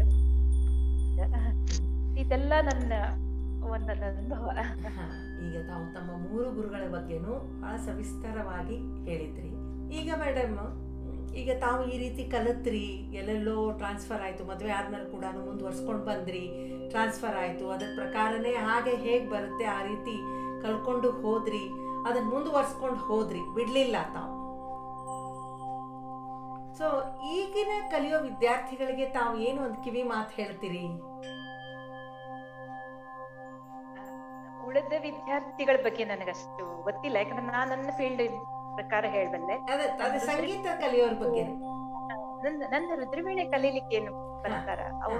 ಇದೆಲ್ಲ ನನ್ನ ಒಂದೊಂದು ಅನುಭವ ಹಾ, ಈಗ ತಾವು ತಮ್ಮ ಮೂರು ಗುರುಗಳ ಬಗ್ಗೆನೂ ಬಹಳ ಸವಿಸ್ತಾರವಾಗಿ ಹೇಳಿದ್ರಿ ಈಗ ಮೇಡಮ್ ಈಗ ತಾವು ಈ ರೀತಿ ಕಲಿತ್ರಿ ಎಲ್ಲೆಲ್ಲೋ ಟ್ರಾನ್ಸ್ಫರ್ ಆಯಿತು ಮದುವೆ ಆದ್ಮೇಲೆ ಕೂಡ ಮುಂದುವರ್ಸ್ಕೊಂಡು ಬಂದ್ರಿ ಟ್ರಾನ್ಸ್ಫರ್ ಆಯಿತು ಅದ್ರ ಪ್ರಕಾರನೇ ಹಾಗೆ ಹೇಗೆ ಬರುತ್ತೆ ಆ ರೀತಿ ಕಲ್ಕೊಂಡು ಹೋದ್ರಿ ಅದನ್ನ ಮುಂದುವರ್ಸ್ಕೊಂಡು ಹೋದ್ರಿ ಬಿಡ್ಲಿಲ್ಲ ತಾವು ಸೊ ಈಗಿನ ಕಲಿಯೋ ವಿದ್ಯಾರ್ಥಿಗಳಿಗೆ ತಾವು ಏನು ಒಂದು ಕಿವಿ ಮಾತು ಹೇಳ್ತೀರಿ ಉಳಿದ ವಿದ್ಯಾರ್ಥಿಗಳ ಬಗ್ಗೆ ನನಗಷ್ಟು ಗೊತ್ತಿಲ್ಲ ಯಾಕಂದ್ರೆ ನಾನ್ ನನ್ನ ಫೀಲ್ಡ್ ಪ್ರಕಾರ ಹೇಳ್ಬಲ್ಲೆ ಅದೇ ಅದೇ ಸಂಗೀತ ಕಲಿಯೋರ್ ಬಗ್ಗೆ ನನ್ನ ನನ್ನ ರುದ್ರವೀಣೆ ಕಲೀಲಿಕ್ಕೆ ಏನು ಬರ್ತಾರ ಅವ್ರ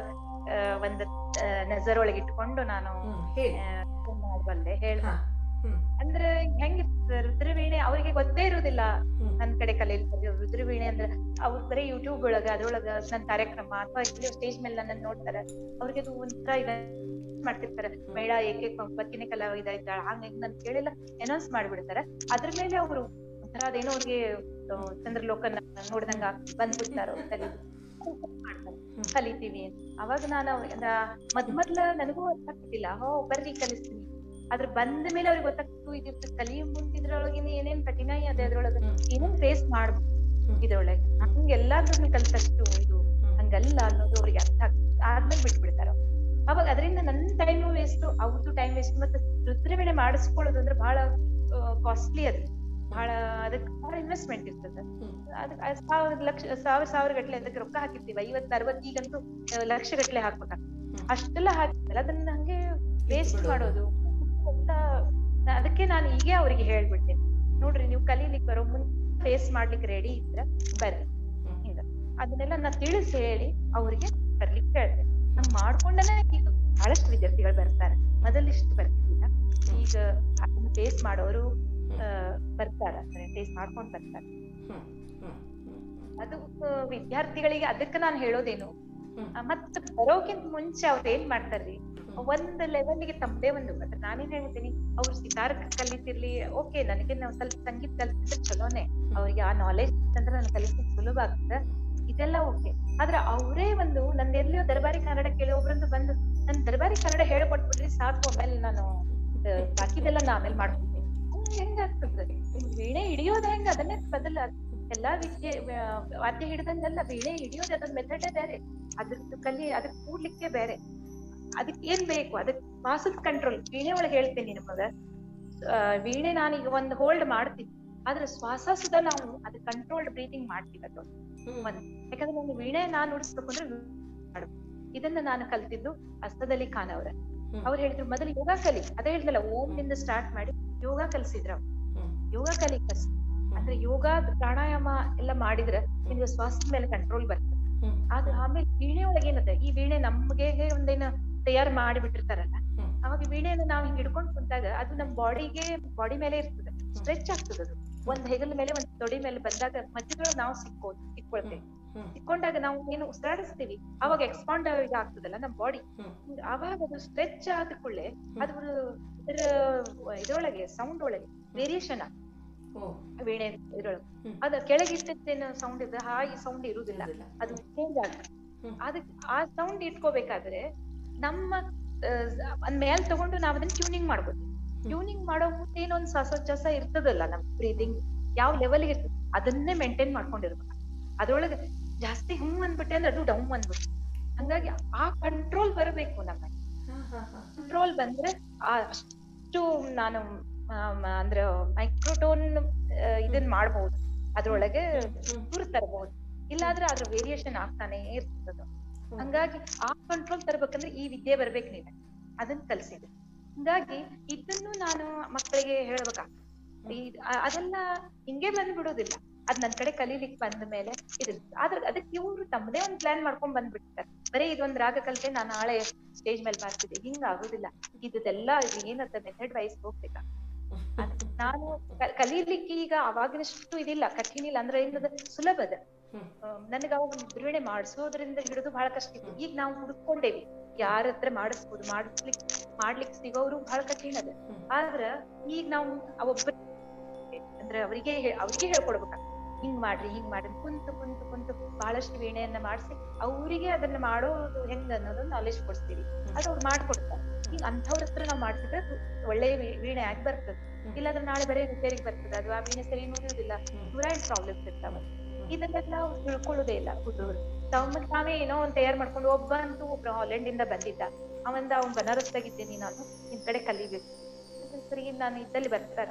ಒಂದ್ ನಜರ್ ಒಳಗೆ ಇಟ್ಕೊಂಡು ನಾನು ಹ್ಮ್ ಹೇಳಿ ಆ, ಮಾಡ್ಬಲ್ಲೆ ಹೇಳ್ ಹಾ ಹ್ಮ್ ಅಂದ್ರೆ ಹೆಂಗಿರ್ತದೆ ರುದ್ರವೀಣೆ ಅವ್ರಿಗೆ ಗೊತ್ತೇ ಇರುದಿಲ್ಲ ಹ್ಮ್. ನನ್ ಕಡೆ ಕಲೀಲಿಕ್ಕೆ ರುದ್ರವೀಣೆ ಅಂದ್ರೆ ಅವ್ರ ಬರೀ ಯೂಟ್ಯೂಬ್ ಒಳಗ ಅದ್ರೊಳಗ ನನ್ ಕಾರ್ಯಕ್ರಮ ಅಥವಾ ಇಲ್ಲಿ ಸ್ಟೇಜ್ ಮೇಲೆ ನನ್ನ ನೋಡ್ತಾರ ಅವ್ರಿಗೆ ಅದು ಒಂಥರ ಇದ ಮಾಡ್ತಿರ್ತಾರೆ ಮೇಳ ಏಕೆ ಪತ್ತಿನ ಕಲಾವಿದ ಇದ್ದಾಳ ಹಂಗ ಹಿಂಗ್ ನನ್ ಕೇಳಿಲ್ಲ ಅನೌನ್ಸ್ ಮಾಡ್ಬಿಡ್ತಾರ ಅದ್ರ ಮೇಲೆ ಅವರು ಒಂಥರ ಅದೇನೋ ಅವ್ರಿಗೆ ಆ, ಚಂದ್ರಲೋಕನ ನೋಡ್ದಂಗ ಬಂದ್ಬಿಡ್ತಾರೋ ಕಲಿ ಮಾಡ್ತಾರೆ ಹ್ಮ್. ಕಲಿತೀವಿ ಅಂತ ಅವಾಗ ನಾನು ಅಂದ್ರ ಮದ್ ಮೊದ್ಲ ನನಗೂ ಅರ್ಥ ಆಗ್ತಿಲ್ಲ ಹೋ ಬರ್ರಿ ಕಲಿಸ್ತೀನಿ ಆದ್ರೆ ಬಂದ ಮೇಲೆ ಅವ್ರಿಗೆ ಗೊತ್ತಾಗ್ತು ಇದು ಕಲಿಯ ಮುಂದಿದ್ರೊಳಗಿನ ಏನೇನ್ ಕಠಿಣ ಅದೇ ಅದ್ರೊಳಗ ಹ್ಮ್. ಏನೇನ್ ಫೇಸ್ ಮಾಡ್ಬೋದು ಹ್ಮ್. ಇದ್ರೊಳಗೆ ಹಂಗ ಎಲ್ಲಾದ್ರೂ ಕಲ್ತಷ್ಟು ಇದು ಹಂಗಲ್ಲ ಅನ್ನೋದು ಅವ್ರಿಗೆ ಅರ್ಥ ಆಗ್- ಆದ್ಮೇಲೆ ಬಿಟ್ಬಿಡ್ತಾರ ಅವ್ರು. ಅವಾಗ ಅದರಿಂದ ನನ್ನ ಟೈಮ್ ವೇಸ್ಟ್ ಅವ್ರದ್ದು ಟೈಮ್ ವೇಸ್ಟ್ ಮತ್ತೆ ರುದ್ರವೀಣೆ ಮಾಡಿಸ್ಕೊಳ್ಳೋದು ಅಂದ್ರೆ ಬಹಳ ಕಾಸ್ಟ್ಲಿ ಅದು ಬಹಳ ಅದಕ್ಕೆ ಬಹಳ ಇನ್ವೆಸ್ಟ್ಮೆಂಟ್ ಇರ್ತದೆ ಹ್ಮ್. ಅದಕ್ಕೆ ಆ ಸಾವಿರ ಲಕ್ಷ ಸಾವಿರ ಸಾವಿರ ಗಟ್ಲೆ ಅದಕ್ಕೆ ರೊಕ್ಕ ಹಾಕಿರ್ತೀವಿ ಐವತ್ತು ಅರವತ್ತು ಈಗಂತೂ ಆ, ಲಕ್ಷ ಗಟ್ಲೆ ಹಾಕ್ಬೇಕಾಗ್ತದೆ ಅಷ್ಟೆಲ್ಲ ಹಾಕಿದ್ರೆ ಅದನ್ನ ಹಂಗೆ ವೇಸ್ಟ್ ಬಿಡೋದು. ಮಾಡೋದು ಅಂತ ನಾ- ಅದಕ್ಕೆ ನಾನು ಈಗೇ ಅವ್ರಿಗೆ ಹೇಳ್ಬಿಡ್ತೇನೆ ನೋಡ್ರಿ ನೀವು ಕಲೀಲಿಕ್ಕೆ ಬರೋ ಮುಂದೆ ಫೇಸ್ ಮಾಡ್ಲಿಕ್ಕೆ ರೆಡಿ ಇದ್ರೆ ಬರ್ರಿ ಹ್ಮ್. ಹಿಂಗ ಅದನ್ನೆಲ್ಲ ನಾ ತಿಳಿಸಿ ಹೇಳಿ ಅವ್ರಿಗೆ ಬರ್ಲಿಕ್ಕೆ ಹೇಳ್ತೇನೆ ಹಂಗ್ ಮಾಡ್ಕೊಂಡನೆ ಈಗ ಬಹಳಷ್ಟು ವಿದ್ಯಾರ್ಥಿಗಳು ಬರ್ತಾರೆ ಮೊದಲಿಷ್ಟು ಬರ್ತಿದ್ದಿಲ್ಲ ಈಗ ಅದನ್ನ ಫೇಸ್ ಮಾಡೋರು ಆ, ಬರ್ತಾರ ಫೇಸ್ ಮಾಡ್ಕೊಂಡ್ ಬರ್ತಾರೆ ಹ್ಮ್. ಹ್ಮ್. ಹ್ಮ್. ಅದು ಆ, ವಿದ್ಯಾರ್ಥಿಗಳಿಗೆ ಅದಕ್ಕೆ ನಾನು ಹೇಳೋದೇನು ಹ್ಮ್. ಆ, ಮತ್ತ್ ಬರೋಕ್ಕಿಂತ ಮುಂಚೆ ಅವ್ರು ಏನ್ ಮಾಡ್ತಾರ್ರಿ ಒಂದ್ ಲೆವೆಲ್ಗೆ ತಮ್ಮದೇ ಒಂದು ಅಂದ್ರೆ ನಾನೇನ್ ಹೇಳ್ತೀನಿ ಅವ್ರು ಸಿತಾರ್ ಕಲಿತಿರ್ಲಿ ಓಕೆ ನನಗೆ ನಾವು ಸ್ವಲ್ಪ ಸಂಗೀತ ಕಲಿತಿದ್ರೆ ಚಲೋನೆ ಅವ್ರಿಗೆ ಆ ನಾಲೆಜ್ ಅಂದ್ರೆ ನಾನು ಕಲಿಸ್ಲಿಕ್ಕೆ ಸುಲಭ ಆಗ್ತದೆ ಇದೆಲ್ಲ ಓಕೆ ಆದ್ರೆ ಅವರೇ ಒಂದು ನಂದ್ ಎಲ್ಲಿಯೋ ದರ್ಬಾರಿ ಕನ್ನಡ ಕೇಳಿ ಒಬ್ರಂದು ಬಂದು ನನ್ ದರ್ಬಾರಿ ಕನ್ನಡ ಹೇಳ್ಕೊಟ್ಬಿಟ್ರಿ ಸಾಕು ಆಮೇಲೆ ನಾನು ಆ, ಬಾಕಿದೆಲ್ಲ ನಾ ಆಮೇಲೆ ಮಾಡ್ಕೊತೀನಿ ಹಂಗ್ ಹೆಂಗಾಗ್ತದೆ ವೀಣೆ ಹಿಡಿಯೋದ್ ಹೆಂಗ ಅದನ್ನೇ ಬದಲ ಎಲ್ಲಾ ವಿದ್ಯೆ ಆ, ವಾದ್ಯ ಹಿಡಿದಂಗೆಲ್ಲ ವೀಣೆ ಹಿಡಿಯೋದು ಅದೊಂದ್ ಮೆಥಡೇ ಬೇರೆ ಅದ್ರದ್ದು ಕಲಿ ಅದಕ್ಕೆ ಕೂಡ್ಲಿಕ್ಕೆ ಬೇರೆ ಅದಕ್ಕೆ ಏನ್ ಬೇಕು ಅದಕ್ಕೆ ಶ್ವಾಸದ ಕಂಟ್ರೋಲ್ ವೀಣೆ ಒಳಗೆ ಹೇಳ್ತೀನಿ ನಿಮಗ ಆ, ವೀಣೆ ನಾನೀಗ ಒಂದ್ ಹೋಲ್ಡ್ ಮಾಡ್ತೀನಿ ಆದ್ರೆ ಶ್ವಾಸ ಸುದ ನಾವು ಅದು ಕಂಟ್ರೋಲ್ಡ್ ಬ್ರೀತಿಂಗ್ ಮಾಡ್ತೀವಿ ಅದು ಹ್ಮ್. ಒಂದ್ ಯಾಕಂದ್ರೆ ನಾನು ವೀಣೆ ನಾನ್ ನುಡಿಸ್ಬೇಕು ಅಂದ್ರೆ ಮಾಡ್ಬೇಕು. ಇದನ್ನ ನಾನು ಕಲ್ತಿದ್ದು ಅಸ್ತದಲ್ಲಿ ಖಾನ್ ಅವ್ರ ಹ್ಮ್. ಅವ್ರು ಹೇಳಿದ್ರು ಮೊದಲು ಯೋಗ ಕಲಿ ಅದೇ ಹೇಳಿದ್ನಲ್ಲ ಓಂ ನಿಂದ ಸ್ಟಾರ್ಟ್ ಮಾಡಿ ಯೋಗ ಕಲಿಸಿದ್ರ ಹ್ಮ್. ಯೋಗ ಕಲಿ ಫಸ್ಟ್ ಅಂದ್ರೆ ಯೋಗ ಪ್ರಾಣಾಯಾಮ ಎಲ್ಲ ಮಾಡಿದ್ರೆ ನಿಮ್ಗೆ ಸ್ವಾಸ್ಥ್ಯ ಮೇಲೆ ಕಂಟ್ರೋಲ್ ಬರ್ತದೆ ಹ್ಮ್. ಆದ್ರೆ ಆಮೇಲೆ ವೀಣೆ ಒಳಗೆ ಏನದ ಈ ವೀಣೆ ನಮ್ಗೆ ಒಂದೇನ ತಯಾರು ಮಾಡಿ ಬಿಟ್ಟಿರ್ತಾರಲ್ಲ ಹ್ಮ್. ಅವಾಗ ವೀಣೆನ ನಾವ್ ಹಿಂಗ್ ಹಿಡ್ಕೊಂಡ್ ಕುಂತಾಗ ಅದು ನಮ್ ಬಾಡಿಗೆ ಬಾಡಿ ಮೇಲೆ ಇರ್ತದೆ ಸ್ಟ್ರೆಚ್ ಆಗ್ತದೆ ಅದು ಒಂದ್ ಹೆಗಲ ಮೇಲೆ ಒಂದ್ ತೊಡಿ ಮೇಲೆ ಬಂದಾಗ ಮಧ್ಯದೊಳಗೆ ನಾವು ಸಿಕ್ಕೋದು ಸಿಕ್ಕೊಳ್ತೇವೆ ಹ್ಮ್. ಸಿಕ್ಕೊಂಡಾಗ ನಾವು ಏನು ಉಸಿರಾಡಿಸ್ತೀವಿ ಅವಾಗ ಎಕ್ಸ್ಪಾಂಡ್ ಆಗ್ತದಲ್ಲ ನಮ್ ಬಾಡಿ ಹ್ಮ್. ಅವಾಗ ಅದು ಸ್ಟ್ರೆಚ್ ಆದ ಕೂಡಲೇ ಅದು ಇದರ ಇದ್ರೊಳಗೆ ಸೌಂಡ್ ಒಳಗೆ ವೇರಿಯೇಷನ್ ಓ ವೀಣೆ ಇದ್ರೊಳಗೆ ಹ್ಮ್. ಅದ ಕೆಳಗಿಟ್ಟದ್ದೇನು ಸೌಂಡ್ ಇದೆ ಹಾಯಿ ಸೌಂಡ್ ಇರುದಿಲ್ಲ ಇರುದಿಲ್ಲ. ಅದು ಚೇಂಜ್ ಆಗ್ತದೆ ಹ್ಮ್. ಅದಕ್ಕೆ ಆ ಸೌಂಡ್ ಇಟ್ಕೋಬೇಕಾದ್ರೆ ನಮ್ಮ ಆ, ಒಂದ್ ಮೇಲ್ ತಗೊಂಡು ನಾವ್ ಅದನ್ನ ಟ್ಯೂನಿಂಗ್ ಮಾಡ್ಬೋದು ಟ್ಯೂನಿಂಗ್ ಮಾಡೋ ಮುಂದೆ ಏನೊಂದ್ ಶ್ವಾಸೋಚ್ಛ್ವಾಸ ಇರ್ತದಲ್ಲ ನಮ್ ಬ್ರೀದಿಂಗ್ ಯಾವ ಲೆವೆಲ್ಗೆ ಇರ್ತದೆ ಅದನ್ನೇ ಮೇಂಟೈನ್ ಮಾಡ್ಕೊಂಡಿರ್ಬೇಕು ಅದ್ರೊಳಗೆ ಜಾಸ್ತಿ ಹ್ಮ್ ಅಂದ್ಬಿಟ್ಟೆ ಅಂದ್ರೆ ಅದು ಡೌನ್ ಅಂದ್ಬಿಟ್ಟು ಹಂಗಾಗಿ ಆ ಕಂಟ್ರೋಲ್ ಬರಬೇಕು ನಮಗೆ ಹಾ, ಹಾ, ಹಾ. ಕಂಟ್ರೋಲ್ ಬಂದ್ರೆ ಆ ಅಷ್ಟು ನಾನು ಆಮ್, ಅಂದ್ರೆ ಮೈಕ್ರೋಟೋನ್ ಇದನ್ ಮಾಡ್ಬಹುದು ಅದ್ರೊಳಗೆ ಹ್ಮ್. ದೂರ ತರಬಹುದು ಇಲ್ಲಾದ್ರೆ ಅದ್ರ ವೇರಿಯೇಷನ್ ಆಗ್ತಾನೆ ಇರ್ತದ ಹ್ಮ್. ಹಂಗಾಗಿ ಆ ಕಂಟ್ರೋಲ್ ತರ್ಬೇಕಂದ್ರೆ ಈ ವಿದ್ಯೆ ಬರ್ಬೇಕು ನೀನು ಅದನ್ನ ಕಲ್ಸಿದೆ ಹಂಗಾಗಿ ಇದನ್ನು ನಾನು ಮಕ್ಕಳಿಗೆ ಹೇಳ್ಬೇಕಾ ಈ- ಅ- ಅದೆಲ್ಲ ಹಿಂಗೆ ಬಂದ್ಬಿಡೋದಿಲ್ಲ ಅದ್ ನನ್ ಕಡೆ ಕಲೀಲಿಕ್ ಬಂದ ಮೇಲೆ ಇದು ಆದ್ರೆ ಅದಕ್ಕೆ ಇವ್ರು ತಮ್ಮದೇ ಒಂದ್ ಪ್ಲಾನ್ ಮಾಡ್ಕೊಂಡ್ ಬಂದ್ಬಿಡ್ತಾರೆ ಬರೀ ಇದೊಂದ್ ರಾಗ ಕಲ್ತೆ ನಾನು ನಾಳೆ ಸ್ಟೇಜ್ ಮೇಲೆ ಬರ್ತಿದ್ದೆ ಹಿಂಗ ಆಗೋದಿಲ್ಲ ಇದೆಲ್ಲ ಏನಂತ ಮೆಥಡ್ ವೈಸ್ ಹೋಗ್ಬೇಕಾ ಅದ್ ನಾನು ಕ- ಕಲೀಲಿಕ್ಕೆ ಈಗ ಅವಾಗಿನಷ್ಟು ಇದಿಲ್ಲ ಕಠಿಣ ಇಲ್ಲ ಅಂದ್ರೆ ಏನದ ಸುಲಭದ ಹ್ಮ್. ನನಗ ಅವಾಗ ದುರ್ವೀಣೆ ಮಾಡಿಸೋದ್ರಿಂದ ಹಿಡಿದು ಬಹಳ ಕಷ್ಟ ಇತ್ತು ಈಗ ನಾವು ಹುಡುಕೊಂಡೇವಿ ಯಾರ ಹತ್ರ ಮಾಡಿಸ್ಬೋದು ಮಾಡಿಸ್ಲಿಕ್ ಮಾಡ್ಲಿಕ್ ಸಿಗೋರು ಬಹಳ ಕಠಿಣ ಅದ ಹ್ಮ್. ಆದ್ರ ಈಗ ನಾವು ಒಬ್ಬ ಅಂದ್ರೆ ಅವರಿಗೆ ಅವ್ರಿಗೆ ಹೇಳ್ಕೊಡ್ಬೇಕ ಹಿಂಗ್ ಮಾಡ್ರಿ ಹಿಂಗ್ ಮಾಡ್ರಿ ಕುಂತು ಕುಂತು ಕುಂತು ಬಹಳಷ್ಟು ವೀಣೆಯನ್ನ ಮಾಡಿಸಿ ಅವರಿಗೆ ಅದನ್ನ ಮಾಡೋದು ಹೆಂಗ್ ಅನ್ನೋದು ನಾಲೆಜ್ ಕೊಡ್ತೀವಿ ಅದು ಅವ್ರು ಮಾಡ್ಕೊಡ್ತಾರೆ ಈಗ ಅಂಥವ್ರ ಹತ್ರ ನಾವ್ ಮಾಡ್ಸಿದ್ರೆ ಒಳ್ಳೆ ವೀ- ವೀಣೆ ಆಗಿ ಬರ್ತದೆ ಇಲ್ಲಾಂದ್ರೆ ನಾಳೆ ಬರೀ ರಿಪೇರಿಗೆ ಬರ್ತದೆ ಅದು ಆ ವೀಣೆ ಸರಿ ನುಡಿಯುವುದಿಲ್ಲ ನೂರಾರು ಪ್ರಾಬ್ಲಮ್ಸ್ ಇರ್ತಾವ ಇದನ್ನೆಲ್ಲ ನಾವು ತಿಳ್ಕೊಳ್ಳೋದೇ ಇಲ್ಲ ಹುಡುಗರು ತಮ್ಮ ತಾವೇ ಏನೋ ಒಂದ್ ತಯಾರ್ ಮಾಡ್ಕೊಂಡು ಒಬ್ಬ ಅಂತೂ ಒಬ್ಬ ಹಾಲೆಂಡ್ ಇಂದ ಬಂದಿದ್ದ ಅವಂದ ಅವ್ನ್ ಬನಾರಸ್ದಾಗಿದ್ದೀನಿ ನಾನು ನಿಮ್ ಕಡೆ ಕಲಿಬೇಕು ಅದ್ರ ಸರಿ ನಾನು ಇದ್ದಲ್ಲಿ ಬರ್ತಾರ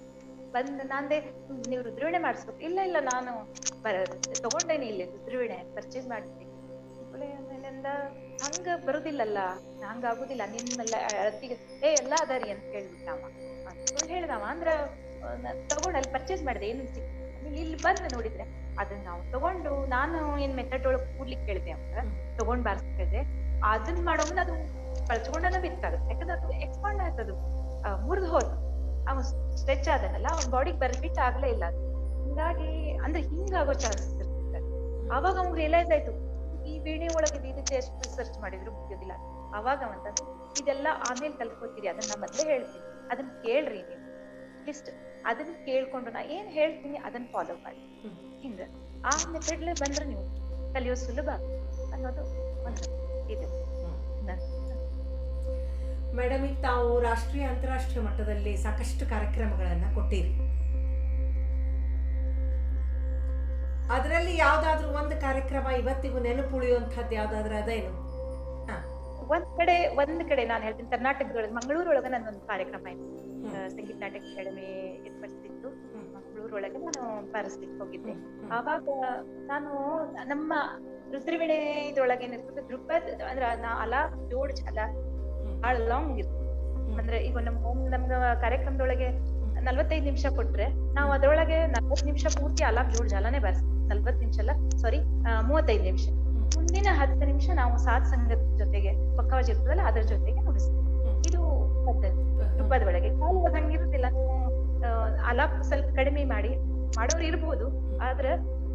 ಬಂದ್ ನಾಂದೆ "ಹ್ಮ್, ನೀವು ರುದ್ರವೀಣೆ ಮಾಡಿಸ್ಬೇಕು ಇಲ್ಲ ಇಲ್ಲ ನಾನು ಬ- ತಗೊಂಡೇನಿ ಇಲ್ಲಿ ರುದ್ರವೀಣೆ ಪರ್ಚೇಸ್ ಮಾಡಿದ್ದೆ ಕೂಡಲೇ ಆಮೇಲಿಂದ ಹಂಗ ಬರುದಿಲ್ಲಲ್ಲ ಹಂಗ ಆಗುದಿಲ್ಲ ನಿಮ್ಮೆಲ್ಲ ಅಳತಿಗೆ ಏ ಎಲ್ಲ ಅದಾರಿ ಅಂತ ಕೇಳ್ಬಿಟ್ಟ ಅವ ಅಂತ ಹೇಳ್ದವ ಅಂದ್ರ ಆ, ನಾನ್ ತಗೊಂಡ್ ಅಲ್ಲಿ ಪರ್ಚೇಸ್ ಮಾಡಿದೆ ಏನು ಸಿಕ್ ಆಮೇಲೆ ಇಲ್ಲಿ ಬಂದು ನೋಡಿದ್ರೆ ಅದನ್ನ ನಾವು ತಗೊಂಡು ನಾನು ಏನ್ ಮೆಥಡ್ ಒಳಗ್ ಕೂಡ್ಲಿಕ್ಕೆ ಕೇಳಿದೆ ಅಂತ ಹ್ಮ್. ತಗೊಂಡ್ ಬಾರಿಸ್ತಿದ್ದೆ ಅದನ್ನ ಮಾಡೋ ಮುಂದೆ ಅದು ಕಳ್ಸ್ಕೊಂಡನ ಬಿತ್ತಾಗುತ್ತೆ ಯಾಕಂದ್ರೆ ಅದು ಎಕ್ಸ್ಪಾಂಡ್ ಆಯ್ತದು ಮುರಿದು ಹೋದ್ ಅವ ಸ್ಟ್ರೆಚ್ ಆದನಲ್ಲ ಅವ್ನ ಬಾಡಿಗೆ ಬೆನಿಫಿಟ್ ಆಗ್ಲೇ ಇಲ್ಲ ಅದು ಹಿಂಗಾಗಿ ಅಂದ್ರೆ ಹಿಂಗಾಗೋ ಚಾನ್ಸಸ್ ಇರ್ತದೆ ಅವಾಗ ಅವ್ನ್ ರಿಯಲೈಸ್ ಆಯ್ತು ಈ ವೀಣೆ ಒಳಗೆ ಇದಕ್ಕೆ ಎಷ್ಟು ರಿಸರ್ಚ್ ಮಾಡಿದ್ರು ಮುಗಿಯೋದಿಲ್ಲ ಅವಾಗ ಅಂತ ಇದೆಲ್ಲ ಆಮೇಲೆ ಕಲ್ತ್ಕೊತೀರಿ ಅದನ್ನ ನಾ ಮೊದ್ಲೇ ಹೇಳ್ತೀನಿ ಅದನ್ನ ಕೇಳ್ರಿ ನೀವು ಲಿಸ್ಟ್ ಅದನ್ನ ಕೇಳ್ಕೊಂಡು ನಾ ಏನ್ ಹೇಳ್ತೀನಿ ಅದನ್ನ ಫಾಲೋ ಮಾಡಿ ಹ್ಮ್. ಹಿಂಗ ಆ ಮೆಥಡ್ಲೆ ಬಂದ್ರೆ ನೀವು ಕಲಿಯೋ ಸುಲಭ ಅನ್ನೋದು ಒಂದು ಇದು ಮೇಡಮ್ ಈಗ ತಾವು ರಾಷ್ಟ್ರೀಯ ಅಂತಾರಾಷ್ಟ್ರೀಯ ಮಟ್ಟದಲ್ಲಿ ಸಾಕಷ್ಟು ಕಾರ್ಯಕ್ರಮಗಳನ್ನು ಕೊಟ್ಟಿರಿ ಅದರಲ್ಲಿ ಯಾವ್ದಾದ್ರು ಒಂದು ಕಾರ್ಯಕ್ರಮ ಇವತ್ತಿಗೂ ನೆನಪುಳಿಯುವಂಥದ್ದು ಯಾವ್ದಾದ್ರು ಅದೇನು ಒಂದ್ ಕಡೆ ಒಂದ್ ಕಡೆ ನಾನು ಹೇಳ್ತೀನಿ ಕರ್ನಾಟಕದೊಳಗೆ ಮಂಗಳೂರೊಳಗೆ ನನ್ನೊಂದು ಕಾರ್ಯಕ್ರಮ ಇತ್ತು ಆ, ಸಂಗೀತ ನಾಟಕ ಅಕಾಡೆಮಿ ಏರ್ಪಡಿಸಿತ್ತು ಮಂಗಳೂರೊಳಗೆ ನಾನು ಬಾರಿಸ್ಲಿಕ್ಕೆ ಹೋಗಿದ್ದೆ ಆವಾಗ ನಾನು ನಮ್ಮ ರುದ್ರವೀಣೆ ಇದ್ರೊಳಗೆ ಏನಿರ್ತದೆ ದೃಪದ್ ಅಂದ್ರೆ ನಾ ಅಲಾ ಜೋಡ್ ಛಲ ಭಾಳ ಲಾಂಗ್ ಇತ್ತು ಅಂದ್ರೆ ಈಗ ನಮ್ಮ ನಮ್ಮ ಕಾರ್ಯಕ್ರಮದೊಳಗೆ ನಲ್ವತ್ತೈದು ನಿಮಿಷ ಕೊಟ್ರೆ ನಾವು ಅದ್ರೊಳಗೆ ನಲ್ವತ್ ನಿಮಿಷ ಪೂರ್ತಿ ಅಲಾಪ್ ಜೋಡ್ ಜಾಲನೆ ಬಾರಿಸ್ತೀವಿ ನಲ್ವತ್ ನಿಮಿಷ ಅಲ್ಲ ಸಾರಿ ಮೂವತ್ತೈದು ನಿಮಿಷ ಮುಂದಿನ ಹತ್ತು ನಿಮಿಷ ನಾವು ಸಾತ್ ಸಂಗದ ಜೊತೆಗೆ ಪಕ್ಕವಾಜ್ ಇರ್ತದಲ್ಲ ಅದ್ರ ಜೊತೆಗೆ ನುಡಿಸ್ತೀವಿ ಇದು ಪದ್ಧತಿ ರುಬ್ಬದ ಒಳಗೆ ಕಾಲು ಹಂಗಿರುದಿಲ್ಲ ಆ, ಅಲಾಪ್ ಸ್ವಲ್ಪ ಕಡಿಮೆ ಮಾಡಿ ಮಾಡೋರು ಇರ್ಬೋದು ಆದ್ರ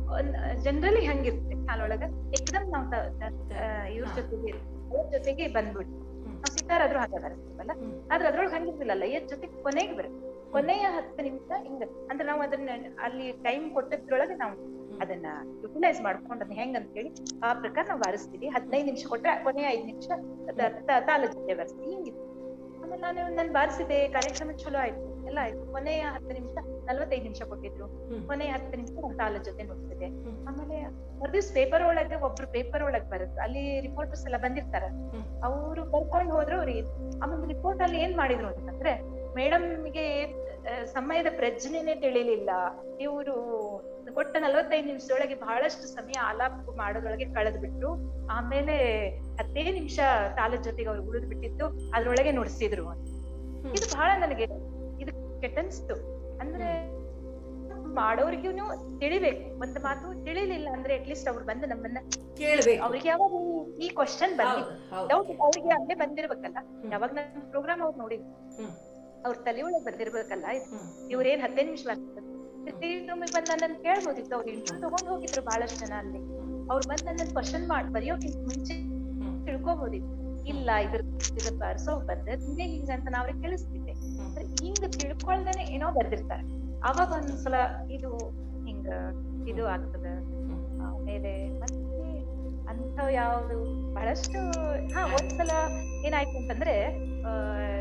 ಜನರಲಿ ಹಂಗಿರುತ್ತೆ ಕಾಲೊಳಗ ಏಕದಮ್ ನಾವ್ ತ- ತ- ಆ, ಇವ್ರ ಜೊತೆಗೆ ಅವ್ರ ಜೊತೆಗೆ ಬಂದ್ಬಿಟ್ಟು ನಾವ್ ಸಿತಾರ್ ಆದ್ರೂ ಹಾಗೆ ಬರ್ತೇವಲ್ಲ ಆದ್ರೆ ಅದ್ರೊಳಗೆ ಹಂಗಿರ್ಲಿಲ್ಲಲ್ಲ ಎಷ್ಟ್ ಜೊತೆಗೆ ಕೊನೆಗೆ ಬರುತ್ತೆ ಕೊನೆಯ ಹತ್ತು ನಿಮಿಷ ಹಿಂಗ ಅಂದ್ರೆ ನಾವು ಅದನ್ನ ಅಲ್ಲಿ ಟೈಮ್ ಕೊಟ್ಟದ್ರೊಳಗೆ ನಾವು ಅದನ್ನ ಯುಟಿಲೈಸ್ ಮಾಡ್ಕೊಂಡು ಅದನ್ನ ಹೆಂಗ್ ಅಂತ ಹೇಳಿ ಆ ಪ್ರಕಾರ ನಾವು ಬಾರಿಸ್ತೀವಿ ಹದಿನೈದು ನಿಮಿಷ ಕೊಟ್ರೆ ಕೊನೆಯ ಐದ್ ನಿಮಿಷ ತ- ತ- ತಾಳ ಜೊತೆ ಬರ್ಸ್ತೀವಿ ಹಿಂಗಿತ್ತು ಆಮೇಲೆ ನಾನು ನನ್ ಬಾರಿಸಿದೆ ಕಾರ್ಯಕ್ರಮ ಚಲೋ ಆಯ್ತು ಎಲ್ಲ ಆಯ್ತು ಕೊನೆಯ ಹತ್ತು ನಿಮಿಷ ನಲ್ವತ್ತೈದು ನಿಮಿಷ ಕೊಟ್ಟಿದ್ರು ಹ್ಮ್. ಕೊನೆಯ ಹತ್ತು ನಿಮಿಷ ನಾನು ತಾಳ ಜೊತೆ ನೋಡ್ತಿದ್ದೆ ಹ್ಮ್. ಆಮೇಲೆ ಮರ್ದಿವ್ಸ ಪೇಪರ್ ಒಳಗೆ ಒಬ್ರು ಪೇಪರ್ ಒಳಗ್ ಬರುತ್ತೆ ಅಲ್ಲಿ ರಿಪೋರ್ಟರ್ಸ್ ಎಲ್ಲ ಬಂದಿರ್ತಾರ ಹ್ಮ್. ಅವ್ರು ಬರ್ಕೊಂಡು ಹೋದ್ರು ಅವ್ರಿಗೆ ಆಮೇಲೆ ರಿಪೋರ್ಟ್ ಅಲ್ಲಿ ಏನ್ ಮಾಡಿದ್ರು ಅಂತಂದ್ರೆ ಮೇಡಮ್ಗೆ ಸಮಯದ ಪ್ರಜ್ಞೆನೆ ತಿಳಿಲಿಲ್ಲ ಇವರು ಕೊಟ್ಟ ನಲವತ್ತೈದು ನಿಮಿಷದೊಳಗೆ ಬಹಳಷ್ಟು ಸಮಯ ಆಲಾಪ ಮಾಡೋದ್ರೊಳಗೆ ಕಳೆದ್ ಬಿಟ್ರು ಆಮೇಲೆ ಹತ್ತೇ ನಿಮಿಷ ತಾಲದ ಜೊತೆಗೆ ಅವ್ರು ಉಳಿದ್ ಬಿಟ್ಟಿತ್ತು ಅದ್ರೊಳಗೆ ನುಡಿಸಿದ್ರು ಅಂತ. ಇದು ಬಹಳ ನನಗೆ ಇದು ಕೆಟ್ಟನ್ಸ್ತು ಅಂದ್ರೆ ಮಾಡೋರ್ಗು ತಿಳಿಬೇಕು ಒಂದು ಮಾತು ತಿಳಿಲಿಲ್ಲ ಅಂದ್ರೆ ಅಟ್ಲೀಸ್ಟ್ ಅವ್ರು ಬಂದು ನಮ್ಮನ್ನ ಕೇಳ್ಬೇಕು ಅವ್ರಿಗೆ ಯಾವಾಗ ಈ ಕ್ವಶನ್ ಬಂದಿತ್ತು ಹೌದು, ಹೌದು. ಡೌಟ್ ಅವ್ರಿಗೆ ಅಲ್ಲೇ ಬಂದಿರ್ಬೇಕಲ್ಲ ಯಾವಾಗ ನನ್ನ ಪ್ರೋಗ್ರಾಮ್ ಅವ್ರು ನೋಡಿದ್ರು ಹ್ಮ್. ಅವ್ರ ತಲೆ ಒಳಗ್ ಬಂದಿರ್ಬೇಕಲ್ಲ ಹ್ಮ್. ಇವ್ರೇನ್ ಹತ್ತೇ ನಿಮಿಷ ಬರ್ತದೆ ರೂಮಿಗೆ ಬಂದ್ ನನ್ನನ್ ಕೇಳ್ಬೋದಿತ್ತು ಅವ್ರು ಇಂಟರ್ವ್ಯೂ ತಗೊಂಡ್ ಹೋಗಿದ್ರು ಬಹಳಷ್ಟು ಜನ ಅಲ್ಲಿ ಅವ್ರು ಬಂದ್ ನನ್ನನ್ ಕ್ವಶನ್ ಮಾಡಿ ಬರೆಯೋಕ್ಕಿಂತ ಮುಂಚೆ ಹ್ಮ್. ತಿಳ್ಕೊಬೋದಿತ್ತು ಇಲ್ಲ ಇದ್ರ ಇದ್ರ ಬರ್ಸೋ ಪದ್ಧತಿ ಹಿಂಗೆ ಹಿಂಗ ಅಂತ ನಾವ್ ಅವ್ರಿಗೆ ತಿಳಿಸ್ತಿದ್ದೆ ಅಂದ್ರೆ ಹಿಂಗ ತಿಳ್ಕೊಳ್ದೇನೆ ಏನೋ ಬರ್ದಿರ್ತಾರೆ ಅವಾಗ ಒಂದ್ಸಲ ಇದು ಹಿಂಗ ಇದು ಆಗ್ತದ ಆಮೇಲೆ ಮತ್ತೆ ಅಂತ ಯಾವ್ದು ಬಹಳಷ್ಟು ಹಾ ಒಂದ್ಸಲ ಏನಾಯ್ತು ಅಂತಂದ್ರೆ ಆ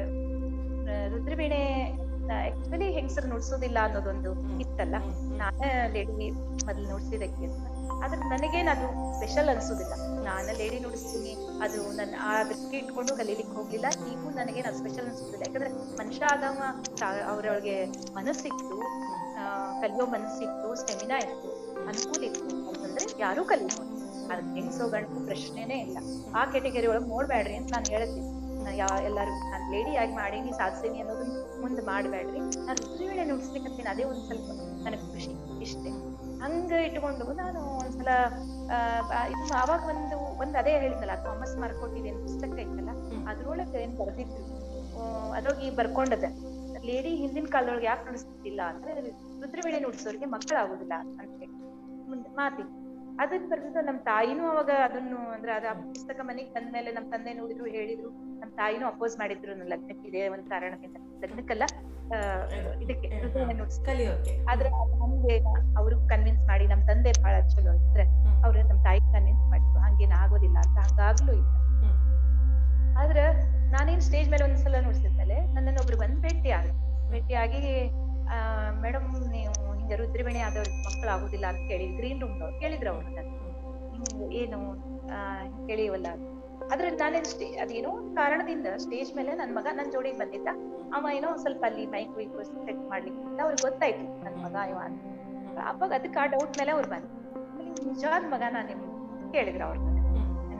ರುದ್ರವೀಣೆ ಆಕ್ಚುಲಿ ಹೆಂಗಸರು ನುಡ್ಸೋದಿಲ್ಲ ಅನ್ನೋದೊಂದು ಇತ್ತಲ್ಲ ನಾನೇ ಲೇಡಿ ಮೊದ್ಲು ನುಡ್ಸಿದಕ್ಕೆ ಅಂತ ಆದ್ರೆ ನನಗೇನ್ ಅದು ಸ್ಪೆಷಲ್ ಅನ್ಸೋದಿಲ್ಲ ನಾನು ಲೇಡಿ ನುಡಿಸ್ತೀನಿ ಅದು ನನ್ನ ಆ ದೃಷ್ಟಿ ಇಟ್ಕೊಂಡು ಕಲೀಲಿಕ್ಕೆ ಹೋಗ್ಲಿಲ್ಲ ಈಗೂ ನನಗೇನ್ ಅದು ಸ್ಪೆಷಲ್ ಅನ್ಸೋದಿಲ್ಲ ಯಾಕಂದ್ರೆ ಮನುಷ್ಯ ಆದವ ತಾ- ಅವ್ರೊಳಗೆ ಮನಸ್ಸಿತ್ತು ಆ, ಕಲಿಯೋ ಮನಸ್ಸಿತ್ತು ಸ್ಟೆಮಿನಾ ಇತ್ತು ಅನುಕೂಲ ಇತ್ತು ಅಂತಂದ್ರೆ ಯಾರೂ ಕಲಿಬಹುದು ಅದ್ ಹೆಂಗಸೋ ಗಂಡು ಪ್ರಶ್ನೆನೇ ಇಲ್ಲ ಆ ಕೆಟಗರಿ ಒಳಗ್ ನೋಡ್ಬೇಡ್ರಿ ಅಂತ ನಾನು ಹೇಳ್ತೀನಿ ನಾ ಯಾ ಎಲ್ಲಾರು ನಾನ್ ಲೇಡಿ ಆಗಿ ಮಾಡೀನಿ ಸಾಧಿಸೀನಿ ಅನ್ನೋದು ಮುಂದ್ ಮಾಡ್ಬೇಡ್ರಿ ನಾನು ರುದ್ರವೀಣೆ ನುಡಿಸ್ಲಿಕ್ಕಂತೀನಿ ಅದೇ ಒಂದ್ ಸ್ವಲ್ಪ ನನಗ್ ಖುಷಿ ಇಷ್ಟೇ ಹಂಗ ಇಟ್ಕೊಂಡು ನಾನು ಒಂದ್ಸಲ ಆ, ಬ- ಇದು ಅವಾಗ ಒಂದು ಒಂದ್ ಅದೇ ಹೇಳಿದ್ನಲ್ಲ ಥಾಮಸ್ ಮಾರ್ಕೋಟಿದೆ ಪುಸ್ತಕ ಐತಲ್ಲ ಹ್ಮ್. ಅದ್ರೊಳಗೆ ಏನ್ ಬರ್ದಿದ್ರು ಅದ್ರೊಳಗೆ ಬರ್ಕೊಂಡದ ಲೇಡಿ ಹಿಂದಿನ ಕಾಲದೊಳಗೆ ಯಾಕೆ ನುಡಿಸ್ತಿಲ್ಲ ಅಂದ್ರೆ ರುದ್ರವೀಣೆ ನುಡಿಸೋರಿಗೆ ಮಕ್ಕಳಾಗುದಿಲ್ಲ ಅಂತ ಹೇಳಿ ಮುಂದೆ ಮಾತಿ ಅದನ್ನ ಬರ್ದಿದ್ದು ನಮ್ ತಾಯಿನೂ ಅವಾಗ ಅದನ್ನು ಅಂದ್ರೆ ಅದ ಆ ಪುಸ್ತಕ ಮನೆಗ್ ಬಂದ್ಮೇಲೆ ನಮ್ ತಂದೆ ನೋಡಿದ್ರು ಹೇಳಿದ್ರು ನಮ್ ತಾಯಿನೂ ಅಪೋಸ್ ಮಾಡಿದ್ರು ನನ್ನ ಲಗ್ನಕ್ಕೆ ಇದೇ ಒಂದ್ ಕಾರಣದಿಂದ ಲಗ್ನಕ್ಕಲ್ಲ ಆ, ಇದಕ್ಕೆ ರುದ್ರವೀಣೆ ನುಡಿಸ್ ಕಲಿಯೋಕೆ ಆದ್ರೆ ಅದ್ ಹಂಗೆ ಅವ್ರು ಕನ್ವಿನ್ಸ್ ಮಾಡಿ ನಮ್ ತಂದೆ ಬಹಳ ಚಲೋ ಅಂದ್ರೆ ಹ್ಮ್. ಅವ್ರು ನಮ್ ತಾಯಿ ಕನ್ವಿನ್ಸ್ ಮಾಡಿದ್ರು ಹಂಗೇನ್ ಆಗೋದಿಲ್ಲ ಅಂತ ಹಂಗಾಗ್ಲೂ ಇಲ್ಲ ಹ್ಮ್. ಆದ್ರೆ ನಾನೇನ್ ಸ್ಟೇಜ್ ಮೇಲೆ ಒಂದ್ಸಲ ನೋಡ್ಸಿದ್ಮೇಲೆ ನನ್ನನ್ನ ಒಬ್ರು ಬಂದ್ ಭೇಟಿ ಆಗ ಭೇಟಿಯಾಗಿ ಆ ಮೇಡಮ್ ನೀವು ಹಿಂಗೆ ರುದ್ರವೇಣಿ ಆದವ್ರಿಗೆ ಮಕ್ಕಳು ಆಗುದಿಲ್ಲ ಅಂತ ಕೇಳಿ ಗ್ರೀನ್ ರೂಮ್ ಕೇಳಿದ್ರು ಅವ್ರು ನನ್ನ ಹಿಂಗ್ ಏನು ಆ ಹಿಂಗ್ ಕೇಳಿವಲ್ಲ ಅಂತ. ಆದ್ರೆ ನಾನೇನ್ ಸ್ಟೇ ಅದೇನೋ ಒಂದ್ ಕಾರಣದಿಂದ ಸ್ಟೇಜ್ ಮೇಲೆ ನನ್ ಮಗ ನನ್ ಜೋಡಿಗೆ ಬಂದಿದ್ದ ಅವ ಏನೋ ಒಂದ್ ಸ್ವಲ್ಪ ಅಲ್ಲಿ ಮೈಕ್ ವೈಕ್ ಸೆಟ್ ಮಾಡ್ಲಿಕ್ಕೆ ಅಂತ ಅವ್ರಿಗೆ ಗೊತ್ತಾಯ್ತು ನನ್ ಮಗ ಇವ ಅಂತ ಅವಾಗ ಅದಕ್ಕೆ ಆ ಡೌಟ್ ಮೇಲೆ ಅವ್ರು ಬಂದ್ರು ಆಮೇಲೆ ಇವ್ನ್ ನಿಜವಾದ ಮಗ ನಾನು ನಿಮ್ ಕೇಳಿದ್ರು ಅವ್ರು ನನ್ನ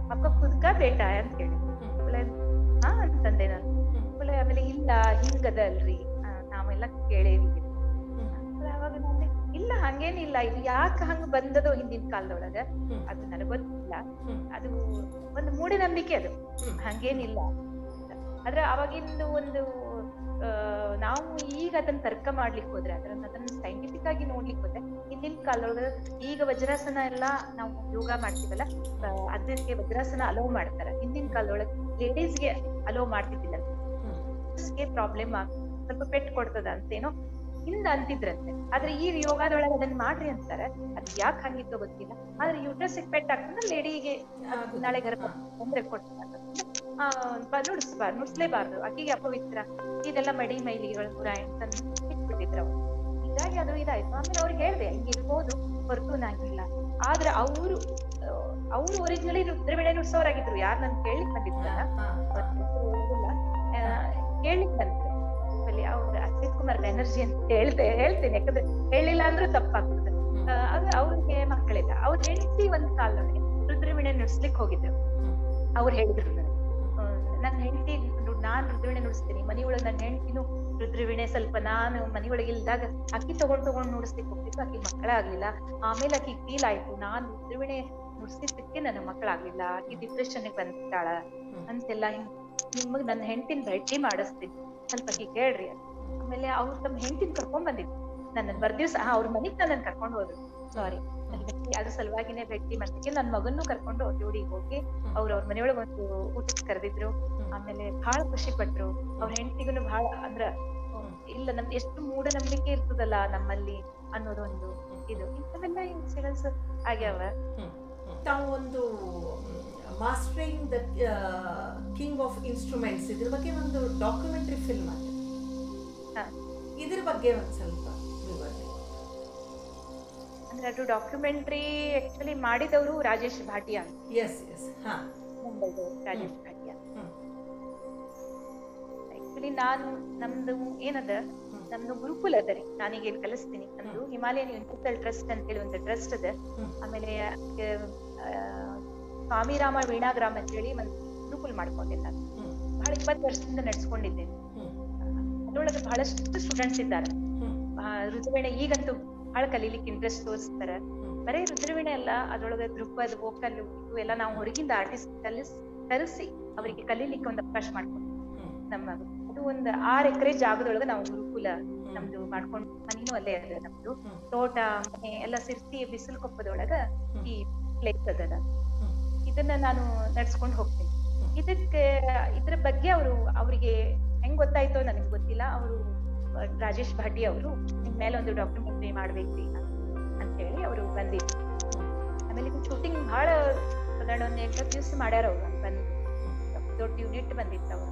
ಅಪ್ಪ ಖುದ್ಕ ಬೇಟ ಅಂತ ಹೇಳಿದ್ರು ಆಮೇಲೆ ಹಾ ಅಂತಂದೆ ನಾನು ಆಮೇಲೆ ಆಮೇಲೆ ಇಲ್ಲ ಹಿಂಗದ ಅಲ್ರಿ ಆ, ನಾವೆಲ್ಲ ಕೇಳೇವಿ ಆಮೇಲೆ ಅವಾಗ ನಾನು ಇಲ್ಲ ಹಂಗೇನಿಲ್ಲ ಇದು ಯಾಕೆ ಹಂಗ ಬಂದದೋ ಹಿಂದಿನ ಕಾಲದೊಳಗ ಹ್ಮ್. ಅದು ನನಗ್ ಗೊತ್ತಿಲ್ಲ ಹ್ಮ್. ಅದು ಒಂದು ಮೂಢನಂಬಿಕೆ ಅದು ಹ್ಮ್. ಹಂಗೇನಿಲ್ಲ ಆದ್ರೆ ಅವಾಗಿಂದು ಒಂದು ಆ, ನಾವು ಈಗ ಅದನ್ನ ತರ್ಕ ಮಾಡ್ಲಿಕ್ಕೆ ಹೋದ್ರೆ ಅದನ್ನ ಅದನ್ನ ಸೈಂಟಿಫಿಕ್ ಆಗಿ ನೋಡ್ಲಿಕ್ಕೆ ಹೋದ್ರೆ ಹಿಂದಿನ ಕಾಲದೊಳಗ ಈಗ ವಜ್ರಾಸನ ಎಲ್ಲ ನಾವು ಯೋಗ ಮಾಡ್ತೀವಲ್ಲ ಆ, ಅದಕ್ಕೆ ವಜ್ರಾಸನ ಅಲೋ ಮಾಡ್ತಾರ ಹಿಂದಿನ ಕಾಲದೊಳಗೆ ಲೇಡೀಸ್ಗೆ ಅಲೋ ಮಾಡ್ತಿದ್ದಿಲ್ಲ ಗೆ ಪ್ರಾಬ್ಲಮ್ ಆಗ ಸ್ವಲ್ಪ ಪೆಟ್ಟು ಕೊಡ್ತದ ಅಂತೇನೋ ಹಿಂದ ಅಂತಿದ್ರಂತೆ ಆದ್ರೆ ಈ ಯೋಗದೊಳಗೆ ಅದನ್ನ ಮಾಡ್ರಿ ಅಂತಾರೆ ಅದ್ ಯಾಕೆ ಹಂಗಿತ್ತೋ ಗೊತ್ತಿಲ್ಲ ಆದ್ರೆ ಯೂಟ್ರಸ್ ಪೆಟ್ ಹಾಕಿದ್ರೆ ಲೇಡಿಗೆ ನಾಳೆ ಗರ್ಭ ತೊಂದ್ರೆ ಕೊಡ್ತಾರೆ ಆ ಬ- ನುಡಿಸ್ಬಾರ್ದು ನುಡಿಸ್ಲೇಬಾರ್ದು ಆಕೆಗೆ ಅಪವಿತ್ರ ಇದೆಲ್ಲ ಮಡಿ ಮೈಲಿಗೆಗಳು ಪುರ ಅಂತ ಬಿಟ್ಬಿಟ್ಟಿದ್ರು ಅವ್ರು ಹೀಗಾಗಿ ಅದು ಇದಾಯ್ತು ಆಮೇಲೆ ಅವ್ರಿಗೆ ಹೇಳ್ದೆ ಹಿಂಗಿರ್ಬೋದು ಹೊರತು ನಾಗಿಲ್ಲ ಆದ್ರೆ ಅವರು ಅವ್ರು ಒರಿಜಿನಲಿ ರುದ್ರವೀಣೆ ನುಡ್ಸೋರಾಗಿದ್ರು ಯಾರು ನನ್ ಕೇಳಿಕ್ ಬಂದಿದ್ರಲ್ಲ ಕೇಳಿಕ್ ಬಂತು ಅಲ್ಲಿ ಅವ್ರ ಅಜಿತ್ ಕುಮಾರ್ ಬ್ಯಾನರ್ಜಿ ಅಂತ ಹೇಳ್ದೆ ಹೇಳ್ತೇನೆ ಯಾಕಂದ್ರೆ ಹೇಳಿಲ್ಲ ಅಂದ್ರೂ ತಪ್ಪಾಗ್ತದೆ ಆ, ಅದು ಅವ್ರಿಗೆ ಮಕ್ಕಳಿಲ್ಲ ಅವ್ರ ಹೆಂಡತಿ ಒಂದ್ ಕಾಲದೊಳಗೆ ರುದ್ರವೀಣೆ ನುಡ್ಸ್ಲಿಕ್ ಹೋಗಿದ್ರು ಅವ್ರು ಹೇಳಿದ್ರು ನನಗೆ ಆ, ನನ್ನ ಹೆಂಡತಿ ನಾನ್ ರುದ್ರವೀಣೆ ನುಡಿಸ್ತೀನಿ ಮನೆಯೊಳಗೆ ನನ್ನ ಹೆಂಡತಿನೂ ರುದ್ರವೀಣೆ ಸ್ವಲ್ಪ ನಾನು ಮನೆಯೊಳಗೆ ಇಲ್ದಾಗ ಅಕ್ಕಿ ತಗೊಂಡ್ ತಗೊಂಡ್ ನುಡಿಸ್ಲಿಕ್ಕೆ ಹೋಗ್ತಿತ್ತು ಆಕಿ ಮಕ್ಕಳಾಗ್ಲಿಲ್ಲ ಆಮೇಲೆ ಆಕಿ ಫೀಲ್ ಆಯ್ತು ನಾನ್ ರುದ್ರವೀಣೆ ನುಡ್ಸಿದ್ದಕ್ಕೆ ನನ್ನ ಮಕ್ಕಳಾಗ್ಲಿಲ್ಲ ಆಕಿ ಡಿಪ್ರೆಷನ್ ಬಂದಿದ್ದಾಳ ಅಂತೆಲ್ಲ ಹಿಂಗ್ ನಿಮಗ್ ನನ್ನ ಹೆಂಡತಿನ ಭೇಟಿ ಮಾಡಿಸ್ತೀನಿ ಸ್ವಲ್ಪ ಆಕಿ ಕೇಳ್ರಿ ಅಂತ. ಆಮೇಲೆ ಅವ್ರು ತಮ್ಮ ಹೆಂಡತಿನ ಕರ್ಕೊಂಡ್ ಬಂದಿದ್ರು ನನ್ನ ಬರ್ದಿವ್ಸ ಹಾ ಅವ್ರ ಮನಿಗ್ ನನ್ನ ಕರ್ಕೊಂಡ್ ಹೋದ್ರು ಸಾರಿ ಅದ್ರ ಸಲುವಾಗಿನೇ ಭೇಟಿ ಮಾಡ್ಲಿಕ್ಕೆ ನನ್ ಮಗನ್ನೂ ಕರ್ಕೊಂಡು ಜೋಡಿಗೆ ಹೋಗಿ ಅವ್ರ ಅವ್ರ ಮನೆಯೊಳಗೆ ಒಂದು ಊಟಕ್ಕೆ ಕರೆದಿದ್ರು ಆಮೇಲೆ ಬಹಳ ಖುಷಿ ಪಟ್ರು ಅವ್ರ ಹೆಂಡತಿಗೂ ಬಹಳ ಅಂದ್ರ ಹ್ಮ್, ಇಲ್ಲ ನಮ್ದು ಎಷ್ಟು ಮೂಢನಂಬಿಕೆ ಇರ್ತದಲ್ಲ ನಮ್ಮಲ್ಲಿ ಅನ್ನೋದೊಂದು ಇದು ಇಂಥವೆಲ್ಲ ಇನ್ಸಿಡೆನ್ಸ್ ಆಗ್ಯಾವ ತಾವು ಒಂದು mastering the king of instruments ಇದ್ರ ಬಗ್ಗೆ ಒಂದು ಡಾಕ್ಯುಮೆಂಟರಿ ಫಿಲ್ಮ್ ಆಗಿದೆ ಹಾ. ಇದ್ರ ಬಗ್ಗೆ ಒಂದ್ ಸ್ವಲ್ಪ ವಿವರಣೆ ಅಂದ್ರೆ ಅದು ಡಾಕ್ಯುಮೆಂಟ್ರಿ ಆಕ್ಚುಲಿ ಮಾಡಿದವರು ರಾಜೇಶ್ ಭಾಟಿಯಾ ಅಂತ ಎಸ್ ಎಸ್ ಹಾ ಮುಂಬೈದವರು ರಾಜೇಶ್ ಭಾಟಿಯಾ ಹ್ಮ್. ಆಕ್ಚುಲಿ ನಾನು ನಮ್ದು ಏನದ ನಮ್ದು ಗುರುಕುಲ ಅದ ರೀ ನಾನೀಗ ಇಲ್ಲಿ ಕಲಿಸ್ತೀನಿ ನಮ್ದು ಹಿಮಾಲಯನ್ ಯೂನಿವರ್ಸಲ್ ಟ್ರಸ್ಟ್ ಅಂತ ಹೇಳಿ ಒಂದು ಟ್ರಸ್ಟ್ ಅದ ಹ್ಮ್. ಆಮೇಲೆ ಆ, ಸ್ವಾಮಿರಾಮ ವೀಣಾಗ್ರಾಮ್ ಅಂತ ಹೇಳಿ ಒಂದು ಗುರುಕುಲ್ ಮಾಡ್ಕೊಂಡಿಲ್ಲ ಹ್ಮ್. ಬಹಳ ಇಪ್ಪತ್ತು ವರ್ಷದಿಂದ ನಡೆಸ್ಕೊಂಡಿದ್ದೇನೆ ಹ್ಮ್. ಅದ್ರೊಳಗೆ ಬಹಳಷ್ಟು ಸ್ಟೂಡೆಂಟ್ಸ್ ಇದ್ದಾರೆ ಹ್ಮ್. ಆ, ರುದ್ರವೀಣೆ ಈಗಂತೂ ಬಹಳ ಕಲೀಲಿಕ್ಕೆ ಇಂಟ್ರೆಸ್ಟ್ ತೋರಿಸ್ತಾರೆ ಹ್ಮ್. ಬರೀ ರುದ್ರವೀಣೆ ಅಲ್ಲ ಅದ್ರೊಳಗೆ ದೃಪದ್ ವೋಕಲ್ ಇವು ಎಲ್ಲ ನಾವು ಹೊರಗಿಂದ ಆರ್ಟಿಸ್ಟ್ ಕಲಿಸ್ ಕರೆಸಿ ಅವರಿಗೆ ಕಲೀಲಿಕ್ಕೆ ಒಂದು ಅವಕಾಶ ಮಾಡ್ಕೊಂಡು ಹ್ಮ್. ನಮ್ಮ ಅದು ಒಂದು ಆರ್ ಎಕರೆ ಜಾಗದೊಳಗೆ ನಾವು ಗುರುಕುಲ ನಮ್ದು ಮಾಡ್ಕೊಂಡು ಮನಿನೂ ಅಲ್ಲೇ ಅದ ನಮ್ದು ಹ್ಮ್. ತೋಟ ಮನೆ ಎಲ್ಲ ಸಿರ್ಸಿ ಬಿಸಿಲು ಕೊಪ್ಪದೊಳಗ ಹ್ಮ್. ಈ ಪ್ಲೇಸ್ ಅದ ಹ್ಮ್. ಇದನ್ನ ನಾನು ನಡ್ಸ್ಕೊಂಡು ಹೋಗ್ತೀನಿ ಹ್ಮ್. ಇದಕ್ಕೆ ಇದ್ರ ಬಗ್ಗೆ ಅವರು ಅವರಿಗೆ ಹೆಂಗ್ ಗೊತ್ತಾಯ್ತೋ ನನಗೆ ಗೊತ್ತಿಲ್ಲ ಅವರು ರಾಜೇಶ್ ಭಾಟಿ ಅವರು ನಿಮ್ ಮೇಲೆ ಒಂದು ಡಾಕ್ಯುಮೆಂಟ್ರಿ ಮಾಡ್ಬೇಕ್ರಿ ಅಂತ ಹೇಳಿ ಅವರು ಬಂದಿದ್ರು ಆಮೇಲೆ ಇದು ಶೂಟಿಂಗ್ ಬಹಳ ಸಾಧಾರಣ ಒಂದ್ ಎಂಟತ್ತು ದಿವಸ ಮಾಡ್ಯಾರ ಅವ್ರು ಬಂದು ದೊಡ್ಡ ಯೂನಿಟ್ ಬಂದಿತ್ತು ಅವರು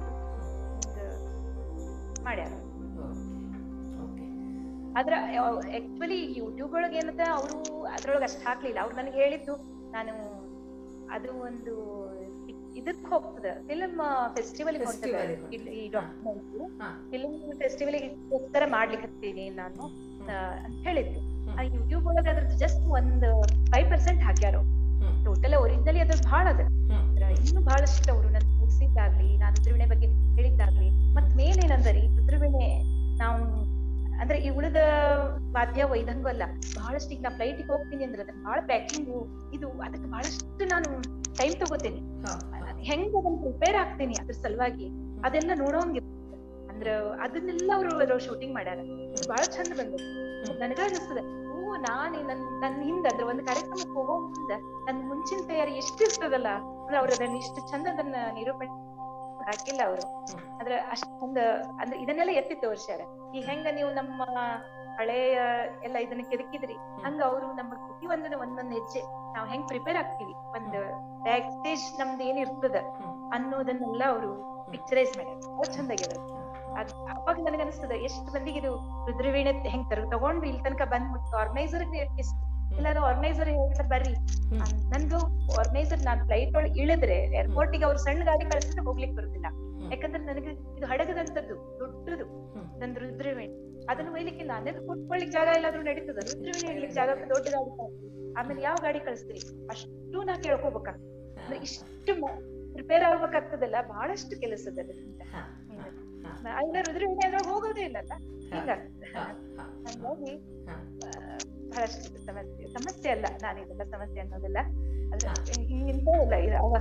ಮಾಡ್ಯಾರ ಓಕೆ ಆದ್ರ ಆಕ್ಚುಲಿ ಯೂಟ್ಯೂಬ್ ಒಳಗೆ ಏನದ ಅವರು ಅದ್ರೊಳಗೆ ಅಷ್ಟ್ ಹಾಕ್ಲಿಲ್ಲ ಅವ್ರು ನನಗೆ ಹೇಳಿದ್ದು ನಾನು ಅದು ಒಂದು ಇದಕ್ ಹೋಗ್ತದ ಫಿಲ್ಮ್ ಫೆಸ್ಟಿವಲ್ Festival ಗೆ ಹೋಗ್ತದೆ. ಈ ಡಾಕ್ಯುಮೆಂಟ್ ಹಾ. ಫಿಲ್ಮ್ ಫೆಸ್ಟಿವಲ್ ಗೋಸ್ಕರ ಮಾಡ್ಲಿಕ್ಕೆ ನಾನು ಹ್ಮ್. ಆ, ಅಂತ ಹೇಳಿದ್ದು ಹ್ಮ್. ಆ ಯೂಟ್ಯೂಬ್ ಒಳಗೆ ಅದ್ರದ್ದು ಜಸ್ಟ್ ಒಂದ್ ಫೈವ್ ಪರ್ಸೆಂಟ್ ಹಾಕ್ಯಾರ ಹ್ಮ್. ಟೋಟಲ್ ಒರಿಜಿನಲಿ ಅದ್ರ ಬಹಳ ಅದ ಹ್ಮ್. ಅದ್ರ ಇನ್ನೂ ಬಹಳಷ್ಟು ಅವರು ನನ್ ಮುಗಿಸಿದ್ದಾಗ್ಲಿ ನಾನು ರುದ್ರವೀಣೆ ಬಗ್ಗೆ ಹೇಳಿದ್ದಾಗ್ಲಿ ಮತ್ ಮೇನ್ ಏನಂದ್ರಿ ರುದ್ರವೀಣೆ ನಾವು ಅಂದ್ರೆ ಈ ಉಳಿದ ವಾದ್ಯ ವೈದಂಗು ಅಲ್ಲ ಬಹಳಷ್ಟು ಈಗ ನಾ ಫ್ಲೈಟಿಗೆ ಹೋಗ್ತೀನಿ ಅಂದ್ರೆ ಅದನ್ನ ಬಹಳ ಪ್ಯಾಕಿಂಗು ಇದು ಅದಕ್ಕೆ ಬಹಳಷ್ಟು ನಾನು ಟೈಮ್ ತಗೋತೀನಿ ಹಾ, ಅದ್ ಹೆಂಗ್ ಅದನ್ನ ಪ್ರಿಪೇರ್ ಆಗ್ತೀನಿ ಅದ್ರ ಸಲುವಾಗಿ ಅದೆಲ್ಲ ನೋಡೋಂಗಿರ್ತದೆ ಅಂದ್ರ ಅದನ್ನೆಲ್ಲ ಅವರು ಶೂಟಿಂಗ್ ಮಾಡ್ಯಾರ ಅದು ಬಹಳ ಚಂದ ಬಂದದ್ದು ನನಗ ಅನಿಸ್ತದೆ ಓ ನಾನ್ ನನ್ ನನ್ ಹಿಂದ ಅಂದ್ರೆ ಒಂದು ಕಾರ್ಯಕ್ರಮಕ್ಕೆ ಹೋಗೋ ಮುಂದ ನನ್ ಮುಂಚಿನ ತಯಾರಿ ಎಷ್ಟು ಇರ್ತದಲ್ಲ ಅಂದ್ರೆ ಅವ್ರ ಅದನ್ನ ಇಷ್ಟು ಚಂದ ಅದನ್ನ ನಿರೂಪಣೆ ಹಾಕಿಲ್ಲ ಅವರು ಹ್ಮ್. ಅಂದ್ರೆ ಅಷ್ಟ್ ಚಂದ ಅಂದ್ರೆ ಇದನ್ನೆಲ್ಲ ಎತ್ತಿ ತೋರ್ಸ್ಯಾರ ಈ ಹೆಂಗ ನೀವು ನಮ್ಮ ಹಳೆಯ ಎಲ್ಲ ಇದನ್ನ ಕೆದಕಿದ್ರಿ ಹಂಗ ಅವರು ನಮ್ಮ ಪ್ರತಿಯೊಂದನ್ನ ಒಂದೊಂದ್ ಹೆಜ್ಜೆ ನಾವ್ ಹೆಂಗ್ ಪ್ರಿಪೇರ್ ಆಗ್ತೀವಿ ಒಂದ್ ಬ್ಯಾಕ್ ಸ್ಟೇಜ್ ನಮ್ದು ಏನ್ ಇರ್ತದ ಹ್ಮ್. ಅನ್ನೋದನ್ನೆಲ್ಲ ಅವರು ಪಿಕ್ಚರೈಸ್ ಮಾಡ್ಯಾರ ಬಹಳ ಚಂದ ಆಗ್ಯದ ಅದ್ ಅವಾಗ ನನಗ ಅನಿಸ್ತದ ಎಷ್ಟು ಮಂದಿಗೆ ಇದು ರುದ್ರವೀಣೆ ಹೆಂಗ್ ತರ ತಗೊಂಡು ಇಲ್ಲಿ ತನಕ ಬಂದ್ಬಿಟ್ಟು ಆರ್ಗನೈಸರ್ ಎಲ್ಲಾರು ಆರ್ಗನೈಸರ್ ಹೇಳ್ತಾರೆ ಬರ್ರಿ ಹ್ಮ್. ಅನ್- ನನ್ಗೂ ಆರ್ಗನೈಸರ್ ನಾನ್ ಫ್ಲೈಟ್ ಒಳಗೆ ಇಳಿದ್ರೆ ಏರ್ಪೋರ್ಟ್ ಗೆ ಅವ್ರು ಸಣ್ಣ ಗಾಡಿ ಕಳ್ಸಿದ್ರೆ ಹೋಗ್ಲಿಕ್ಕೆ ಬರುದಿಲ್ಲ ಹ್ಮ್. ಯಾಕಂದ್ರೆ ನನಗೆ ಇದು ಹಡಗದಂತದ್ದು ದೊಡ್ಡದು ಹ್ಮ್. ನಂದು ರುದ್ರವೀಣೆ ಅದನ್ನ ಒಯ್ಲಿಕ್ಕೆ ನನಗೆ ಕೊಟ್ಕೊಳ್ಳಿಕ್ ಜಾಗ ಎಲ್ಲಾದ್ರೂ ನಡೀತದ ರುದ್ರವೀಣೆ ಇಡ್ಲಿಕ್ಕೆ ಜಾಗ ದೊಡ್ಡ ಗಾಡಿ ಕಳ್ಸಿ. ಆಮೇಲೆ ಯಾವ ಗಾಡಿ ಕಳಿಸ್ತೀರಿ ಅಷ್ಟು ನಾ ಕೇಳ್ಕೊಬೇಕ ಅಂದ್ರೆ ಇಷ್ಟು ಪ್ರಿಪೇರ್ ಆಗ್ಬೇಕಾಗ್ತದಲ್ಲ ಬಹಳಷ್ಟು ಕೆಲಸದಲ್ಲಿ ಹಾ, ಹಾ, ಇಲ್ಲ ರುದ್ರವೀಣೆ ಅಂದ್ರೆ ಹೋಗೋದೇ ಇಲ್ಲಲ್ಲ ಹಿಂಗಾಗ್ತದೆ ಹಾ, ಹಾ, ಹಂಗಾಗಿ ಹಾ. ಆ, ಬಹಳಷ್ಟು ಸಮಸ್ಯೆ ಸಮಸ್ಯೆ ಅಲ್ಲ ನಾನು ಇದೆಲ್ಲ ಸಮಸ್ಯೆ ಅನ್ನೋದಿಲ್ಲ ಆದ್ರೆ ಹಾ. ಹಿಂಗಿಂತ ಇಲ್ಲ ಇದು ಅವ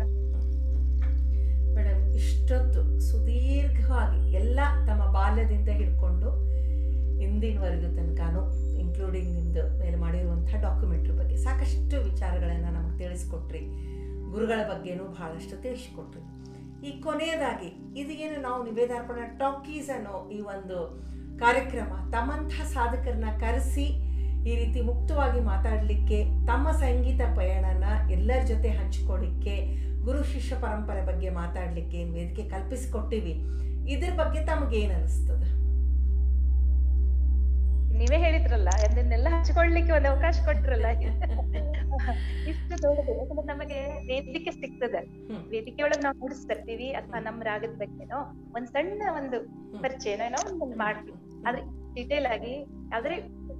ಮೇಡಮ್ ಇಷ್ಟೊತ್ತು ಸುದೀರ್ಘವಾಗಿ ಎಲ್ಲ ತಮ್ಮ ಬಾಲ್ಯದಿಂದ ಹಿಡ್ಕೊಂಡು ಇಂದಿನವರೆಗೂ ತನಕನೂ ಇನ್ಕ್ಲೂಡಿಂಗ್ ನಿಮ್ಮದು ಮೇಲೆ ಮಾಡಿರುವಂಥ ಡಾಕ್ಯುಮೆಂಟ್ರಿ ಬಗ್ಗೆ ಸಾಕಷ್ಟು ವಿಚಾರಗಳನ್ನು ನಮಗೆ ತಿಳಿಸ್ಕೊಟ್ರಿ ಗುರುಗಳ ಬಗ್ಗೆನೂ ಬಹಳಷ್ಟು ತಿಳಿಸ್ಕೊಟ್ರಿ ಈ ಕೊನೆಯದಾಗಿ ಇದು ಏನು ನಾವು ನಿವೇದಾರ್ಪಣ ಟಾಕೀಸ್ ಅನ್ನೋ ಈ ಒಂದು ಕಾರ್ಯಕ್ರಮ ತಮ್ಮಂಥ ಸಾಧಕರನ್ನ ಕರೆಸಿ ಈ ರೀತಿ ಮುಕ್ತವಾಗಿ ಮಾತಾಡಲಿಕ್ಕೆ ತಮ್ಮ ಸಂಗೀತ ಪಯಣನ ಎಲ್ಲರ ಜೊತೆ ಹಂಚ್ಕೊಳ್ಳಿಕ್ಕೆ ಗುರು ಶಿಷ್ಯ ಪರಂಪರೆ ಬಗ್ಗೆ ಮಾತಾಡಲಿಕ್ಕೆ ಏನು ವೇದಿಕೆ ಕಲ್ಪಿಸಿಕೊಟ್ಟಿವಿ ಇದ್ರ ಬಗ್ಗೆ ತಮಗೇನು ಅನಿಸ್ತದ ನೀವೇ ಹೇಳಿದ್ರಲ್ಲ ಅದನ್ನೆಲ್ಲ ಹಂಚ್ಕೊಳ್ಲಿಕ್ಕೆ ಒಂದು ಅವಕಾಶ ಕೊಟ್ರಲ್ಲ ಇಷ್ಟು ದೊಡ್ಡದು ಯಾಕಂದ್ರೆ ನಮಗೆ ವೇದಿಕೆ ಸಿಗ್ತದೆ ಹ್ಮ್. ವೇದಿಕೆ ಒಳಗೆ ನಾವು ನುಡಿಸ್ತಿರ್ತೀವಿ ಅಥವಾ ನಮ್ಮ ರಾಗದ ಬಗ್ಗೆನೋ ಒಂದ್ ಸಣ್ಣ ಒಂದು ಪರಿಚಯನ ಏನೋ ಒಂದು ಮಾಡ್ತೀವಿ ಆದ್ರೆ ಡಿಟೇಲ್ ಆಗಿ ಯಾವ್ದ್ರೆ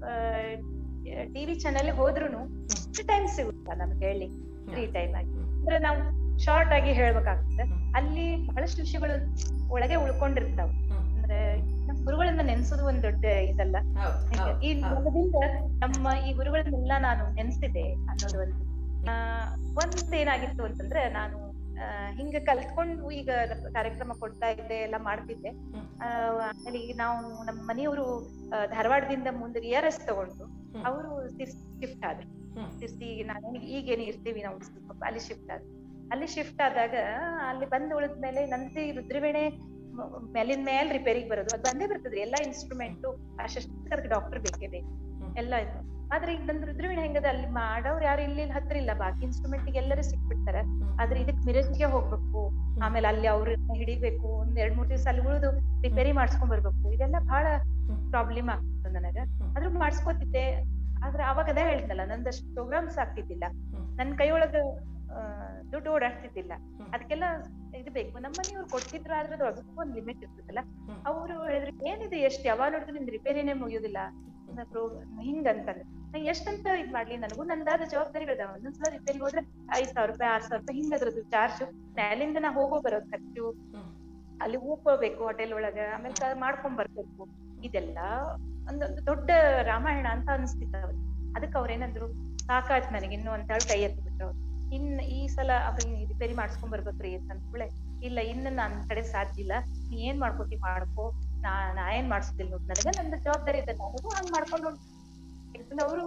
ಟಿವಿ ಚಾನೆಲ್ ಹೋದ್ರುನು ಇಷ್ಟು ಟೈಮ್ ಸಿಗುತ್ತಾ ನಮ್ಗೆ ಹೇಳಿ ಫ್ರೀ ಟೈಮ್ ಆಗಿ ಅಂದ್ರೆ ನಾವು ಶಾರ್ಟ್ ಆಗಿ ಹೇಳ್ಬೇಕಾಗ್ತದೆ ಹ್ಮ್. ಅಲ್ಲಿ ಬಹಳಷ್ಟು ವಿಷಯಗಳು ಒಳಗೆ ಉಳ್ಕೊಂಡಿರ್ತಾವ ಹ್ಮ್. ಅಂದ್ರೆ ನಮ್ಮ ಗುರುಗಳನ್ನ ನೆನ್ಸೋದು ಒಂದ್ ದೊಡ್ಡ ಇದಲ್ಲ ಹೌದು ಹೌದು ಈ ಹೌದು ನೆಲದಿಂದ ನಮ್ಮ ಈ ಗುರುಗಳನ್ನೆಲ್ಲ ನಾನು ನೆನ್ಸಿದೆ ಅನ್ನೋದು ಒಂದು ಆ, ಒಂದ್ ಏನಾಗಿತ್ತು ಅಂತಂದ್ರೆ ನಾನು ಆ, ಹಿಂಗ ಕಲ್ತ್ಕೊಂಡು ಈಗ ಕಾರ್ಯಕ್ರಮ ಕೊಡ್ತಾ ಇದ್ದೆ ಎಲ್ಲ ಮಾಡ್ತಿದ್ದೆ ಹ್ಮ್. ಆ, ಆಮೇಲೆ ಈಗ ನಾವು ನಮ್ಮ ಮನೆಯವರು ಧಾರವಾಡದಿಂದ ಮುಂದೆ ವಿ ಆರ್ ಎಸ್ ತಗೊಂಡು ಹ್ಮ್. ಅವರು ಶಿಫ್ಟ್ ಆದ್ರು ಹ್ಮ್. ಶಿರ್ಸಿ ನಾನು ಈಗೇನು ಇರ್ತೀವಿ ನಾವು ಸ್ವಲ್ಪ ಅಲ್ಲಿ ಶಿಫ್ಟ್ ಆದ್ರು ಅಲ್ಲಿ ಶಿಫ್ಟ್ ಆದಾಗ ಅಲ್ಲಿ ಬಂದು ಉಳಿದ್ಮೇಲೆ ನಂದಿ ರುದ್ರವೇಣೆ ಮ- ಮೇಲಿನ ಮೇಲ್ ರಿಪೇರಿಗೆ ಬರೋದು ಅದು ಬಂದೇ ಬರ್ತದ್ರಿ ಎಲ್ಲಾ ಇನ್ಸ್ಟ್ರೂಮೆಂಟ್ ಅಷ್ಟಕ್ಕೆ ಡಾಕ್ಟರ್ ಬೇಕೇ ಬೇಕು ಹ್ಮ್. ಎಲ್ಲ ಇದು ಆದ್ರೆ ಈಗ ನಂದು ರುದ್ರವೀಣೆ ಹೆಂಗದ ಅಲ್ಲಿ ಮಾಡೋರು ಯಾರು ಇಲ್ಲಿ ಇಲ್ಲಿ ಹತ್ರ ಇಲ್ಲ ಬಾಕಿ ಇನ್ಸ್ಟ್ರೂಮೆಂಟ್ ಎಲ್ಲರೂ ಸಿಕ್ಬಿಡ್ತಾರೆ ಆದ್ರೆ ಇದಕ್ ಮಿರಜ್ಗೆ ಹೋಗ್ಬೇಕು ಆಮೇಲೆ ಅಲ್ಲಿ ಅವ್ರನ್ನ ಹಿಡಿಬೇಕು ಒಂದ್ ಎರಡ್ ಮೂರ್ ದಿವಸ ಅಲ್ಲಿ ಉಳಿದು ರಿಪೇರಿ ಮಾಡ್ಸ್ಕೊಂಡ್ ಬರ್ಬೇಕು ಇದೆಲ್ಲ ಬಹಳ ಹ್ಮ್. ಪ್ರಾಬ್ಲಮ್ ಆಗ್ತದೆ ನನಗ ಹ್ಮ್. ಆದ್ರೂ ಮಾಡ್ಸ್ಕೊತಿದ್ದೆ ಆದ್ರೆ ಅವಾಗ ಅದೇ ಹೇಳಿದ್ನಲ್ಲ ನಂದಷ್ಟು ಪ್ರೋಗ್ರಾಮ್ಸ್ ಆಗ್ತಿದ್ದಿಲ್ಲ ಹ್ಮ್. ನನ್ ಕೈಯೊಳಗ ಆ, ದುಡ್ಡು ಓಡಾಡ್ತಿದ್ದಿಲ್ಲ ಹ್ಮ್. ಅದಕ್ಕೆಲ್ಲ ಇದು ಬೇಕು ನಮ್ಮ ಮನೆಯವ್ರು ಕೊಟ್ಟಿದ್ರು ಆದ್ರೆ ಅದು ಅದಕ್ಕೂ ಒಂದ್ ಲಿಮಿಟ್ ಇರ್ತದಲ್ಲ ಹ್ಮ್. ಅವ್ರು ಹೇಳಿದ್ರು ಏನಿದೆ ಎಷ್ಟು ಯಾವಾಗ ನೋಡಿದ್ರು ನಿಮ್ದು ರಿಪೇರಿನೇ ಮುಗಿಯೋದಿಲ್ಲ ಹಿಂಗಂತಂದ್ರೆ ನಾ ಎಷ್ಟಂತ ಇದ್ ಮಾಡ್ಲಿ ನನಗೂ ನಂದಾದ ಜವಾಬ್ದಾರಿಗಳಿದಾವ ಒಂದೊಂದ್ಸಲ ರಿಪೇರಿಗೆ ಹೋದ್ರೆ ಐದ್ ಸಾವಿರ ರೂಪಾಯಿ ಆರ್ ಸಾವಿರ ರೂಪಾಯಿ ಹಿಂಗ ಅದ್ರದ್ದು ಚಾರ್ಜ್ ಅಲ್ಲಿಂದ ನಾ ಹೋಗೋ ಬರೋದ್ ಖರ್ಚು ಹ್ಮ್. ಅಲ್ಲಿ ಹೋಗ್ಕೋಬೇಕು ಹೋಟೆಲ್ ಒಳಗ ಆಮೇಲೆ ಕ- ಮಾಡ್ಕೊಂಡ್ ಬರ್ಬೇಕು ಇದೆಲ್ಲ ಒಂದೊಂದು ದೊಡ್ಡ ರಾಮಾಯಣ ಅಂತ ಅನಿಸ್ತಿತ್ತು ಅವ್ರಿಗೆ ಅದಕ್ಕೆ ಅವ್ರೇನಂದ್ರು ಸಾಕಾಯ್ತು ನನಗೆ ಇನ್ನು ಅಂತ ಹೇಳಿ ಕೈ ಎತ್ತಿ ಬಿಟ್ರು ಅವ್ರು ಇನ್ ಈ ಸಲ ಅವ್ರಿಗೆ ರಿಪೇರಿ ಮಾಡ್ಸ್ಕೊಂಡ್ ಬರ್ಬೇಕ್ರಿ ಅಂತ ಅಂದ್ಕೂಳೆ ಇಲ್ಲ ಇನ್ನು ನನ್ ಕಡೆ ಸಾಧ್ಯ ಇಲ್ಲ ನೀ ಏನ್ ಮಾಡ್ಕೋತಿ ಮಾಡ್ಕೋ ನಾ ನಾ ಏನ್ ಮಾಡ್ಸೋದಿಲ್ಲ ನೋಡ್ ನನಗ ನಂದು ಜವಾಬ್ದಾರಿ ಇದೆ ನನಗೂ ಹಂಗ್ ಮಾಡ್ಕೊಂಡು ಯಾಕಂದ್ರೆ ಅವರು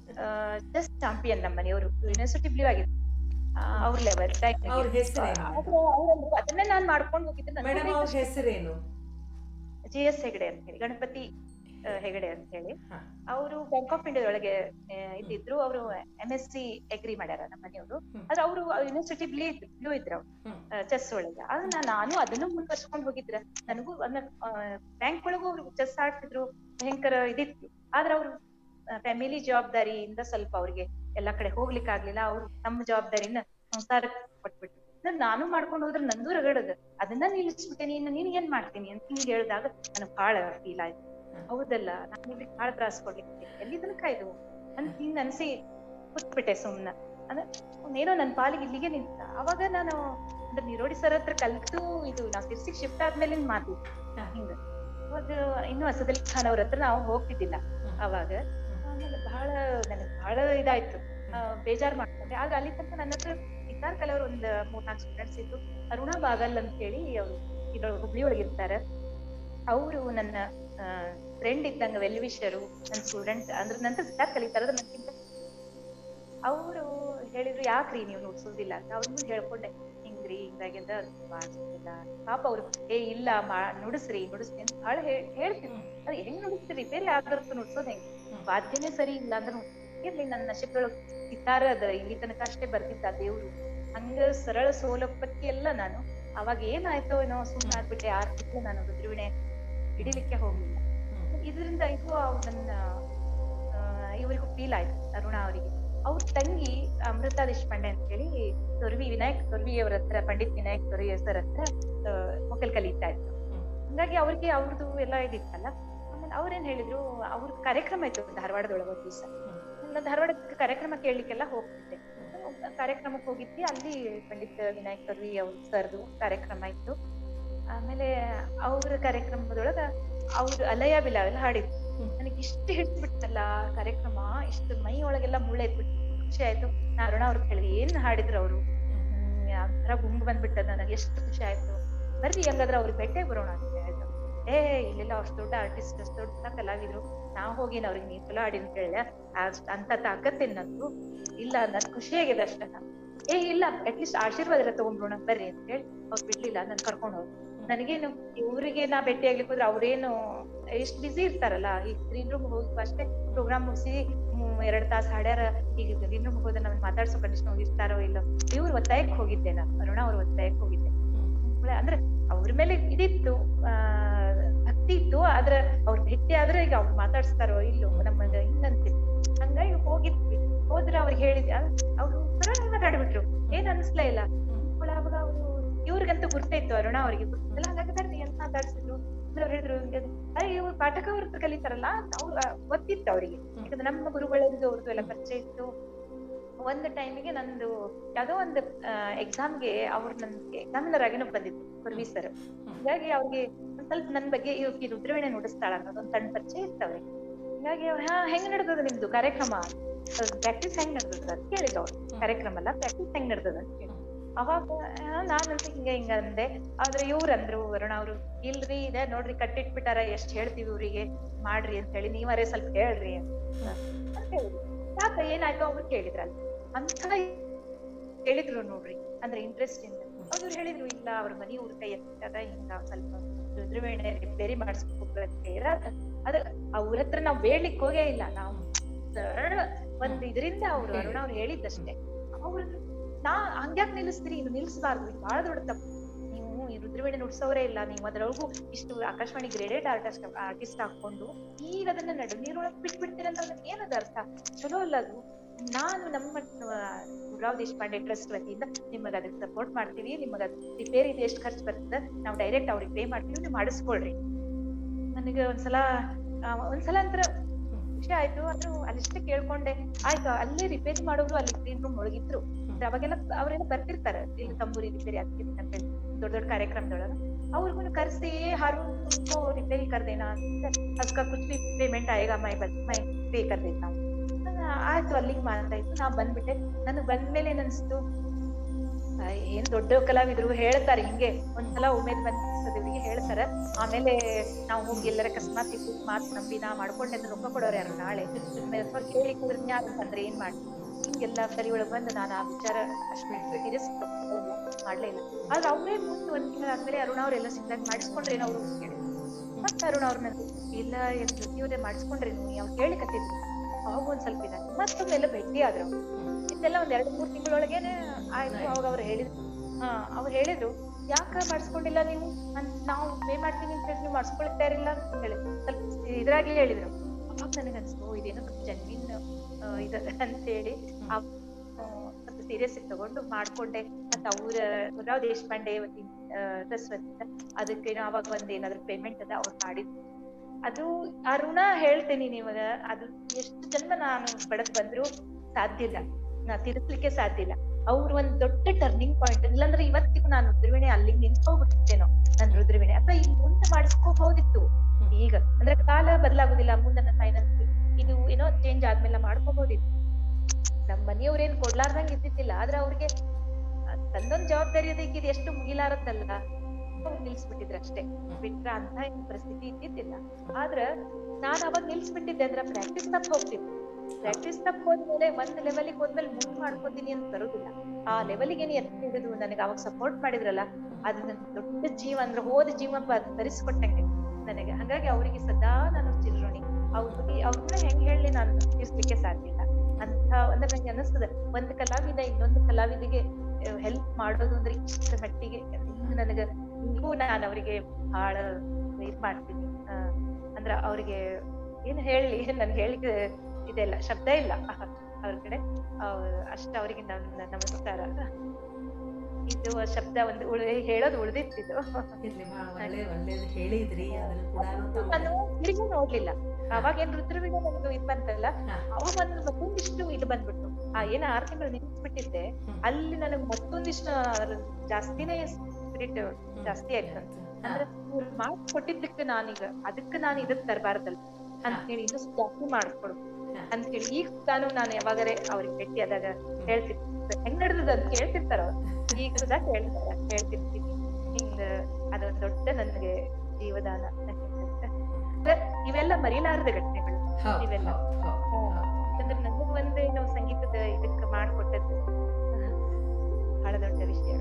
ಜಸ್ಟ್ ಚಾಂಪಿಯನ್ ನಮ್ಮ ಮನೆಯವರು ಯೂನಿವರ್ಸಿಟಿ ಬ್ಲೂ ಆಗಿತ್ತು ಅವ್ರ ಲೆವೆಲ್ ಅವ್ರ ಹೆಸರೇನು ಅದನ್ನೇ ನಾನ್ ಮಾಡ್ಕೊಂಡು ಹೋಗಿದ್ದೆ ಮೇಡಮ್ ಅವ್ರ ಹೆಸರೇನು ಜಿ ಎಸ್ ಹೆಗಡೆ ಅಂತ ಹೇಳಿ ಗಣಪತಿ ಆ, ಹೆಗಡೆ ಅಂತ ಹೇಳಿ ಹಾ. ಅವರು ಬ್ಯಾಂಕ್ ಆಫ್ ಇಂಡಿಯಾ ಒಳಗೆ ಆ, ಇದ್ದಿದ್ರು ಅವರು ಎಂ ಎಸ್ ಸಿ ಅಗ್ರಿ ಮಾಡ್ಯಾರ ನಮ್ಮ ಮನೆಯವರು ಹ್ಮ್. ಆದ್ರೆ ಅವರು ಯೂನಿವರ್ಸಿಟಿ ಬ್ಲೂ ಇದ್ರು ಬ್ಲೂ ಇದ್ರು ಅವ್ರು ಹ್ಮ್. ಚೆಸ್ ಒಳಗೆ ಆದ್ರೆ ನಾ- ನಾನು ಅದನ್ನು ಮುಂದುವರ್ಸ್ಕೊಂಡ್ ಹೋಗಿದ್ರ ನನಗೂ ಬ್ಯಾಂಕ್ ಒಳಗೂ ಅವ್ರು ಚೆಸ್ ಆಡ್ತಿದ್ರು ಭಯಂಕರ ಇದಿತ್ತು ಆದ್ರೆ ಅವರು ಫ್ಯಾಮಿಲಿ ಜವಾಬ್ದಾರಿಯಿಂದ ಸ್ವಲ್ಪ ಅವ್ರಿಗೆ ಎಲ್ಲಾ ಕಡೆ ಹೋಗ್ಲಿಕ್ಕೆ ಆಗ್ಲಿಲ್ಲ ಅವ್ರು ನಮ್ಮ ಜವಾಬ್ದಾರಿನ ಸಂಸಾರಕ್ಕೆ ಕೊಟ್ಬಿಟ್ರು ಅಂದ್ರೆ ನಾನು ಮಾಡ್ಕೊಂಡು ಹೋದ್ರೆ ನಂದು ರಗಡದ ಅದನ್ನ ನಿಲ್ಲಿಸ್ಬಿಟ್ಟೆ ನೀನು ನೀನ್ ಏನ್ ಮಾಡ್ತೀನಿ ಅಂತ ಹಿಂಗ್ ಹೇಳ್ದಾಗ ನನಗ್ ಬಹಳ ಫೀಲ್ ಆಯ್ತು ಹ್ಮ್. ಹೌದಲ್ಲ ನಾನು ಇವ್ರಿಗೆ ಬಹಳ ತ್ರಾಸ ಕೊಡ್ಲಿಕ್ಕೆ ಎಲ್ಲಿ ತನಕ ಇದು ಅಂತ ಹಿಂಗ್ ಅನ್ಸಿ ಕೂತ್ಬಿಟ್ಟೆ ಸುಮ್ನ ಅಂದ್ರೆ ಏನೋ ನನ್ ಪಾಲಿಗೆ ಇಲ್ಲಿಗೆ ನಿಂತ ಅವಾಗ ನಾನು ಅಂದ್ರೆ ನಿರೋಡಿ ಸರ್ ಹತ್ರ ಕಲ್ತು ಇದು ನಾವ್ ತಿರ್ಸಿಗ್ ಶಿಫ್ಟ್ ಆದ್ಮೇಲೆ ಮಾತು ಹಾ. ಹಿಂಗ ಅವಾಗ ಇನ್ನು ಅಸದಲ್ ಖಾನ್ ಅವ್ರ ಹತ್ರ ನಾವು ಹೋಗ್ತಿದ್ದಿಲ್ಲ ಹ್ಮ್. ಅವಾಗ ಆಮೇಲೆ ಬಹಳ ನನಗ್ ಬಹಳ ಇದಾಯ್ತು ಆ, ಬೇಜಾರ್ ಮಾಡ್ಕೊಂಡೆ ಆಗ ಅಲ್ಲಿ ತನಕ ನನ್ನ ಹತ್ರ ಗಿಟಾರ್ ಕಲರ್ ಒಂದ್ ಮೂರ್ನಾಲ್ಕು ಸ್ಟೂಡೆಂಟ್ಸ್ ಇತ್ತು ಅರುಣಾ ಬಾಗಲ್ ಅಂತ ಹೇಳಿ ಅವರು ಇದ್ರೊಳಗೆ ಹುಬ್ಳಿ ಒಳಗೆ ಇರ್ತಾರೆ ಅವರು ನನ್ನ ಫ್ರೆಂಡ್ ಇದ್ದಂಗ ವೆಲ್ ವಿಷರು ನನ್ನ ಸ್ಟೂಡೆಂಟ್ ಅಂದ್ರೆ ನಂತರ ಗಿಟಾರ್ ಕಲಿತಾರ ನನಗಿಂತ ಅವರು ಹೇಳಿದ್ರು ಯಾಕ್ರಿ ನೀವು ನುಡ್ಸೋದಿಲ್ಲ ಅಂತ ಅವ್ರ ಮುಂದೆ ಹೇಳ್ಕೊಂಡೆ ಹಿಂಗ್ರಿ ಹಿಂಗಾಗ್ಯದ ಮಾಡ್ಸೋದಿಲ್ಲ ಪಾಪ ಅವ್ರು ಏ ಇಲ್ಲ ಮಾ ನುಡಿಸ್ರಿ ನುಡಿಸ್ರಿ ಅಂತ ಬಹಳ ಹೇಳ್ತೀನಿ ಅದು ಹೆಂಗ್ ನುಡಿಸ್ತೀರಿ ಬೇರೆ ಯಾವ್ದಾರ್ತು ನುಡ್ಸೋದ್ ಹೆಂಗ್ ಹ್ಮ್. ವಾದ್ಯನೇ ಸರಿ ಇಲ್ಲ ಅಂದ್ರೆ ಇರ್ಲಿ ನನ್ನ ನಶಿಬ್ದೊಳಗ್ ಗಿಟಾರ್ ಅದ ಇಲ್ಲಿ ತನಕ ಅಷ್ಟೇ ಬರ್ತಿದ್ದ ದೇವ್ರು ಹಂಗ ಸರಳ ಸೋಲಪ್ಪಕ್ಕೆ ಎಲ್ಲ ನಾನು ಅವಾಗ ಏನಾಯ್ತೋ ಏನೋ ಸುಮ್ಮನೆ ಆಗ್ಬಿಟ್ಟೆ ಆರ್ ತಿಂಗಳು ನಾನು ರುದ್ರವಿಣೆ ಹಿಡಿಲಿಕ್ಕೆ ಹೋಗ್ಲಿಲ್ಲ ಇದರಿಂದ ಇದು ಅವ್ರ್ ನನ್ನ ಆ, ಇವ್ರಿಗೂ ಫೀಲ್ ಆಯ್ತು ಅರುಣಾ ಅವರಿಗೆ ಅವ್ರ ತಂಗಿ ಅಮೃತ ದೇಶಪಾಂಡೆ ಅಂತ ಹೇಳಿ ತೊರ್ವಿ ವಿನಾಯಕ್ ತೊರ್ವಿ ಅವ್ರ ಹತ್ರ ಪಂಡಿತ್ ವಿನಾಯಕ್ ತೊರ್ವಿ ಸರ್ ಹತ್ರ ಆ, ವಕಲ್ ಕಲಿತಾ ಇದ್ರು ಹ್ಮ್. ಹಂಗಾಗಿ ಅವ್ರಿಗೆ ಅವ್ರದ್ದು ಎಲ್ಲ ಇದಿತ್ತಲ್ಲ ಆಮೇಲೆ ಅವ್ರೇನ್ ಹೇಳಿದ್ರು ಅವ್ರ ಕಾರ್ಯಕ್ರಮ ಇತ್ತು ಧಾರವಾಡದೊಳಗೆ ಒಂದ್ ದಿವಸ ನಾನು ಧಾರವಾಡಕ್ಕೆ ಕಾರ್ಯಕ್ರಮ ಕೇಳಲಿಕ್ಕೆಲ್ಲ ಹೋಗ್ತಿದ್ದೆ ಕಾರ್ಯಕ್ರಮಕ್ಕೆ ಹೋಗಿದ್ವಿ ಅಲ್ಲಿ ಪಂಡಿತ್ ವಿನಾಯಕ್ ಕರ್ವಿ ಅವ್ರ ಸರ್ದು ಕಾರ್ಯಕ್ರಮ ಇತ್ತು ಆಮೇಲೆ ಅವ್ರ ಕಾರ್ಯಕ್ರಮದೊಳಗ ಅವ್ರು ಅಲಯ ಬಿಲಾವೆಲ್ಲ ಹಾಡಿದ್ರು ಹ್ಮ್. ನನಗೆ ಇಷ್ಟು ಹಿಡಿದ್ಬಿಟ್ಟಲ್ಲ ಕಾರ್ಯಕ್ರಮ ಇಷ್ಟು ಮೈ ಒಳಗೆಲ್ಲ ಮುಳ್ಳೆ ಇಟ್ಬಿಟ್ಟು ಖುಷಿ ಆಯ್ತು ನಾ ಅರುಣ ಅವ್ರಿಗೆ ಹೇಳಿದೆ ಏನ್ ಹಾಡಿದ್ರು ಅವರು ಒಂಥರ ಗುಂಗು ಬಂದ್ಬಿಟ್ಟದ ನನಗೆ ಎಷ್ಟು ಖುಷಿ ಆಯ್ತು ಬರ್ರಿ ಹಂಗಾದ್ರೆ ಅವ್ರಿಗೆ ಭೇಟಿಯಾಗಿ ಬರೋಣ ಅಂತ ಹೇಳಿದ್ರು ಏ ಇಲ್ಲೆಲ್ಲ ಅಷ್ಟು ದೊಡ್ಡ ಆರ್ಟಿಸ್ಟ್ ಅಷ್ಟು ದೊಡ್ಡ ಕಲಾವಿದ್ರು ನಾವ್ ಹೋಗಿ ಅವ್ರಿಗೆ ನೀವ್ ಚಲೋ ಹಾಡಿ ಅಂತ ಹೇಳಿದೆ ಅಷ್ಟ್ ಅಂತ ತಾಕತ್ತೇನ್ ನಂದು ಇಲ್ಲ ನನ್ ಖುಷಿ ಆಗಿದೆ ಅಷ್ಟ ಏ ಇಲ್ಲ ಅಟ್ಲೀಸ್ಟ್ ಆಶೀರ್ವಾದ ತಗೊಂಡ್ಬಿಡೋಣ ಬರ್ರಿ ಅಂತ ಹೇಳಿ ಅವ್ರು ಬಿಡ್ಲಿಲ್ಲ ನನ್ ಕರ್ಕೊಂಡು ಹೋದ್ರು ನನಗೇನು ಇವ್ರಿಗೆ ನಾ ಭೇಟಿ ಆಗ್ಲಿಕ್ಕೆ ಹೋದ್ರೆ ಅವ್ರೇನು ಎಷ್ಟ್ ಬಿಸಿ ಇರ್ತಾರಲ್ಲ ಈ ಗ್ರೀನ್ ರೂಮ್ ಹೋಗಿ ಅಷ್ಟೇ ಪ್ರೋಗ್ರಾಮ್ ಮುಗಿಸಿ ಎರಡ್ ತಾಸ್ ಹಾಡ್ಯಾರ ಈಗ ಗ್ರೀನ್ ರೂಮ್ ಹೋದ್ರೆ ನಮ್ಗೆ ಮಾತಾಡ್ಸೋ ಕಂಡೀಷನ್ ಹೋಗಿರ್ತಾರೋ ಇಲ್ಲೋ ಇವ್ರು ಒತ್ತಾಯಕ್ ಹೋಗಿದ್ದೆ ನಾನು ಅರುಣ ಅವ್ರ ಒತ್ತಾಯಕ್ ಹೋಗಿದ್ದೆ ಒಳ್ಳೆ ಅಂದ್ರೆ ಅವ್ರ ಮೇಲೆ ಇದಿತ್ತು ಆ ಭಕ್ತಿ ಇತ್ತು ಆದ್ರೆ ಅವ್ರ ಭೇಟಿ ಆದ್ರೆ ಈಗ ಅವ್ರು ಮಾತಾಡ್ಸ್ತಾರೋ ಇಲ್ಲೋ ನಮ್ಮದ ಹಿಂಗಂತೆ ಹಂಗಾಗಿ ಹೋಗಿದ್ವಿ ಹೋದ್ರೆ ಅವ್ರಿಗೆ ಹೇಳಿದ್ಯ ಅವ್ರು ಸರಳ ಮಾತಾಡ್ಬಿಟ್ರು ಏನ್ ಅನ್ಸ್ಲೇ ಇಲ್ಲ ಒಳ್ಳೆ ಅವಾಗ ಅವರು ಇವ್ರಿಗಂತೂ ಗುರ್ತೈತ್ತು ಅರುಣ ಅವ್ರಿಗೆ ಗುರ್ತಿಲ್ಲ ಹಾಗಾಗಿ ಬರ್ರಿ ಅಂತ ಮಾತಾಡ್ಸಿದ್ರು ಆಮೇಲೆ ಅವ್ರು ಹೇಳಿದ್ರು ಹಿಂಗೆ, ಅಯ್ಯ ಇವ್ರು ಪಾಠಕ ಅವ್ರ ಕಲಿತಾರಲ್ಲ ಅವ್ರು ಗೊತ್ತಿತ್ತು ಅವ್ರಿಗೆ ಯಾಕಂದ್ರೆ ನಮ್ಮ ಗುರುಗಳದ್ದು ಅವ್ರದ್ದು ಎಲ್ಲ ಪರಿಚಯ ಇತ್ತು ಒಂದು ಟೈಮಿಗೆ ನಂದು ಯಾವ್ದೋ ಒಂದು ಎಕ್ಸಾಮ್ಗೆ ಅವ್ರು ನನ್ಗೆ ಎಕ್ಸಾಮಿನರ್ ಆಗಿನೂ ಬಂದಿತ್ತು ಕುರ್ವಿ ಸರ್ ಹೀಗಾಗಿ ಅವ್ರಿಗೆ ಒಂದ್ ಸ್ವಲ್ಪ ನನ್ ಬಗ್ಗೆ ಇವ್ರಿಗೆ ರುದ್ರವೀಣೆ ನುಡಿಸ್ತಾಳ ಅನ್ನೋದು ಒಂದ್ ಸಣ್ಣ ಪರಿಚಯ ಇತ್ತು ಅವ್ರಿಗೆ ಹೀಗಾಗಿ ಅವ್ರು, ಹಾ ಹೆಂಗ್ ನಡೆದದ ನಿಮ್ದು ಕಾರ್ಯಕ್ರಮ ಪ್ರಾಕ್ಟೀಸ್ ಹೆಂಗ್ ನಡೆದದ ಅಂತ ಕೇಳಿದ್ರು ಅವ್ರು ಕಾರ್ಯಕ್ರಮ ಅಲ್ಲ ಪ್ರಾಕ್ಟೀಸ್ ಹೆಂಗ್ ನಡೆದದ ಅಂತ ಕೇಳಿ ಅವಾಗ ಆ, ನಾನಂತ ಹಿಂಗ ಹಿಂಗ ಅಂದೆ ಆದ್ರೆ ಇವ್ರು ಅಂದ್ರು ವರುಣ ಅವ್ರು ಇಲ್ರಿ ಇದೆ ನೋಡ್ರಿ ಕಟ್ಟಿಟ್ಬಿಟ್ಟಾರ ಎಷ್ಟ್ ಹೇಳ್ತೀವಿ ಇವ್ರಿಗೆ ಮಾಡ್ರಿ ಅಂತ ಹೇಳಿ ನೀವರೇ ಸ್ವಲ್ಪ ಹೇಳ್ರಿ ಅಂತ ಅಂತ ಹೇಳಿದ್ರು ಯಾಕ ಏನಾಯ್ತು ಅವ್ರು ಕೇಳಿದ್ರಲ್ಲ ಅಂತ ಹೇಳಿದ್ರು ನೋಡ್ರಿ ಅಂದ್ರೆ ಇಂಟ್ರೆಸ್ಟ್ ಇಂದ ಅವ್ರು ಹೇಳಿದ್ರು ಇಲ್ಲ ಅವ್ರ ಮನಿ ಊರ್ ಕೈ ಎತ್ತದ ಹಿಂಗ ಸ್ವಲ್ಪ ರುದ್ರವೇಣೆ ರಿಪೇರಿ ಮಾಡಿಸ್ಬೇಕು ಅದ ಅವ್ರ ಹತ್ರ ನಾವ್ ಬೇಡ್ಲಿಕ್ ಹೋಗೇ ಇಲ್ಲ ನಾವು ಸರಳ ಒಂದ್ ಇದರಿಂದ ಅವ್ರು ಅರುಣ ಅವ್ರು ಹೇಳಿದ್ದಷ್ಟೇ ಅವ್ರು ನಾ ಹಂಗ್ಯಾಕ್ ನಿಲ್ಲಿಸ್ತೀರಿ ಇದು ನಿಲ್ಸ್ಬಾರ್ದು ಇದು ಬಹಳ ದೊಡ್ಡ ತಪ್ಪು ನೀವು ಈ ರುದ್ರವೇಣೆ ನುಡ್ಸೋರೇ ಇಲ್ಲ ನೀವು ಅದ್ರೊಳಗೂ ಇಷ್ಟು ಆಕಾಶವಾಣಿ ಗ್ರೇಡೆಡ್ ಆರ್ಟಿಸ್ಟ್ ಆರ್ಟಿಸ್ಟ್ ಹಾಕೊಂಡು ಈಗ ಅದನ್ನ ನಡು ನೀರೊಳಗ್ ಬಿಟ್ಬಿಡ್ತೀರಂದ್ರೆ ಅದಕ್ಕೆ ಏನದ ಅರ್ಥ ಚಲೋ ಅಲ್ಲ ಅದು ನಾನು ನಮ್ಮ ಗುರುರಾವ್ ದೇಶಪಾಂಡೆ ಟ್ರಸ್ಟ್ ವತಿಯಿಂದ ನಿಮಗ ಅದಕ್ಕೆ ಸಪೋರ್ಟ್ ಮಾಡ್ತೀವಿ ನಿಮಗ ಅದು ರಿಪೇರಿ ಎಷ್ಟು ಖರ್ಚು ಬರ್ತದ ನಾವು ಡೈರೆಕ್ಟ್ ಅವ್ರಿಗೆ ಪೇ ಮಾಡ್ತೀವಿ ನೀವು ಮಾಡಿಸ್ಕೊಳ್ರಿ ನನಗೆ ಒಂದ್ಸಲ ಆ, ಒಂದ್ಸಲ ಅಂತರ ಖುಷಿ ಆಯ್ತು ಆದ್ರೂ ಅಲ್ಲಿಷ್ಟೇ ಕೇಳ್ಕೊಂಡೆ ಆಯ್ತು ಅಲ್ಲೇ ರಿಪೇರಿ ಮಾಡೋರು ಅಲ್ಲಿ ಕ್ಲೀನ್ ರೂಮ್ ಒಳಗಿದ್ರು ಅಂದ್ರೆ ಅವಾಗೆಲ್ಲ ಅವರೆಲ್ಲ ಬರ್ತಿರ್ತಾರೆ ಇಲ್ಲಿ ತಂಬೂರಿ ರಿಪೇರಿ ಆಗ್ತಿದೆ ಅಂತ ಹೇಳಿ ದೊಡ್ಡ ದೊಡ್ಡ ಕಾರ್ಯಕ್ರಮದೊಳಗ ಅವ್ರಿಗೂ ಕರ್ಸಿ ಹಾರು ರಿಪೇರಿ ಕರ್ದೇನಾ ಅಂತ ಅದಕ್ಕ ಕುಚ್ ಬಿ ಪೇಮೆಂಟ್ ಆಯೇಗ ಮೈ ಬಲ್ ಮೈ ಪೇ ಕರ್ದೇತಾ ಆಯ್ತು ಅಲ್ಲಿಗೆ ಮಾತಾಯ್ತು ನಾ ಬಂದ್ಬಿಟ್ಟೆ ನನಗ್ ಬಂದ್ಮೇಲೆ ಏನ್ ಅನ್ಸ್ತು ಆ, ಏನ್ ದೊಡ್ಡ ಕಲಾವಿದ್ರು ಹೇಳ್ತಾರೆ ಹಿಂಗೆ ಒಂದ್ಸಲ ಉಮೇದ್ ಬಂದಿವ್ರಿಗೆ ಹೇಳ್ತಾರ ಆಮೇಲೆ ನಾವು ಹೋಗಿ ಎಲ್ಲರ ಅಕಸ್ಮಾತ್ ಈ ಕೂತ್ ಮಾತ್ ನಂಬಿ ನಾ ಮಾಡ್ಕೊಂಡೆ ಅಂದ್ರೆ ರೊಕ್ಕ ಕೊಡೋರು ಯಾರು ನಾಳೆ ಆಮೇಲೆ ಸ್ವಲ್ಪ ಕೇಳಿ ಕುದ್ರೆ ಅಂದ್ರೆ ಏನ್ ಮಾಡ್ತೀನಿ ಹಿಂಗೆಲ್ಲ ಸರಿ ಒಳಗ್ ಬಂದು ನಾನು ಆ ವಿಚಾರ ಅಷ್ಟು ಸೀರಿಯಸ್ ಮಾಡ್ಲೇ ಇಲ್ಲ ಆದ್ರೆ ಅವ್ರೇ ಮುಂದೆ ಒಂದ್ ತಿಂಗಳ ಆದ್ಮೇಲೆ ಅರುಣ ಅವ್ರೆಲ್ಲ ಸಿಕ್ಕಾಗಿ ಮಾಡಿಸ್ಕೊಂಡ್ರೇನೋ ಅವ್ರು ಕೇಳಿದ್ರು ಮತ್ತೆ ಅರುಣ ಅವ್ರನ್ನ ಇಲ್ಲ ಏನ್ ಪ್ರತಿಯೊಂದೇ ಮಾಡಿಸ್ಕೊಂಡ್ರಿ ನೀವು ಅವ್ರು ಕೇಳಿಕತ್ತಿದ್ರು ಅವಾಗ ಒಂದ್ ಸ್ವಲ್ಪ ಇದಾಯ್ತು ಮತ್ತೊಮ್ಮೆಲ್ಲ ಭೇಟಿ ಆದ್ರು ಅವ್ರು. ಇದೆಲ್ಲ ಒಂದ್ ಎರಡ್ ಮೂರ್ ತಿಂಗಳೊಳಗೇನೆ ಆಯ್ತು ಅವಾಗ ಅವ್ರು ಹೇಳಿದ್ರು ಹಾ ಅವ್ರು ಹೇಳಿದ್ರು ಯಾಕ ಮಾಡಿಸ್ಕೊಂಡಿಲ್ಲ ನೀವು ಅಂತ ನಾವು ಪೇ ಮಾಡ್ತೀವಿ ಅಂತ ಹೇಳಿ ನೀವು ಮಾಡಿಸ್ಕೊಳ್ತಾ ಇರಲಿಲ್ಲ ಅಂತ ಹೇಳಿ ಸ್ವಲ್ಪ ಇದ್ರಾಗಿ ಹೇಳಿದ್ರು ಅವಾಗ ನನಗೆ ಅನ್ಸ್ತು ಇದೇನೋ ಸ್ವಲ್ಪ ಜನ್ವಿನ್ ಇದ ಅಂತ ಹೇಳಿ ಆ, ಆ, ಸ್ವಲ್ಪ ಸೀರಿಯಸ್ ತಗೊಂಡು ಮಾಡ್ಕೊಂಡೆ ಮತ್ತ ಅವ್ರ ಗುರುರಾವ್ ದೇಶಪಾಂಡೆ ವತಿ ಟ್ರಸ್ಟ್ ವತಿಯಿಂದ ಅದಕ್ಕೇನೋ ಅವಾಗ ಒಂದ್ ಏನಾದ್ರು ಪೇಮೆಂಟ್ ಅದ ಅವ್ರು ಮಾಡಿದ್ರು ಅದು ಆ ಋಣ ಹೇಳ್ತೇನೆ ನಿಮಗ ಅದು ಎಷ್ಟು ಜನ್ಮ ನಾನು ಪಡೆದ್ ಬಂದ್ರು ಸಾಧ್ಯ ಇಲ್ಲ ನಾ ತಿರ್ಸ್ಲಿಕ್ಕೆ ಸಾಧ್ಯ ಇಲ್ಲ ಅವ್ರು ಒಂದ್ ದೊಡ್ಡ ಟರ್ನಿಂಗ್ ಪಾಯಿಂಟ್ ಇಲ್ಲಾಂದ್ರೆ ಇವತ್ತಿಗೂ ನಾನು ರುದ್ರವಿಣೆ ಅಲ್ಲಿಗೆ ನಿಂತ್ಕೋಗ್ಬಿಟ್ಟಿರ್ತೇನೋ ನನ್ ರುದ್ರವಿಣೆ ಅಥವಾ ಈಗ ಮುಂದೆ ಮಾಡಿಸ್ಕೋಬಹುದಿತ್ತು ಈಗ ಅಂದ್ರೆ ಕಾಲ ಬದಲಾಗುದಿಲ್ಲ ಮುಂದೆ ನನ್ನ ಫೈನಾನ್ಸ್ ಇದು ಏನೋ ಚೇಂಜ್ ಆದ್ಮೇಲೆ ಮಾಡ್ಕೋಬಹುದಿತ್ತು ನಮ್ ಮನೆಯವ್ರೇನ್ ಕೊಡ್ಲಾರ್ದಂಗ್ ಇದ್ದಿದ್ದಿಲ್ಲ ಆದ್ರೆ ಅವ್ರಿಗೆ ತಂದೊಂದ್ ಜವಾಬ್ದಾರಿ ಅದಕ್ಕೆ ಇದು ಎಷ್ಟು ಮುಗಿಲಾರತ್ತಲ್ಲ ಅವ್ರು ನಿಲ್ಸ್ಬಿಟ್ಟಿದ್ರ ಅಷ್ಟೇ ಬಿಟ್ರ ಅಂತ ಏನ್ ಪರಿಸ್ಥಿತಿ ಇದ್ದಿದ್ದಿಲ್ಲ ಆದ್ರ ನಾನ್ ಅವಾಗ ನಿಲ್ಸ್ಬಿಟ್ಟಿದ್ದೆ ಅಂದ್ರೆ ಪ್ರಾಕ್ಟೀಸ್ ತಪ್ಪ ಹೋಗ್ತಿದ್ದೆ ಪ್ರಾಕ್ಟೀಸ್ ತಪ್ಪ ಹೋದ್ಮೇಲೆ ಒಂದ್ ಲೆವೆಲಿಗೆ ಹೋದ್ಮೇಲೆ ಮುಂದ್ ಮಾಡ್ಕೋತೀನಿ ಅಂತ ಬರುದಿಲ್ಲ ಆ ಲೆವೆಲಿಗೆ ಏನ್ ಎತ್ತಿ ಹಿಡಿದು ನನಗೆ ಅವಾಗ ಸಪೋರ್ಟ್ ಮಾಡಿದ್ರಲ್ಲ ಅದು ನನ್ ದೊಡ್ಡ ಜೀವ ಅಂದ್ರೆ ಹೋದ ಜೀವ ಪ- ತರಿಸ್ಕೊಟ್ಟಂಗೆ ನನಗೆ ಹಂಗಾಗಿ ಅವರಿಗೆ ಸದಾ ನಾನು ಚಿರೋಣಿ ಅವ್ರಿಗೆ ಅವ್ರನ್ನ ಹೆಂಗ್ ಹೇಳಿ ನಾನು ತೀರ್ಸ್ಲಿಕ್ಕೆ ಸಾಧ್ಯ ಇಲ್ಲ ಅಂತ ಅಂದ್ರೆ ನಂಗೆ ಅನಿಸ್ತದೆ ಒಂದ್ ಕಲಾವಿದ ಇನ್ನೊಂದು ಕಲಾವಿದಿಗೆ ಹೆಲ್ಪ್ ಮಾಡೋದು ಅಂದ್ರೆ ಇಷ್ಟ ಮಟ್ಟಿಗೆ ನನಗ ಈಗೂ ನಾನು ಅವರಿಗೆ ಬಹಳ ಇದ್ ಮಾಡ್ತೀನಿ ಆ, ಅಂದ್ರ ಅವ್ರಿಗೆ ಏನ್ ಹೇಳಿ ನನ್ಗೆ ಹೇಳಿಕ್ಕೆ ಇದೆಲ್ಲ ಶಬ್ದ ಇಲ್ಲ ಅವ್ರ ಕಡೆ ಅವ್ರ್- ಅಷ್ಟ ಅವರಿಗೆ ನನ್ನ ನಮಸ್ಕಾರ ಇದು ಶಬ್ದ ಒಂದು ಉಳ್ ಹೇಳೋದು ಉಳ್ದಿತ್ತಿದ್ದು ಇರ್ಲಿ ಬಹಳ ಒಳ್ಳೆ ಒಳ್ಳೇದು ಹೇಳಿದ್ರಿ ಅದ್ರಲ್ಲಿ ಕೂಡ ನಾನು ತಿರುಗಿ ನೋಡ್ಲಿಲ್ಲ ಅವಾಗ ಏನ್ ರುದ್ರವೀಣ ನಮ್ದು ಇದ್ ಬಂತಲ್ಲ ಹಾ. ಅವಾಗ ಒಂದು ಮತ್ತೊಂದಿಷ್ಟು ಇದು ಬಂದ್ಬಿಟ್ಟು ಆ ಏನ್ ಆರ್ ತಿಂಗಳು ನಿಂತ್ಬಿಟ್ಟಿದ್ದೆ ಹ್ಮ್. ಅಲ್ಲಿ ನನಗ್ ಮತ್ತೊಂದಿಷ್ಟು ಜಾಸ್ತಿನೇ ಸ್ಪಿರಿಟ್ ಜಾಸ್ತಿ ಆಯ್ತು ಅಂದ್ರೆ ಇವ್ರು ಮಾಡ್ಕೊಟ್ಟಿದ್ದಕ್ಕೆ ನಾನೀಗ ಅದಕ್ಕೆ ನಾನು ಇದಕ್ ತರಬಾರ್ದಲ್ಲ ಅಂತ ಹೇಳಿ ಇನ್ನೂ ಜಾಸ್ತಿ ಮಾಡ್ಕೊಡು ಹಾ. ಅಂತ ಹೇಳಿ ಈಗ ನಾನು ನಾನು ಯಾವಾಗರೆ ಅವ್ರಿಗೆ ಭೇಟಿ ಆದಾಗ ಹೇಳ್ತಿರ್ತೀನಿ ಹೆಂಗ್ ನಡೆದದ ಅಂತ ಕೇಳ್ತಿರ್ತಾರ ಅವ್ರು. ಈಗ ಸುಧಾ ಕೇಳ್ತಾರ ಹೇಳ್ತಿರ್ತೀನಿ ಹಿಂಗ ಅದೊಂದ್ ದೊಡ್ಡ ನನಗೆ ಜೀವದಾನ ಅಂತ ಹೇಳ್ತಿರ್ತಾರೆ. ಅಂದ್ರೆ ಇವೆಲ್ಲ ಮರಿಲಾರದ ಘಟನೆಗಳು ಹೌದು ಇವೆಲ್ಲ. ಹೌದು ಹೌದು ಹೌದು. ಯಾಕಂದ್ರೆ ನನಗ್ ಒಂದೇ ನಾವು ಸಂಗೀತದ ಇದಕ್ಕೆ ಮಾಡ್ಕೊಟ್ಟದ್ದು ಬಹಳ ದೊಡ್ಡ ವಿಷಯಗಳು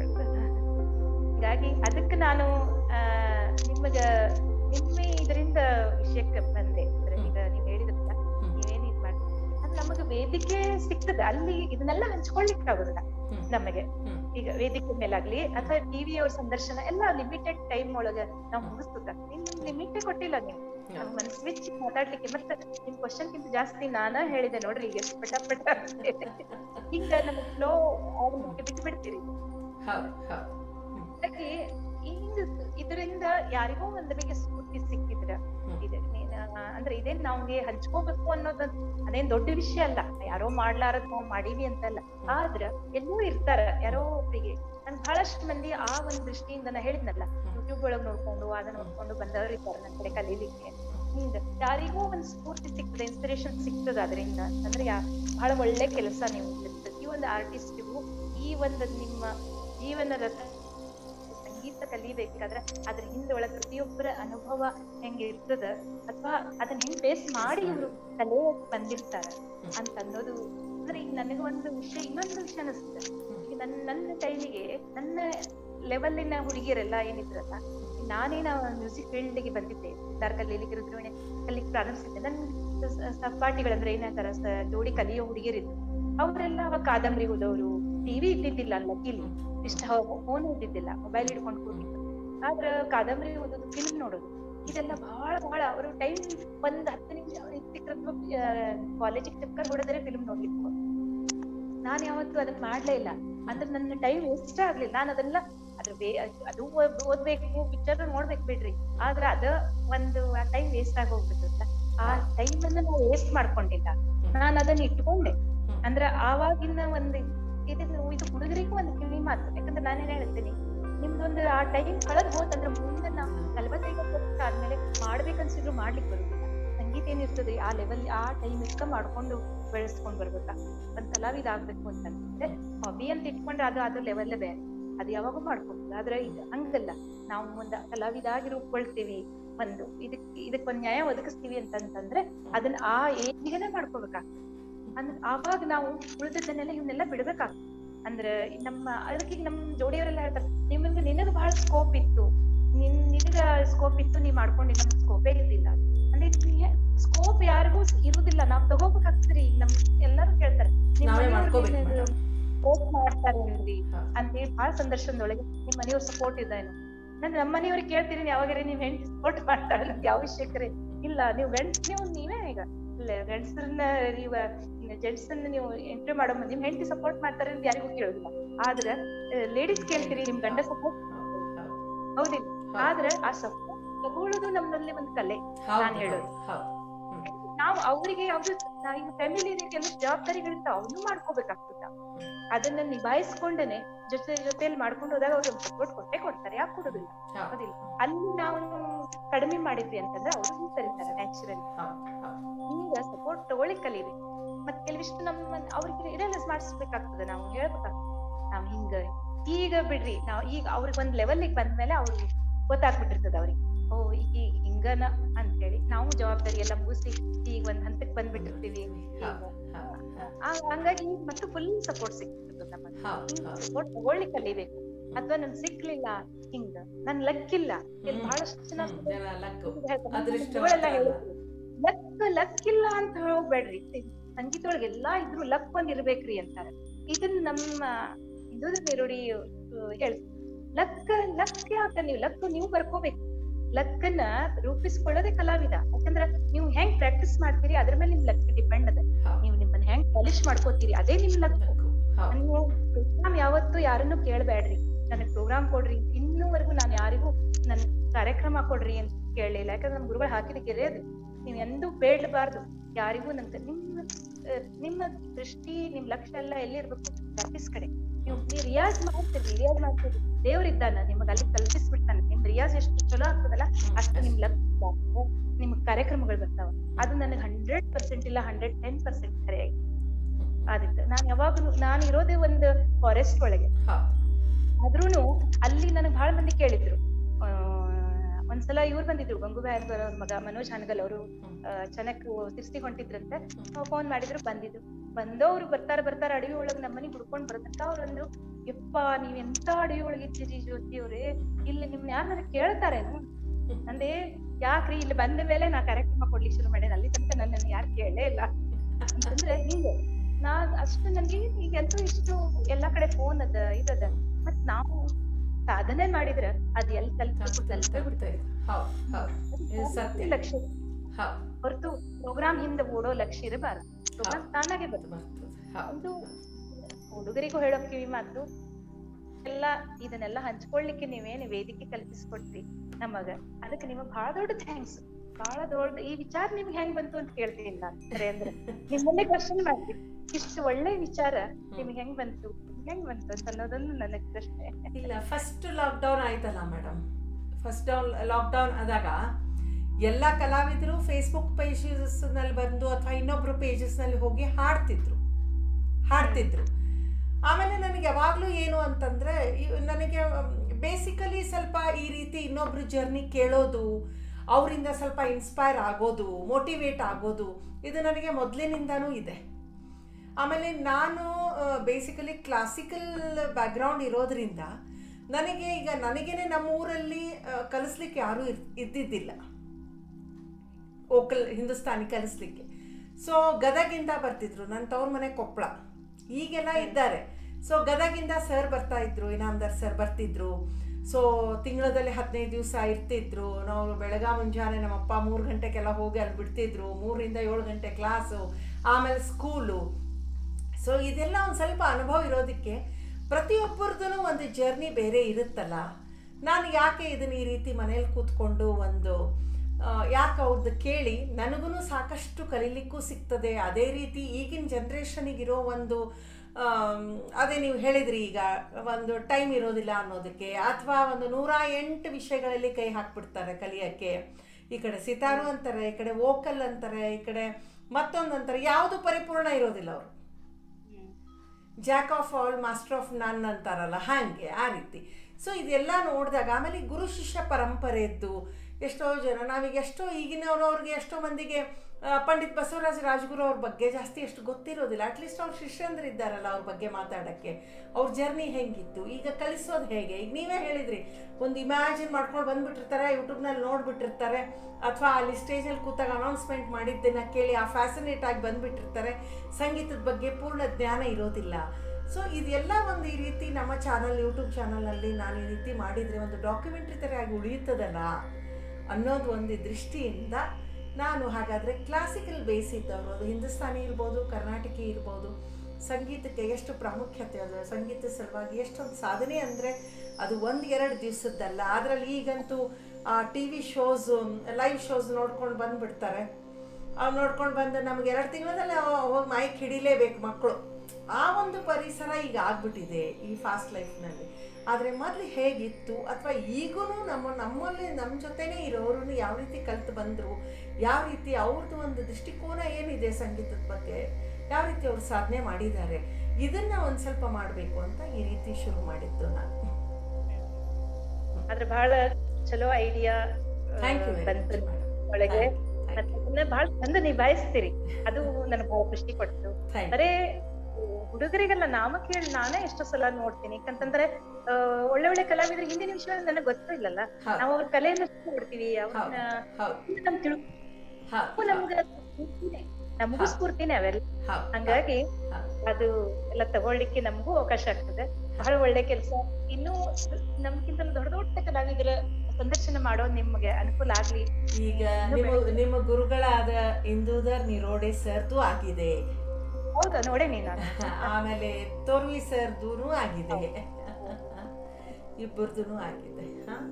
ಹೀಗಾಗಿ ಅದಕ್ಕೆ ನಾನು ಆ ನಿಮಗ ನಿಮ್ಮ ಇದರಿಂದ ವಿಷಯಕ್ಕೆ ಬಂದೆ ಅಂದ್ರೆ ಈಗ ನೀವ್ ಹೇಳಿದ್ರಲ್ಲ ಹ್ಮ್. ನೀವೇನ್ ಇದ್ ಮಾಡಿ ಅದು ನಮಗೆ ವೇದಿಕೆ ಸಿಗ್ತದೆ ಅಲ್ಲಿ ಇದನ್ನೆಲ್ಲ ಹಂಚ್ಕೊಳ್ಲಿಕ್ಕೆ ಆಗುದಿಲ್ಲ ಹ್ಮ್. ನಮಗೆ ಹ್ಮ್. ಈಗ ವೇದಿಕೆ ಮೇಲಾಗ್ಲಿ ಅಥವಾ ಟಿವಿ ಅವ್ರ ಸಂದರ್ಶನ ಎಲ್ಲ ಲಿಮಿಟೆಡ್ ಟೈಮ್ ಒಳಗ ನಾವು ಮುಗಿಸ್ತದ ನಿಮ್ ಲಿಮಿಟೇ ಕೊಟ್ಟಿಲ್ಲ ನೀವು ನಮ್ ಮನ್ ಸ್ವಿಚ್ ಮಾತಾಡ್ಲಿಕ್ಕೆ ಮತ್ತೆ ನಿಮ್ ಕ್ವಶನ್ ಕಿಂತ ಜಾಸ್ತಿ ನಾನ ಹೇಳಿದೆ ನೋಡ್ರಿ ಈಗ ಎಷ್ಟು ಪಟ ಪಟ ಅಂತ ಹೇಳಿ. ಹಿಂಗ ನಮಗ್ ಫ್ಲೋ ಆಗ್ಲಿಕ್ಕೆ ಬಿಟ್ಟು ಬಿಡ್ತೀರಿ ಹೌದು ಹೌದು ಹಾಗಾಗಿ ಹಿಂಗ್ ಇದರಿಂದ ಯಾರಿಗೋ ಒಂದ್ ಬಗ್ಗೆ ಸ್ಫೂರ್ತಿ ಸಿಕ್ಕಿದ್ರ ಹ್ಮ್. ಇದೆ ನೀನ್, ಆ, ಅಂದ್ರೆ ಇದೇನ್ ನಾವ್ಗೆ ಹಂಚ್ಕೋಬೇಕು ಅನ್ನೋದ್ ಅದೇನ್ ದೊಡ್ಡ ವಿಷಯ ಅಲ್ಲ ಯಾರೋ ಮಾಡ್ಲಾರದ್ ನಾವ್ ಮಾಡೀವಿ ಅಂತಲ್ಲ ಆದ್ರ ಎಲ್ಲೋ ಇರ್ತಾರ ಯಾರೋ ಒಬ್ರಿಗೆ ನನ್ ಬಹಳಷ್ಟು ಮಂದಿ ಆ ಒಂದ್ ದೃಷ್ಟಿಯಿಂದ ನಾ ಹೇಳಿದ್ನಲ್ಲ ಯೂಟ್ಯೂಬ್ ಒಳಗ್ ನೋಡ್ಕೊಂಡು ಅದನ್ನ ನೋಡ್ಕೊಂಡು ಬಂದವ್ರು ಇರ್ತಾರೆ ನನ್ ಕಡೆ ಕಲೀಲಿಕ್ಕೆ ಹಿಂಗ ಯಾರಿಗೋ ಒಂದ್ ಸ್ಫೂರ್ತಿ ಸಿಗ್ತದೆ ಇನ್ಸ್ಪಿರೇಷನ್ ಸಿಗ್ತದ ಅದರಿಂದ ಅಂದ್ರೆ ಯಾ ಬಹಳ ಒಳ್ಳೆ ಕೆಲಸ ನೀವು ಈ ಒಂದು ಆರ್ಟಿಸ್ಟಿಗೂ ಈ ಒಂದು ನಿಮ್ಮ ಜೀವನದ ಸಂಗೀತ ಕಲಿಬೇಕಾದ್ರೆ ಅದ್ರ ಹಿಂದೆ ಒಳಗ ಪ್ರತಿಯೊಬ್ಬರ ಅನುಭವ ಹೆಂಗ್ ಇರ್ತದ ಅಥವಾ ಅದನ್ನ ಹೆಂಗ್ ಬೇಸ್ ಮಾಡಿ ಇವ್ರು ಕಲೆ ಬಂದಿರ್ತಾರ ಅಂತ ಅನ್ನೋದು ಅಂದ್ರೆ ಈಗ ನನಗೆ ಒಂದು ವಿಷಯ ಇನ್ನೊಂದು ವಿಷಯ ಅನಿಸ್ತದೆ ಈಗ ನನ್ನ ನನ್ನ ಟೈಮಿಗೆ ನನ್ನ ಲೆವೆಲ್ಲಿನ ಹುಡುಗಿಯರೆಲ್ಲ ಏನಿದ್ರಲ್ಲ ನಾನೇನ ಮ್ಯೂಸಿಕ್ ಫೀಲ್ಡ್ಗೆ ಬಂದಿದ್ದೆ ಗಿಟಾರ್ ಕಲೀಲಿಕ್ಕೆ ರುದ್ರವಣೆ ಕಲಿಕ್ ಪ್ರಾರಂಭಿಸಿದ್ದೆ ನನ್ನ ಸಹಪಾಠಿಗಳಂದ್ರೆ ಏನಂತಾರ ಸ- ಜೋಡಿ ಕಲಿಯೋ ಹುಡುಗಿಯರಿದ್ರು ಅವರೆಲ್ಲ ಅವಾಗ ಕಾದಂಬರಿ ಓದೋರು ಟಿವಿ ಇದ್ದಿದ್ದಿಲ್ಲ ಲಕ್ಕಿಲಿ ಇಷ್ಟ ಫೋನ್ ಇದ್ದಿದ್ದಿಲ್ಲ ಮೊಬೈಲ್ ಹಿಡ್ಕೊಂಡು ಕೂತಿದ್ರು ಆದ್ರ ಕಾದಂಬರಿ ಓದೋದು ಫಿಲ್ಮ್ ನೋಡೋದು ಇದೆಲ್ಲ ಬಹಳ ಬಹಳ ಅವರು ಟೈಮ್ ಒಂದ್ ಹತ್ತು ನಿಮಿಷ ಸಿಕ್ಕರತ್ವ ಕಾಲೇಜಿಗೆ ಚಕ್ಕರ್ ಹೊಡೆದ್ರೆ ಫಿಲ್ಮ್ ನೋಡ್ಲಿಕ್ಕೆ ಹೋಗೋದು. ನಾನ್ ಯಾವತ್ತೂ ಅದನ್ನ ಮಾಡ್ಲೇ ಇಲ್ಲ ಅಂದ್ರೆ ನನ್ನ ಟೈಮ್ ವೇಸ್ಟ್ ಆಗ್ಲಿಲ್ಲ ನಾನು ಅದೆಲ್ಲ ಅದ್ರ ಬೇ ಅದು ಓದ್- ಓದ್ಬೇಕು ಪಿಕ್ಚರ್ ನೋಡ್ಬೇಕು ಬಿಡ್ರಿ ಆದ್ರ ಅದ ಒಂದು ಟೈಮ್ ವೇಸ್ಟ್ ಆಗಿ ಹೋಗ್ಬಿಟ್ಟಲ್ಲ ಆ ಟೈಮ್ ಅನ್ನ ನಾವು ವೇಸ್ಟ್ ಮಾಡ್ಕೊಂಡಿಲ್ಲ ನಾನು ಅದನ್ನ ಇಟ್ಕೊಂಡೆ ಅಂದ್ರ ಆವಾಗಿನ ಒಂದು ಇದು ಇದು ಹುಡುಗರಿಗೂ ಒಂದು ಕಿವಿ ಮಾತು ಯಾಕಂದ್ರೆ ನಾನೇನ್ ಹೇಳ್ತೀನಿ ನಿಮ್ದೊಂದು ಆ ಟೈಮ್ ಕಳೆದ್ ಹೋತಂದ್ರೆ ಮುಂದೆ ನಾವು ನಲವತ್ತೈದು ವರ್ಷ ಆದ್ಮೇಲೆ ಮಾಡ್ಬೇಕನ್ಸಿದ್ರು ಮಾಡ್ಲಿಕ್ಕೆ ಬರುದಿಲ್ಲ ಸಂಗೀತ ಏನಿರ್ತದೆ ಆ ಲೆವೆಲ್ ಆ ಟೈಮ್ ಇಷ್ಟ ಮಾಡ್ಕೊಂಡು ಬೆಳೆಸ್ಕೊಂಡ್ ಬರ್ಬೇಕಾ ಒಂದ್ ಕಲಾವಿದ ಆಗ್ಬೇಕು ಅಂತಂದ್ರೆ ಹಾಬಿ ಅಂತ ಇಟ್ಕೊಂಡ್ರೆ ಅದು ಅದು ಲೆವೆಲ್ ಬೇರೆ ಅದು ಯಾವಾಗೂ ಮಾಡ್ಕೊಬೋದು ಆದ್ರೆ ಇದು ಹಂಗಲ್ಲ ನಾವು ಒಂದ್ ಕಲಾವಿದ ಆಗಿ ರೂಪುಗೊಳ್ತೀವಿ ಒಂದು ಇದಕ್ ಇದಕ್ ಒಂದ್ ನ್ಯಾಯ ಒದಗಿಸ್ತೀವಿ ಅಂತಂತಂದ್ರೆ ಅದನ್ನ ಆ ಏಜ್ಗೆನೆ ಮಾಡ್ಕೋಬೇಕಾಗ್ತದೆ ಅಂದ್ರೆ ಆವಾಗ ನಾವು ಉಳಿದದ್ದನ್ನೆಲ್ಲ ಇವನ್ನೆಲ್ಲ ಬಿಡ್ಬೇಕಾಗ್ತದೆ ಅಂದ್ರೆ ನಮ್ಮ ಅದಕ್ಕೆ ಈಗ ನಮ್ ಜೋಡಿಯವರೆಲ್ಲ ಹೇಳ್ತಾರೆ ನಿಮ್ಗೆ ನಿನಗ ಬಹಳ ಸ್ಕೋಪ್ ಇತ್ತು ನಿನ್ ನಿನಗ ಸ್ಕೋಪ್ ಇತ್ತು ನೀವ್ ಮಾಡ್ಕೊಂಡಿ ನಮ್ಗೆ ಸ್ಕೋಪೇ ಇರ್ಲಿಲ್ಲ ಅಂದ್ರೆ ಸ್ಕೋಪ್ ಯಾರಿಗೂ ಇರುದಿಲ್ಲ ನಾವ್ ತಗೋಬೇಕಾಗ್ತದ್ರಿ ಈಗ ನಮ್ ಎಲ್ಲರೂ ಕೇಳ್ತಾರೆ ನಿಮ್ ನಾವೇ ಮನೆಯವ್ರಿಗೆ ಮಾಡ್ಕೋಬೇಕು ಏನಾದ್ರು madam. support ಮಾಡ್ತಾರೇನ್ರಿ ಹೌದು. ಅಂತ ಹೇಳಿ ಬಹಳ ಸಂದರ್ಶನದೊಳಗೆ ನಿಮ್ ಮನೆಯವ್ರ ಸಪೋರ್ಟ್ ಇದ್ದೇನು ನಾನು ನಮ್ಮ ಮನೆಯವ್ರಿಗೆ ಕೇಳ್ತೀನಿ ಯಾವಾಗಾರೆ ನೀವ್ ಹೆಂಡತಿ ಸಪೋರ್ಟ್ ಮಾಡ್ತಾಳೆ ನಂಗೆ ಯಾವ ವಿಷಯಕ್ಕರೆ ಇಲ್ಲ ನೀವು ಗಂಡ್ಸ್ ನೀವು ನೀವೇ ಈಗ ಇಲ್ಲ ಗಂಡಸರನ್ನ ನೀವ ಜೆಂಟ್ಸನ್ನ ನೀವು ಎಂಟ್ರಿ ಮಾಡೋ ಮುಂದೆ ನಿಮ್ ಹೆಂಡತಿ ಸಪೋರ್ಟ್ ಮಾಡ್ತಾರೆ ಅಂತ ಯಾರಿಗೂ ಕೇಳೋದಿಲ್ಲ ಆದ್ರೆ ಲೇಡೀಸ್ ಕೇಳ್ತೀರಿ ನಿಮ್ ಗಂಡ ಸಪೋರ್ಟ್ ಹೌದಿಲ್ಲ ಆದ್ರೆ ಆ ಸಪೋರ್ಟ್ ತಗೊಳ್ಳೋದು ನಮ್ಮಲ್ಲಿ ಒಂದು ಕಲೆ ಹೌದು, ನಾನ್ ಹೇಳೋದು. ಹೌದು. ನಾವು ಅವ್ರಿಗೆ ಅವ್ರು ಈಗ ಫ್ಯಾಮಿಲಿ ಕೆಲವು ಜವಾಬ್ದಾರಿಗಳಿರ್ತಾವ ಅವನು ಮಾಡ್ಕೋಬೇಕಾಗ್ತದ ಅದನ್ನ ನಿಭಾಯಿಸ್ಕೊಂಡೇನೆ ಜೊತೆ ಜೊತೆಯಲ್ಲಿ ಮಾಡ್ಕೊಂಡು ಹೋದಾಗ ಅವ್ರು ಸಪೋರ್ಟ್ ಕೊಟ್ಟೆ ಕೊಡ್ತಾರೆ ಯಾಕೆ ಕೊಡೋದಿಲ್ಲ ಹೌದು, ಹೌದಿಲ್ಲ ಅಲ್ಲಿ ನಾವು ಕಡಿಮೆ ಮಾಡಿದ್ವಿ ಅಂತಂದ್ರೆ ಅವರು ಹಿಂಸರಿತಾರೆ ನ್ಯಾಚುರಲಿ ಹೌದು, ಹೌದು. ಹಿಂಗ ಸಪೋರ್ಟ್ ತಗೊಳ್ಳಿ ಕಲೀರಿ ಮತ್ ಕೆಲವಿಷ್ಟು ನಮ್ಮ ಅವ್ರಿಗೆ ರಿಯಲೈಸ್ ಮಾಡಿಸ್ಬೇಕಾಗ್ತದೆ ನಾವು ಹೇಳ್ಬೇಕಾಗ್ತದೆ ನಾವ್ ಹಿಂಗ ಈಗ ಬಿಡ್ರಿ ನಾವ್ ಈಗ ಅವ್ರಿಗೆ ಒಂದ್ ಲೆವೆಲ್ಗೆ ಬಂದ್ಮೇಲೆ ಅವ್ರಿಗೆ ಗೊತ್ತಾಗ್ಬಿಟ್ಟಿರ್ತದ ಅವ್ರಿಗೆ ಓ ಈಗ ಈಗ ಹಿಂಗನ ಅಂತ ಹೇಳಿ ನಾವು ಜವಾಬ್ದಾರಿ ಎಲ್ಲ ಮುಗಿಸಿ ಈಗ ಒಂದ್ ಹಂತಕ್ ಬಂದ್ಬಿಟ್ಟಿರ್ತೀವಿ ಈಗ ಹೌದು, ಹೌದು, ಹೌದು. ಆ- ಹಂಗಾಗಿ ಈಗ ಮತ್ತೆ ಫುಲ್ ಸಪೋರ್ಟ್ ಸಿಗ್ತಿರ್ತದೆ ನಮಗೆ ಹೌದು, ಹಿಂಗ್ ಹೌದು. ಸಪೋರ್ಟ್ ತಗೊಳ್ಳಿ ಕಲಿಬೇಕು ಅಥವಾ ನನ್ ಸಿಕ್ಲಿಲ್ಲ ಹಿಂಗ ನನ್ ಲಕ್ ಇಲ್ಲ ಇಲ್ಲಿ ಹ್ಮ್. ಬಹಳಷ್ಟು ಜನ ಹ್ಮ್, ಜನ ಲಕ್ಕು. ಹೇಳ್ತಾರೆ, ನಮ್ಮ ಅದೃಷ್ಟ ಗುರುಗಳೆಲ್ಲ ಮಾತ್ರ ಅಲ್ಲ. ಹೇಳ್ತಾರೆ, ಲಕ್ ಲಕ್ ಇಲ್ಲ ಅಂತ ಹೋಗ್ಬೇಡ್ರಿ ಸಂಗೀತ ಒಳಗೆ ಎಲ್ಲಾ ಇದ್ರು ಲಕ್ ಒಂದ್ ಇರ್ಬೇಕ್ರಿ ಅಂತಾರೆ ಇದನ್ನ ನಮ್ಮ ಹಿಂದೂದ ಮೇರುಡಿ ಹೇಳ್ತಾರೆ ಲಕ್ ಲಕ್ ಯಾಕ ನೀವು ಲಕ್ ನೀವು ಬರ್ಕೋಬೇಕು ಲಕ್ಕನ್ನ ರೂಪಿಸ್ಕೊಳ್ಳೋದೇ ಕಲಾವಿದ ಯಾಕಂದ್ರ ನೀವು ಹೆಂಗ್ ಪ್ರಾಕ್ಟೀಸ್ ಮಾಡ್ತೀರಿ ಅದ್ರ ಮೇಲೆ ನಿಮ್ ಲಕ್ ಡಿಪೆಂಡ್ ಅದ ಹೌದು, ನೀವು ನಿಮ್ಮನ್ನ ಹೆಂಗ್ ಪಾಲಿಶ್ ಮಾಡ್ಕೋತೀರಿ ಅದೇ ನಿಮ್ ಲಕ್ ಲಕ್ಕು. ಹೌದು, ನೀವು ಪ್ರೋಗ್ರಾಮ್ ಯಾವತ್ತೂ ಯಾರನ್ನು ಕೇಳ್ಬೇಡ್ರಿ ನನಗ್ ಪ್ರೋಗ್ರಾಮ್ ಕೊಡ್ರಿ ಇನ್ನೂವರೆಗೂ ನಾನ್ ಯಾರಿಗೂ ನನ್ ಕಾರ್ಯಕ್ರಮ ಕೊಡ್ರಿ ಅಂತ ಕೇಳಲಿಲ್ಲ ಯಾಕಂದ್ರೆ ನಮ್ ಗುರುಗಳು ಹಾಕಿದ ಗೆರೆ ಅದು ನೀವ್ ಎಂದೂ ಬೇಡಬಾರ್ದು ಯಾರಿಗೂ ನಂತ ನಿಮ್ ಆ, ನಿಮ್ಮ ದೃಷ್ಟಿ ನಿಮ್ ಲಕ್ಷ್ಯ ಎಲ್ಲ ಎಲ್ಲಿರ್ಬೇಕು ಪ್ರಾಕ್ಟೀಸ್ ಕಡೆ ನೀವು ನೀವು ರಿಯಾಜ್ ಮಾಡ್ತೀರಿ ರಿಯಾಜ್ ಮಾಡ್ತೀರಿ ದೇವ್ರಿದ್ದಾನ ನಿಮಗ್ ಅಲ್ಲಿ ಕಲ್ಪಿಸ್ಬಿಡ್ತಾನೆ ನಿಮ್ ರಿಯಾಜ್ ಎಷ್ಟು ಚಲೋ ಆಗ್ತದಲ್ಲ ಅಷ್ಟು ನಿಮ್ ಲಕ್ಷ್ಯ ನಿಮ್ ಕಾರ್ಯಕ್ರಮಗಳು ಬರ್ತಾವ ಅದು ನನಗೆ ಹಂಡ್ರೆಡ್ ಪರ್ಸೆಂಟ್ ಇಲ್ಲ ಹಂಡ್ರೆಡ್ ಟೆನ್ ಪರ್ಸೆಂಟ್ ಸರಿಯಾಗಿ ಆದಿತ್ತು ನಾನ್ ಯಾವಾಗ್ಲೂ ನಾನು ಇರೋದೇ ಒಂದು ಫಾರೆಸ್ಟ್ ಒಳಗೆ ಹೌದು ಆದ್ರೂನು ಅಲ್ಲಿ ನನಗ್ ಬಹಳ ಮಂದಿ ಕೇಳಿದ್ರು ಆ, ಒಂದ್ಸಲ ಇವ್ರು ಬಂದಿದ್ರು ಗಂಗೂಬಾಯಿ ಅವ್ರ ಮಗ ಮನೋಜ್ ಹಾನಗಲ್ ಅವರು ಚೆನ್ನಕ್ ತಿರ್ಸಿ ಹೊಂಟಿದ್ರಂತೆ ಫೋನ್ ಮಾಡಿದ್ರು ಬಂದಿದ್ರು ಬಂದವ್ರು ಬರ್ತಾರ ಬರ್ತಾರ ಅಡವಿ ಒಳಗ್ ನಮ್ಮನಿಗ್ ಹುಡ್ಕೊಂಡ್ ಬರತಂತ ಅವ್ರು ಅಂದ್ರು ಯಪ್ಪ ನೀವ್ ಎಂತ ಅಡವಿ ಒಳಗ್ ಇದ್ದೀರಿ ಜ್ಯೋತಿ ಅವ್ರೆ ಇಲ್ಲಿ ನಿಮ್ನ ಯಾರು ನನಗ್ ಕೇಳ್ತಾರೇನು ಅಂದೆ ಯಾಕ್ರಿ ಇಲ್ಲಿ ಬಂದ ಮೇಲೆ ನಾ ಕಾರ್ಯಕ್ರಮ ಕೊಡ್ಲಿಕ್ಕೆ ಶುರು ಮಾಡೇನ ಅಲ್ಲಿ ತನಕ ನನ್ನನ್ನು ಯಾರು ಕೇಳೇ ಇಲ್ಲ ಅಂತಂದ್ರೆ ಹಿಂಗೆ ನಾ ಅಷ್ಟು ನನ್ಗೆ ಈಗಂತೂ ಇಷ್ಟು ಎಲ್ಲಾ ಕಡೆ ಫೋನ್ ಅದ ಇದದ ಮತ್ ನಾವು ಸಾಧನೆ ಮಾಡಿದ್ರ ಅದ್ ಎಲ್ ತಲುಪಬೇಕು ತಲುಪೇ ಬಿಡ್ತೇವೆ ಹೌದು ಹೌದು ಇದು ಸತ್ಯ. ಲಕ್ಷ್ಯ ಹೌದು ಹೊರತು ಪ್ರೋಗ್ರಾಮ್ ಹಿಂದೆ ಓಡೋ ಲಕ್ಷ್ಯ ಇರಬಾರ್ದು ಪ್ರೋಗ್ರಾಮ್ ತಾನಾಗೆ ಬರ್ತದೆ ಬರ್ತದೆ ಹೌದು ಒಂದು ಹುಡುಗರಿಗೂ ಹೇಳೋ ಕಿವಿ ಮಾತು ಎಲ್ಲ ಇದನ್ನೆಲ್ಲ ಹಂಚ್ಕೊಳ್ಲಿಕ್ಕೆ ನೀವೇನು ವೇದಿಕೆ ಕಲ್ಪಿಸ್ಕೊಟ್ರಿ ನಮಗ ಅದಕ್ಕೆ ನಿಮಗ್ ಬಹಳ ದೊಡ್ಡ ಥ್ಯಾಂಕ್ಸ್ ಬಹಳ ದೊಡ್ಡ ಈ ವಿಚಾರ ನಿಮ್ಗೆ ಹೆಂಗ್ ಬಂತು ಅಂತ ಕೇಳ್ತೀನಿ ನಾನು ಸರಿ ಅಂದ್ರೆ ನಿಮ್ಮನ್ನೇ ಕ್ವಶನ್ ಮಾಡ್ತೀನಿ ಇಷ್ಟು ಒಳ್ಳೆ ವಿಚಾರ ನಿಮ್ಗೆ ಹೆಂಗ್ ಬಂತು ಹೆಂಗ್ ಬಂತು ಅಂತ ಅನ್ನೋದೊಂದು ನನಗ್ ಪ್ರಶ್ನೆ ಇಲ್ಲ ಫಸ್ಟ್ ಲಾಕ್ಡೌನ್ ಆಯ್ತಲ್ಲ ಮೇಡಮ್ ಫಸ್ಟ್ ಡೌನ್ ಲಾಕ್ಡೌನ್ ಆದಾಗ ಎಲ್ಲ ಕಲಾವಿದರು ಫೇಸ್ಬುಕ್ ಪೇಜಸ್ನಲ್ಲಿ ಬಂದು ಅಥವಾ ಇನ್ನೊಬ್ರು ಪೇಜಸ್ನಲ್ಲಿ ಹೋಗಿ ಹಾಡ್ತಿದ್ರು ಹಾಡ್ತಿದ್ರು ಆಮೇಲೆ ನನಗೆ ಯಾವಾಗಲೂ ಏನು ಅಂತಂದರೆ ನನಗೆ ಬೇಸಿಕಲಿ ಸ್ವಲ್ಪ ಈ ರೀತಿ ಇನ್ನೊಬ್ರು ಜರ್ನಿ ಕೇಳೋದು ಅವರಿಂದ ಸ್ವಲ್ಪ ಇನ್ಸ್ಪೈರ್ ಆಗೋದು ಮೋಟಿವೇಟ್ ಆಗೋದು ಇದು ನನಗೆ ಮೊದಲಿನಿಂದನೂ ಇದೆ ಆಮೇಲೆ ನಾನು ಬೇಸಿಕಲಿ ಕ್ಲಾಸಿಕಲ್ ಬ್ಯಾಕ್ಗ್ರೌಂಡ್ ಇರೋದ್ರಿಂದ ನನಗೆ ಈಗ ನನಗೇನೆ ನಮ್ಮ ಊರಲ್ಲಿ ಆ, ಕಲಿಸ್ಲಿಕ್ಕೆ ಯಾರೂ ಇರ್ ಇದ್ದಿದ್ದಿಲ್ಲ ಓಕಲ್ ಹಿಂದೂಸ್ತಾನಿ ಕಲಿಸ್ಲಿಕ್ಕೆ ಸೊ ಗದಗಿಂದ ಬರ್ತಿದ್ರು ನನ್ನ ತವ್ರ ಮನೆ ಕೊಪ್ಪಳ ಈಗೆಲ್ಲ ಇದ್ದಾರೆ ಸೊ ಗದಗಿಂದ ಸರ್ ಬರ್ತಾ ಇದ್ರು ಇನಾಮದಾರ್ ಸರ್ ಬರ್ತಿದ್ರು ಸೊ ತಿಂಗಳದಲ್ಲಿ ಹದಿನೈದು ದಿವಸ ಇರ್ತಿದ್ರು ನಾವು ಬೆಳಗ ಮುಂಜಾನೆ ನಮ್ಮಪ್ಪ ಮೂರು ಗಂಟೆಗೆಲ್ಲ ಹೋಗಿ ಅಲ್ಲಿ ಬಿಡ್ತಿದ್ರು ಮೂರರಿಂದ ಏಳು ಗಂಟೆ ಕ್ಲಾಸು ಆಮೇಲೆ ಸ್ಕೂಲು ಸೊ ಇದೆಲ್ಲ ಒಂದು ಸ್ವಲ್ಪ ಅನುಭವ ಇರೋದಕ್ಕೆ ಪ್ರತಿಯೊಬ್ಬರದ್ದು ಒಂದು ಜರ್ನಿ ಬೇರೆ ಇರುತ್ತಲ್ಲ ನಾನು ಯಾಕೆ ಇದನ್ನ ಈ ರೀತಿ ಮನೇಲಿ ಕೂತ್ಕೊಂಡು ಒಂದು ಆ, ಯಾಕೆ ಅವ್ರದ್ದು ಕೇಳಿ ನನಗೂ ಸಾಕಷ್ಟು ಕಲೀಲಿಕ್ಕೂ ಸಿಗ್ತದೆ ಅದೇ ರೀತಿ ಈಗಿನ ಜನ್ರೇಷನಿಗಿರೋ ಒಂದು ಆಮ್, ಅದೇ ನೀವು ಹೇಳಿದ್ರಿ ಈಗ ಒಂದು ಟೈಮ್ ಇರೋದಿಲ್ಲ ಅನ್ನೋದಕ್ಕೆ ಅಥವಾ ಒಂದು ನೂರ ಎಂಟು ವಿಷಯಗಳಲ್ಲಿ ಕೈ ಹಾಕ್ಬಿಡ್ತಾರೆ ಕಲಿಯೋಕ್ಕೆ ಈ ಕಡೆ ಸಿತಾರು ಅಂತಾರೆ ಈ ಕಡೆ ವೋಕಲ್ ಅಂತಾರೆ ಈ ಕಡೆ ಮತ್ತೊಂದು ಅಂತಾರೆ ಯಾವುದು ಪರಿಪೂರ್ಣ ಇರೋದಿಲ್ಲ ಅವರು jack of all master of none ಅಂತಾರಲ್ಲ ಹಾಗೆ ಆ ರೀತಿ ಸೊ ಇದೆಲ್ಲ ನೋಡಿದಾಗ ಆಮೇಲೆ ಈ ಗುರು ಶಿಷ್ಯ ಪರಂಪರೆದ್ದು ಎಷ್ಟೋ ಜನ ನಾವೀಗ ಎಷ್ಟೋ ಈಗಿನವ್ರವ್ರಿಗೆ ಎಷ್ಟೋ ಮಂದಿಗೆ ಆ, ಪಂಡಿತ್ ಬಸವರಾಜ ರಾಜಗುರು ಅವ್ರ ಬಗ್ಗೆ ಜಾಸ್ತಿ ಎಷ್ಟು ಗೊತ್ತಿರೋದಿಲ್ಲ ಅಟ್ಲೀಸ್ಟ್ ಅವ್ರ ಶಿಷ್ಯಂದ್ರು ಇದ್ದಾರಲ್ಲ ಅವ್ರ ಬಗ್ಗೆ ಮಾತಾಡೋಕ್ಕೆ ಅವ್ರ ಜರ್ನಿ ಹೆಂಗಿತ್ತು ಈಗ ಕಲಿಸೋದು ಹೇಗೆ ಈಗ ನೀವೇ ಹೇಳಿದ್ರಿ ಒಂದು ಇಮ್ಯಾಜಿನ್ ಮಾಡ್ಕೊಂಡು ಬಂದ್ಬಿಟ್ಟಿರ್ತಾರೆ ಯೂಟ್ಯೂಬ್ನಲ್ಲಿ ನೋಡ್ಬಿಟ್ಟಿರ್ತಾರೆ ಅಥವಾ ಅಲ್ಲಿ ಸ್ಟೇಜಲ್ಲಿ ಕೂತಾಗ ಅನೌನ್ಸ್ಮೆಂಟ್ ಮಾಡಿದ್ದನ್ನು ಕೇಳಿ ಆ ಫ್ಯಾಸಿನೇಟ್ ಆಗಿ ಬಂದ್ಬಿಟ್ಟಿರ್ತಾರೆ ಸಂಗೀತದ ಬಗ್ಗೆ ಪೂರ್ಣ ಜ್ಞಾನ ಇರೋದಿಲ್ಲ ಸೊ ಇದೆಲ್ಲ ಒಂದು ಈ ರೀತಿ ನಮ್ಮ ಚಾನಲ್ ಯೂಟ್ಯೂಬ್ ಚಾನಲ್ನಲ್ಲಿ ನಾನು ಈ ರೀತಿ ಮಾಡಿದರೆ ಒಂದು ಡಾಕ್ಯುಮೆಂಟ್ರಿ ಥರ ಆಗಿ ಉಳಿಯುತ್ತದಲ್ಲ ಅನ್ನೋದು ಒಂದು ದೃಷ್ಟಿಯಿಂದ ನಾನು ಹಾಗಾದರೆ ಕ್ಲಾಸಿಕಲ್ ಬೇಸ್ ಇದ್ದವರು ಅದು ಹಿಂದೂಸ್ತಾನಿ ಇರ್ಬೋದು ಕರ್ನಾಟಕಿ ಇರ್ಬೋದು ಸಂಗೀತಕ್ಕೆ ಎಷ್ಟು ಪ್ರಾಮುಖ್ಯತೆ ಅದು ಸಂಗೀತ ಸಲುವಾಗಿ ಎಷ್ಟೊಂದು ಸಾಧನೆ ಅಂದರೆ ಅದು ಒಂದು ಎರಡು ದಿವಸದ್ದಲ್ಲ ಅದರಲ್ಲಿ ಈಗಂತೂ T V shows live shows ನೋಡ್ಕೊಂಡು ಬಂದುಬಿಡ್ತಾರೆ ಅವ್ರು ನೋಡ್ಕೊಂಡು ಬಂದು ನಮ್ಗೆ ಎರಡು ತಿಂಗಳಲ್ಲೇ ಹೋಗಿ ಮೈಕ್ ಹಿಡಿಲೇಬೇಕು ಮಕ್ಕಳು ಆ ಒಂದು ಪರಿಸರ ಈಗ ಆಗ್ಬಿಟ್ಟಿದೆ ಈ ಫಾಸ್ಟ್ ಲೈಫ್ನಲ್ಲಿ ಆದರೆ ಮೊದಲು ಹೇಗಿತ್ತು ಅಥವಾ ಈಗೂ ನಮ್ಮ ನಮ್ಮಲ್ಲಿ ನಮ್ಮ ಜೊತೆನೇ ಇರೋರು ಯಾವ ರೀತಿ ಕಲ್ತು ಬಂದರು ಯಾವ ರೀತಿ ಅವ್ರದ್ದು ಒಂದು ದೃಷ್ಟಿಕೋನ ಏನಿದೆ ಸಂಗೀತದ ಬಗ್ಗೆ ಯಾವ ರೀತಿ ಅವ್ರು ಸಾಧನೆ ಮಾಡಿದ್ದಾರೆ ಇದನ್ನ ಒಂದು ಸ್ವಲ್ಪ ಮಾಡಬೇಕು ಅಂತ ಈ ರೀತಿ ಶುರು ಮಾಡಿದ್ದು ನಾನು ಆದ್ರೆ ಬಹಳ ಚಲೋ ಐಡಿಯಾ ಥ್ಯಾಂಕ್ ಯು ಬಂತು ಒಳಗೆ ಮತ್ತೆ ಅದನ್ನ ಬಹಳ ಚಂದ ನಿಭಾಯಿಸ್ತೀರಿ ಅದು ನನಗೆ ಬಹಳ ಖುಷಿ ಕೊಡ್ತು ಥ್ಯಾಂಕ್ ಬರೇ ಹುಡುಗರಿಗೆಲ್ಲ ನಾಮ ಕೇಳಿ ನಾನೇ ಎಷ್ಟೋ ಸಲ ನೋಡ್ತೀನಿ ಯಾಕಂತಂದ್ರೆ ಆ, ಒಳ್ಳೆ ಒಳ್ಳೆ ಕಲಾವಿದ್ರ ಹಿಂದಿನ ವಿಷಯ ನನಗೆ ಗೊತ್ತೂ ಇಲ್ಲಲ್ಲ ಹೌದು. ನಾವು ಅವ್ರ ಕಲೆಯನ್ನ ಕೊಡ್ತೀವಿ ಅವ್ರನ್ನ ಹೌದು ನಮ್ ತಿಳ್ಕೊ ಹೌದು ನಮ್ಗ ಸ್ಫೂರ್ತಿನೇ. ನಮಗೂ ಹೌದು. ಸ್ಫೂರ್ತಿನೇ ಅವೆಲ್ಲ ಹೌದು ಹಂಗಾಗಿ ಹೌದು. ಅದು ಎಲ್ಲ ತಗೊಳ್ಳಿಕ್ಕೆ ನಮಗೂ ಅವಕಾಶ ಆಗ್ತದೆ ಬಹಳ ಒಳ್ಳೆ ಕೆಲಸ ಇನ್ನು ನಮ್ಗಿಂತ ದೊಡ್ಡ ದೊಡ್ಡ ಕಲಾವಿದರ ಸಂದರ್ಶನ ಮಾಡೋ ನಿಮ್ಗೆ ಅನುಕೂಲ ಆಗ್ಲಿ ಈಗ ನಿಮ್ಮ ನಿಮ್ಮ ಗುರುಗಳಾದ ಇಂದೂಧರ್ ನಿರೋಡೆ ಸರ್ದು ಆಗಿದೆ ಹೌದಾ ನೋಡೇನಿ ನಾನು ಆಮೇಲೆ ತೋರ್ವಿ ಸರ್ದೂ ಆಗಿದೆ ಇಬ್ಬರದೂ ಆಗಿದೆ ಹಾ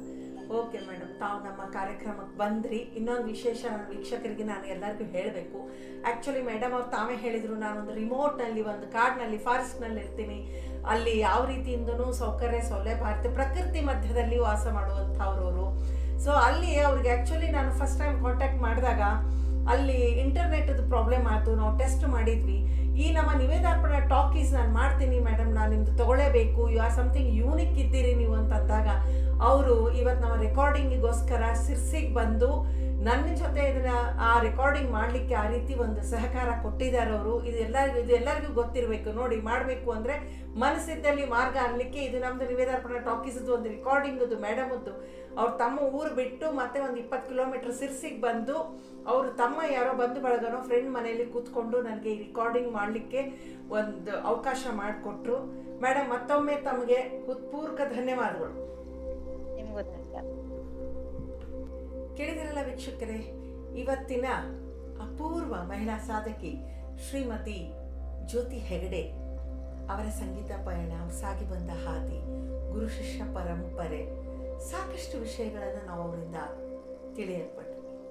ಓಕೆ ಮೇಡಮ್ ತಾವು ನಮ್ಮ ಕಾರ್ಯಕ್ರಮಕ್ಕೆ ಬಂದ್ರಿ ಇನ್ನೊಂದು ವಿಶೇಷ ನನ್ನ ವೀಕ್ಷಕರಿಗೆ ನಾನು ಎಲ್ಲರಿಗೂ ಹೇಳಬೇಕು ಆ್ಯಕ್ಚುಲಿ ಮೇಡಮ್ ಅವ್ರು ತಾವೇ ಹೇಳಿದರು ನಾನೊಂದು ರಿಮೋಟ್ನಲ್ಲಿ ಒಂದು ಕಾಡ್ನಲ್ಲಿ ಫಾರೆಸ್ಟ್ನಲ್ಲಿ ಇರ್ತೀನಿ ಅಲ್ಲಿ ಯಾವ ರೀತಿಯಿಂದನೂ ಸೌಕರ್ಯ ಸೌಲಭ್ಯ ಇರುತ್ತೆ ಪ್ರಕೃತಿ ಮಧ್ಯದಲ್ಲಿ ವಾಸ ಮಾಡುವಂಥವ್ರವರು ಸೊ ಅಲ್ಲಿ ಅವ್ರಿಗೆ ಆ್ಯಕ್ಚುಲಿ ನಾನು ಫಸ್ಟ್ ಟೈಮ್ ಕಾಂಟ್ಯಾಕ್ಟ್ ಮಾಡಿದಾಗ ಅಲ್ಲಿ ಇಂಟರ್ನೆಟ್ದು ಪ್ರಾಬ್ಲಮ್ ಆಯಿತು ನಾವು ಟೆಸ್ಟ್ ಮಾಡಿದ್ವಿ ಈ ನಮ್ಮ ನಿವೇದಾರ್ಪಣ ಟಾಕೀಸ್ ನಾನು ಮಾಡ್ತೀನಿ ಮೇಡಮ್ ನಾನು ನಿಮ್ದು ತಗೊಳ್ಳೇಬೇಕು ಯು ಆರ್ ಸಮಥಿಂಗ್ ಯೂನಿಕ್ ಇದ್ದೀರಿ ನೀವು ಅಂತ ಅಂದಾಗ ಅವರು ಇವತ್ತು ನಮ್ಮ ರೆಕಾರ್ಡಿಂಗಿಗೋಸ್ಕರ ಸಿರ್ಸಿಗೆ ಬಂದು ನನ್ನ ಜೊತೆ ಇದನ್ನ ಆ ರೆಕಾರ್ಡಿಂಗ್ ಮಾಡಲಿಕ್ಕೆ ಆ ರೀತಿ ಒಂದು ಸಹಕಾರ ಕೊಟ್ಟಿದ್ದಾರೆ ಅವರು ಇದು ಎಲ್ಲರಿಗೂ ಇದು ಎಲ್ಲರಿಗೂ ಗೊತ್ತಿರಬೇಕು ನೋಡಿ ಮಾಡಬೇಕು ಅಂದರೆ ಮನಸ್ಸಿದ್ದಲ್ಲಿ ಮಾರ್ಗ ಅನ್ಲಿಕ್ಕೆ ಇದು ನಮ್ಮದು ನಿವೇದಾರ್ಪಣ ಟಾಕೀಸ್ದು ಒಂದು ರೆಕಾರ್ಡಿಂಗದು ಮೇಡಮದ್ದು ಅವ್ರು ತಮ್ಮ ಊರು ಬಿಟ್ಟು ಮತ್ತೆ ಒಂದು ಇಪ್ಪತ್ತು ಕಿಲೋಮೀಟರ್ ಸಿರ್ಸಿಗೆ ಬಂದು ಅವರು ತಮ್ಮ ಯಾರೋ ಬಂಧು ಬಳಗನೋ ಫ್ರೆಂಡ್ ಮನೆಯಲ್ಲಿ ಕೂತ್ಕೊಂಡು ನನಗೆ ಈ ರೆಕಾರ್ಡಿಂಗ್ ಮಾಡಲಿಕ್ಕೆ ಒಂದು ಅವಕಾಶ ಮಾಡಿಕೊಟ್ರು ಮೇಡಮ್ ಮತ್ತೊಮ್ಮೆ ತಮಗೆ ಹೃತ್ಪೂರ್ವಕ ಧನ್ಯವಾದಗಳು ನಿಮ್ಗೂ ಧನ್ಯವಾದ ಕೇಳಿದಿರಲ್ಲ ವೀಕ್ಷಕರೇ ಇವತ್ತಿನ ಅಪೂರ್ವ ಮಹಿಳಾ ಸಾಧಕಿ ಶ್ರೀಮತಿ ಜ್ಯೋತಿ ಹೆಗಡೆ ಅವರ ಸಂಗೀತ ಪಯಣ ಅವ್ರು ಸಾಗಿ ಬಂದ ಹಾದಿ ಗುರು ಶಿಷ್ಯ ಪರಂಪರೆ ಸಾಕಷ್ಟು ವಿಷಯಗಳನ್ನು ನಾವು ಅವರಿಂದ ತಿಳಿಯಲ್ಪಟ್ವಿ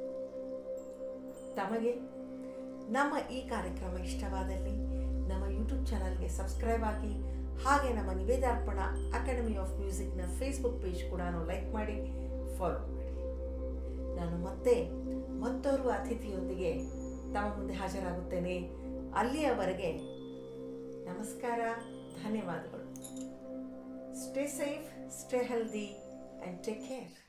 ತಮಗೆ ನಮ್ಮ ಈ ಕಾರ್ಯಕ್ರಮ ಇಷ್ಟವಾದಲ್ಲಿ ನಮ್ಮ ಯೂಟ್ಯೂಬ್ ಚಾನಲ್ಗೆ ಸಬ್ಸ್ಕ್ರೈಬ್ ಆಗಿ ಹಾಗೆ ನಮ್ಮ ನಿವೇದಾರ್ಪಣ ಅಕಾಡೆಮಿ ಆಫ್ ಮ್ಯೂಸಿಕ್ನ ಫೇಸ್ಬುಕ್ ಪೇಜ್ ಕೂಡ ಲೈಕ್ ಮಾಡಿ ಫಾಲೋ ಮಾಡಿ ನಾನು ಮತ್ತೆ ಮತ್ತೋರ್ವ ಅತಿಥಿಯೊಂದಿಗೆ ತಮ್ಮ ಮುಂದೆ ಹಾಜರಾಗುತ್ತೇನೆ ಅಲ್ಲಿಯವರೆಗೆ ನಮಸ್ಕಾರ ಧನ್ಯವಾದಗಳು stay safe stay healthy and take care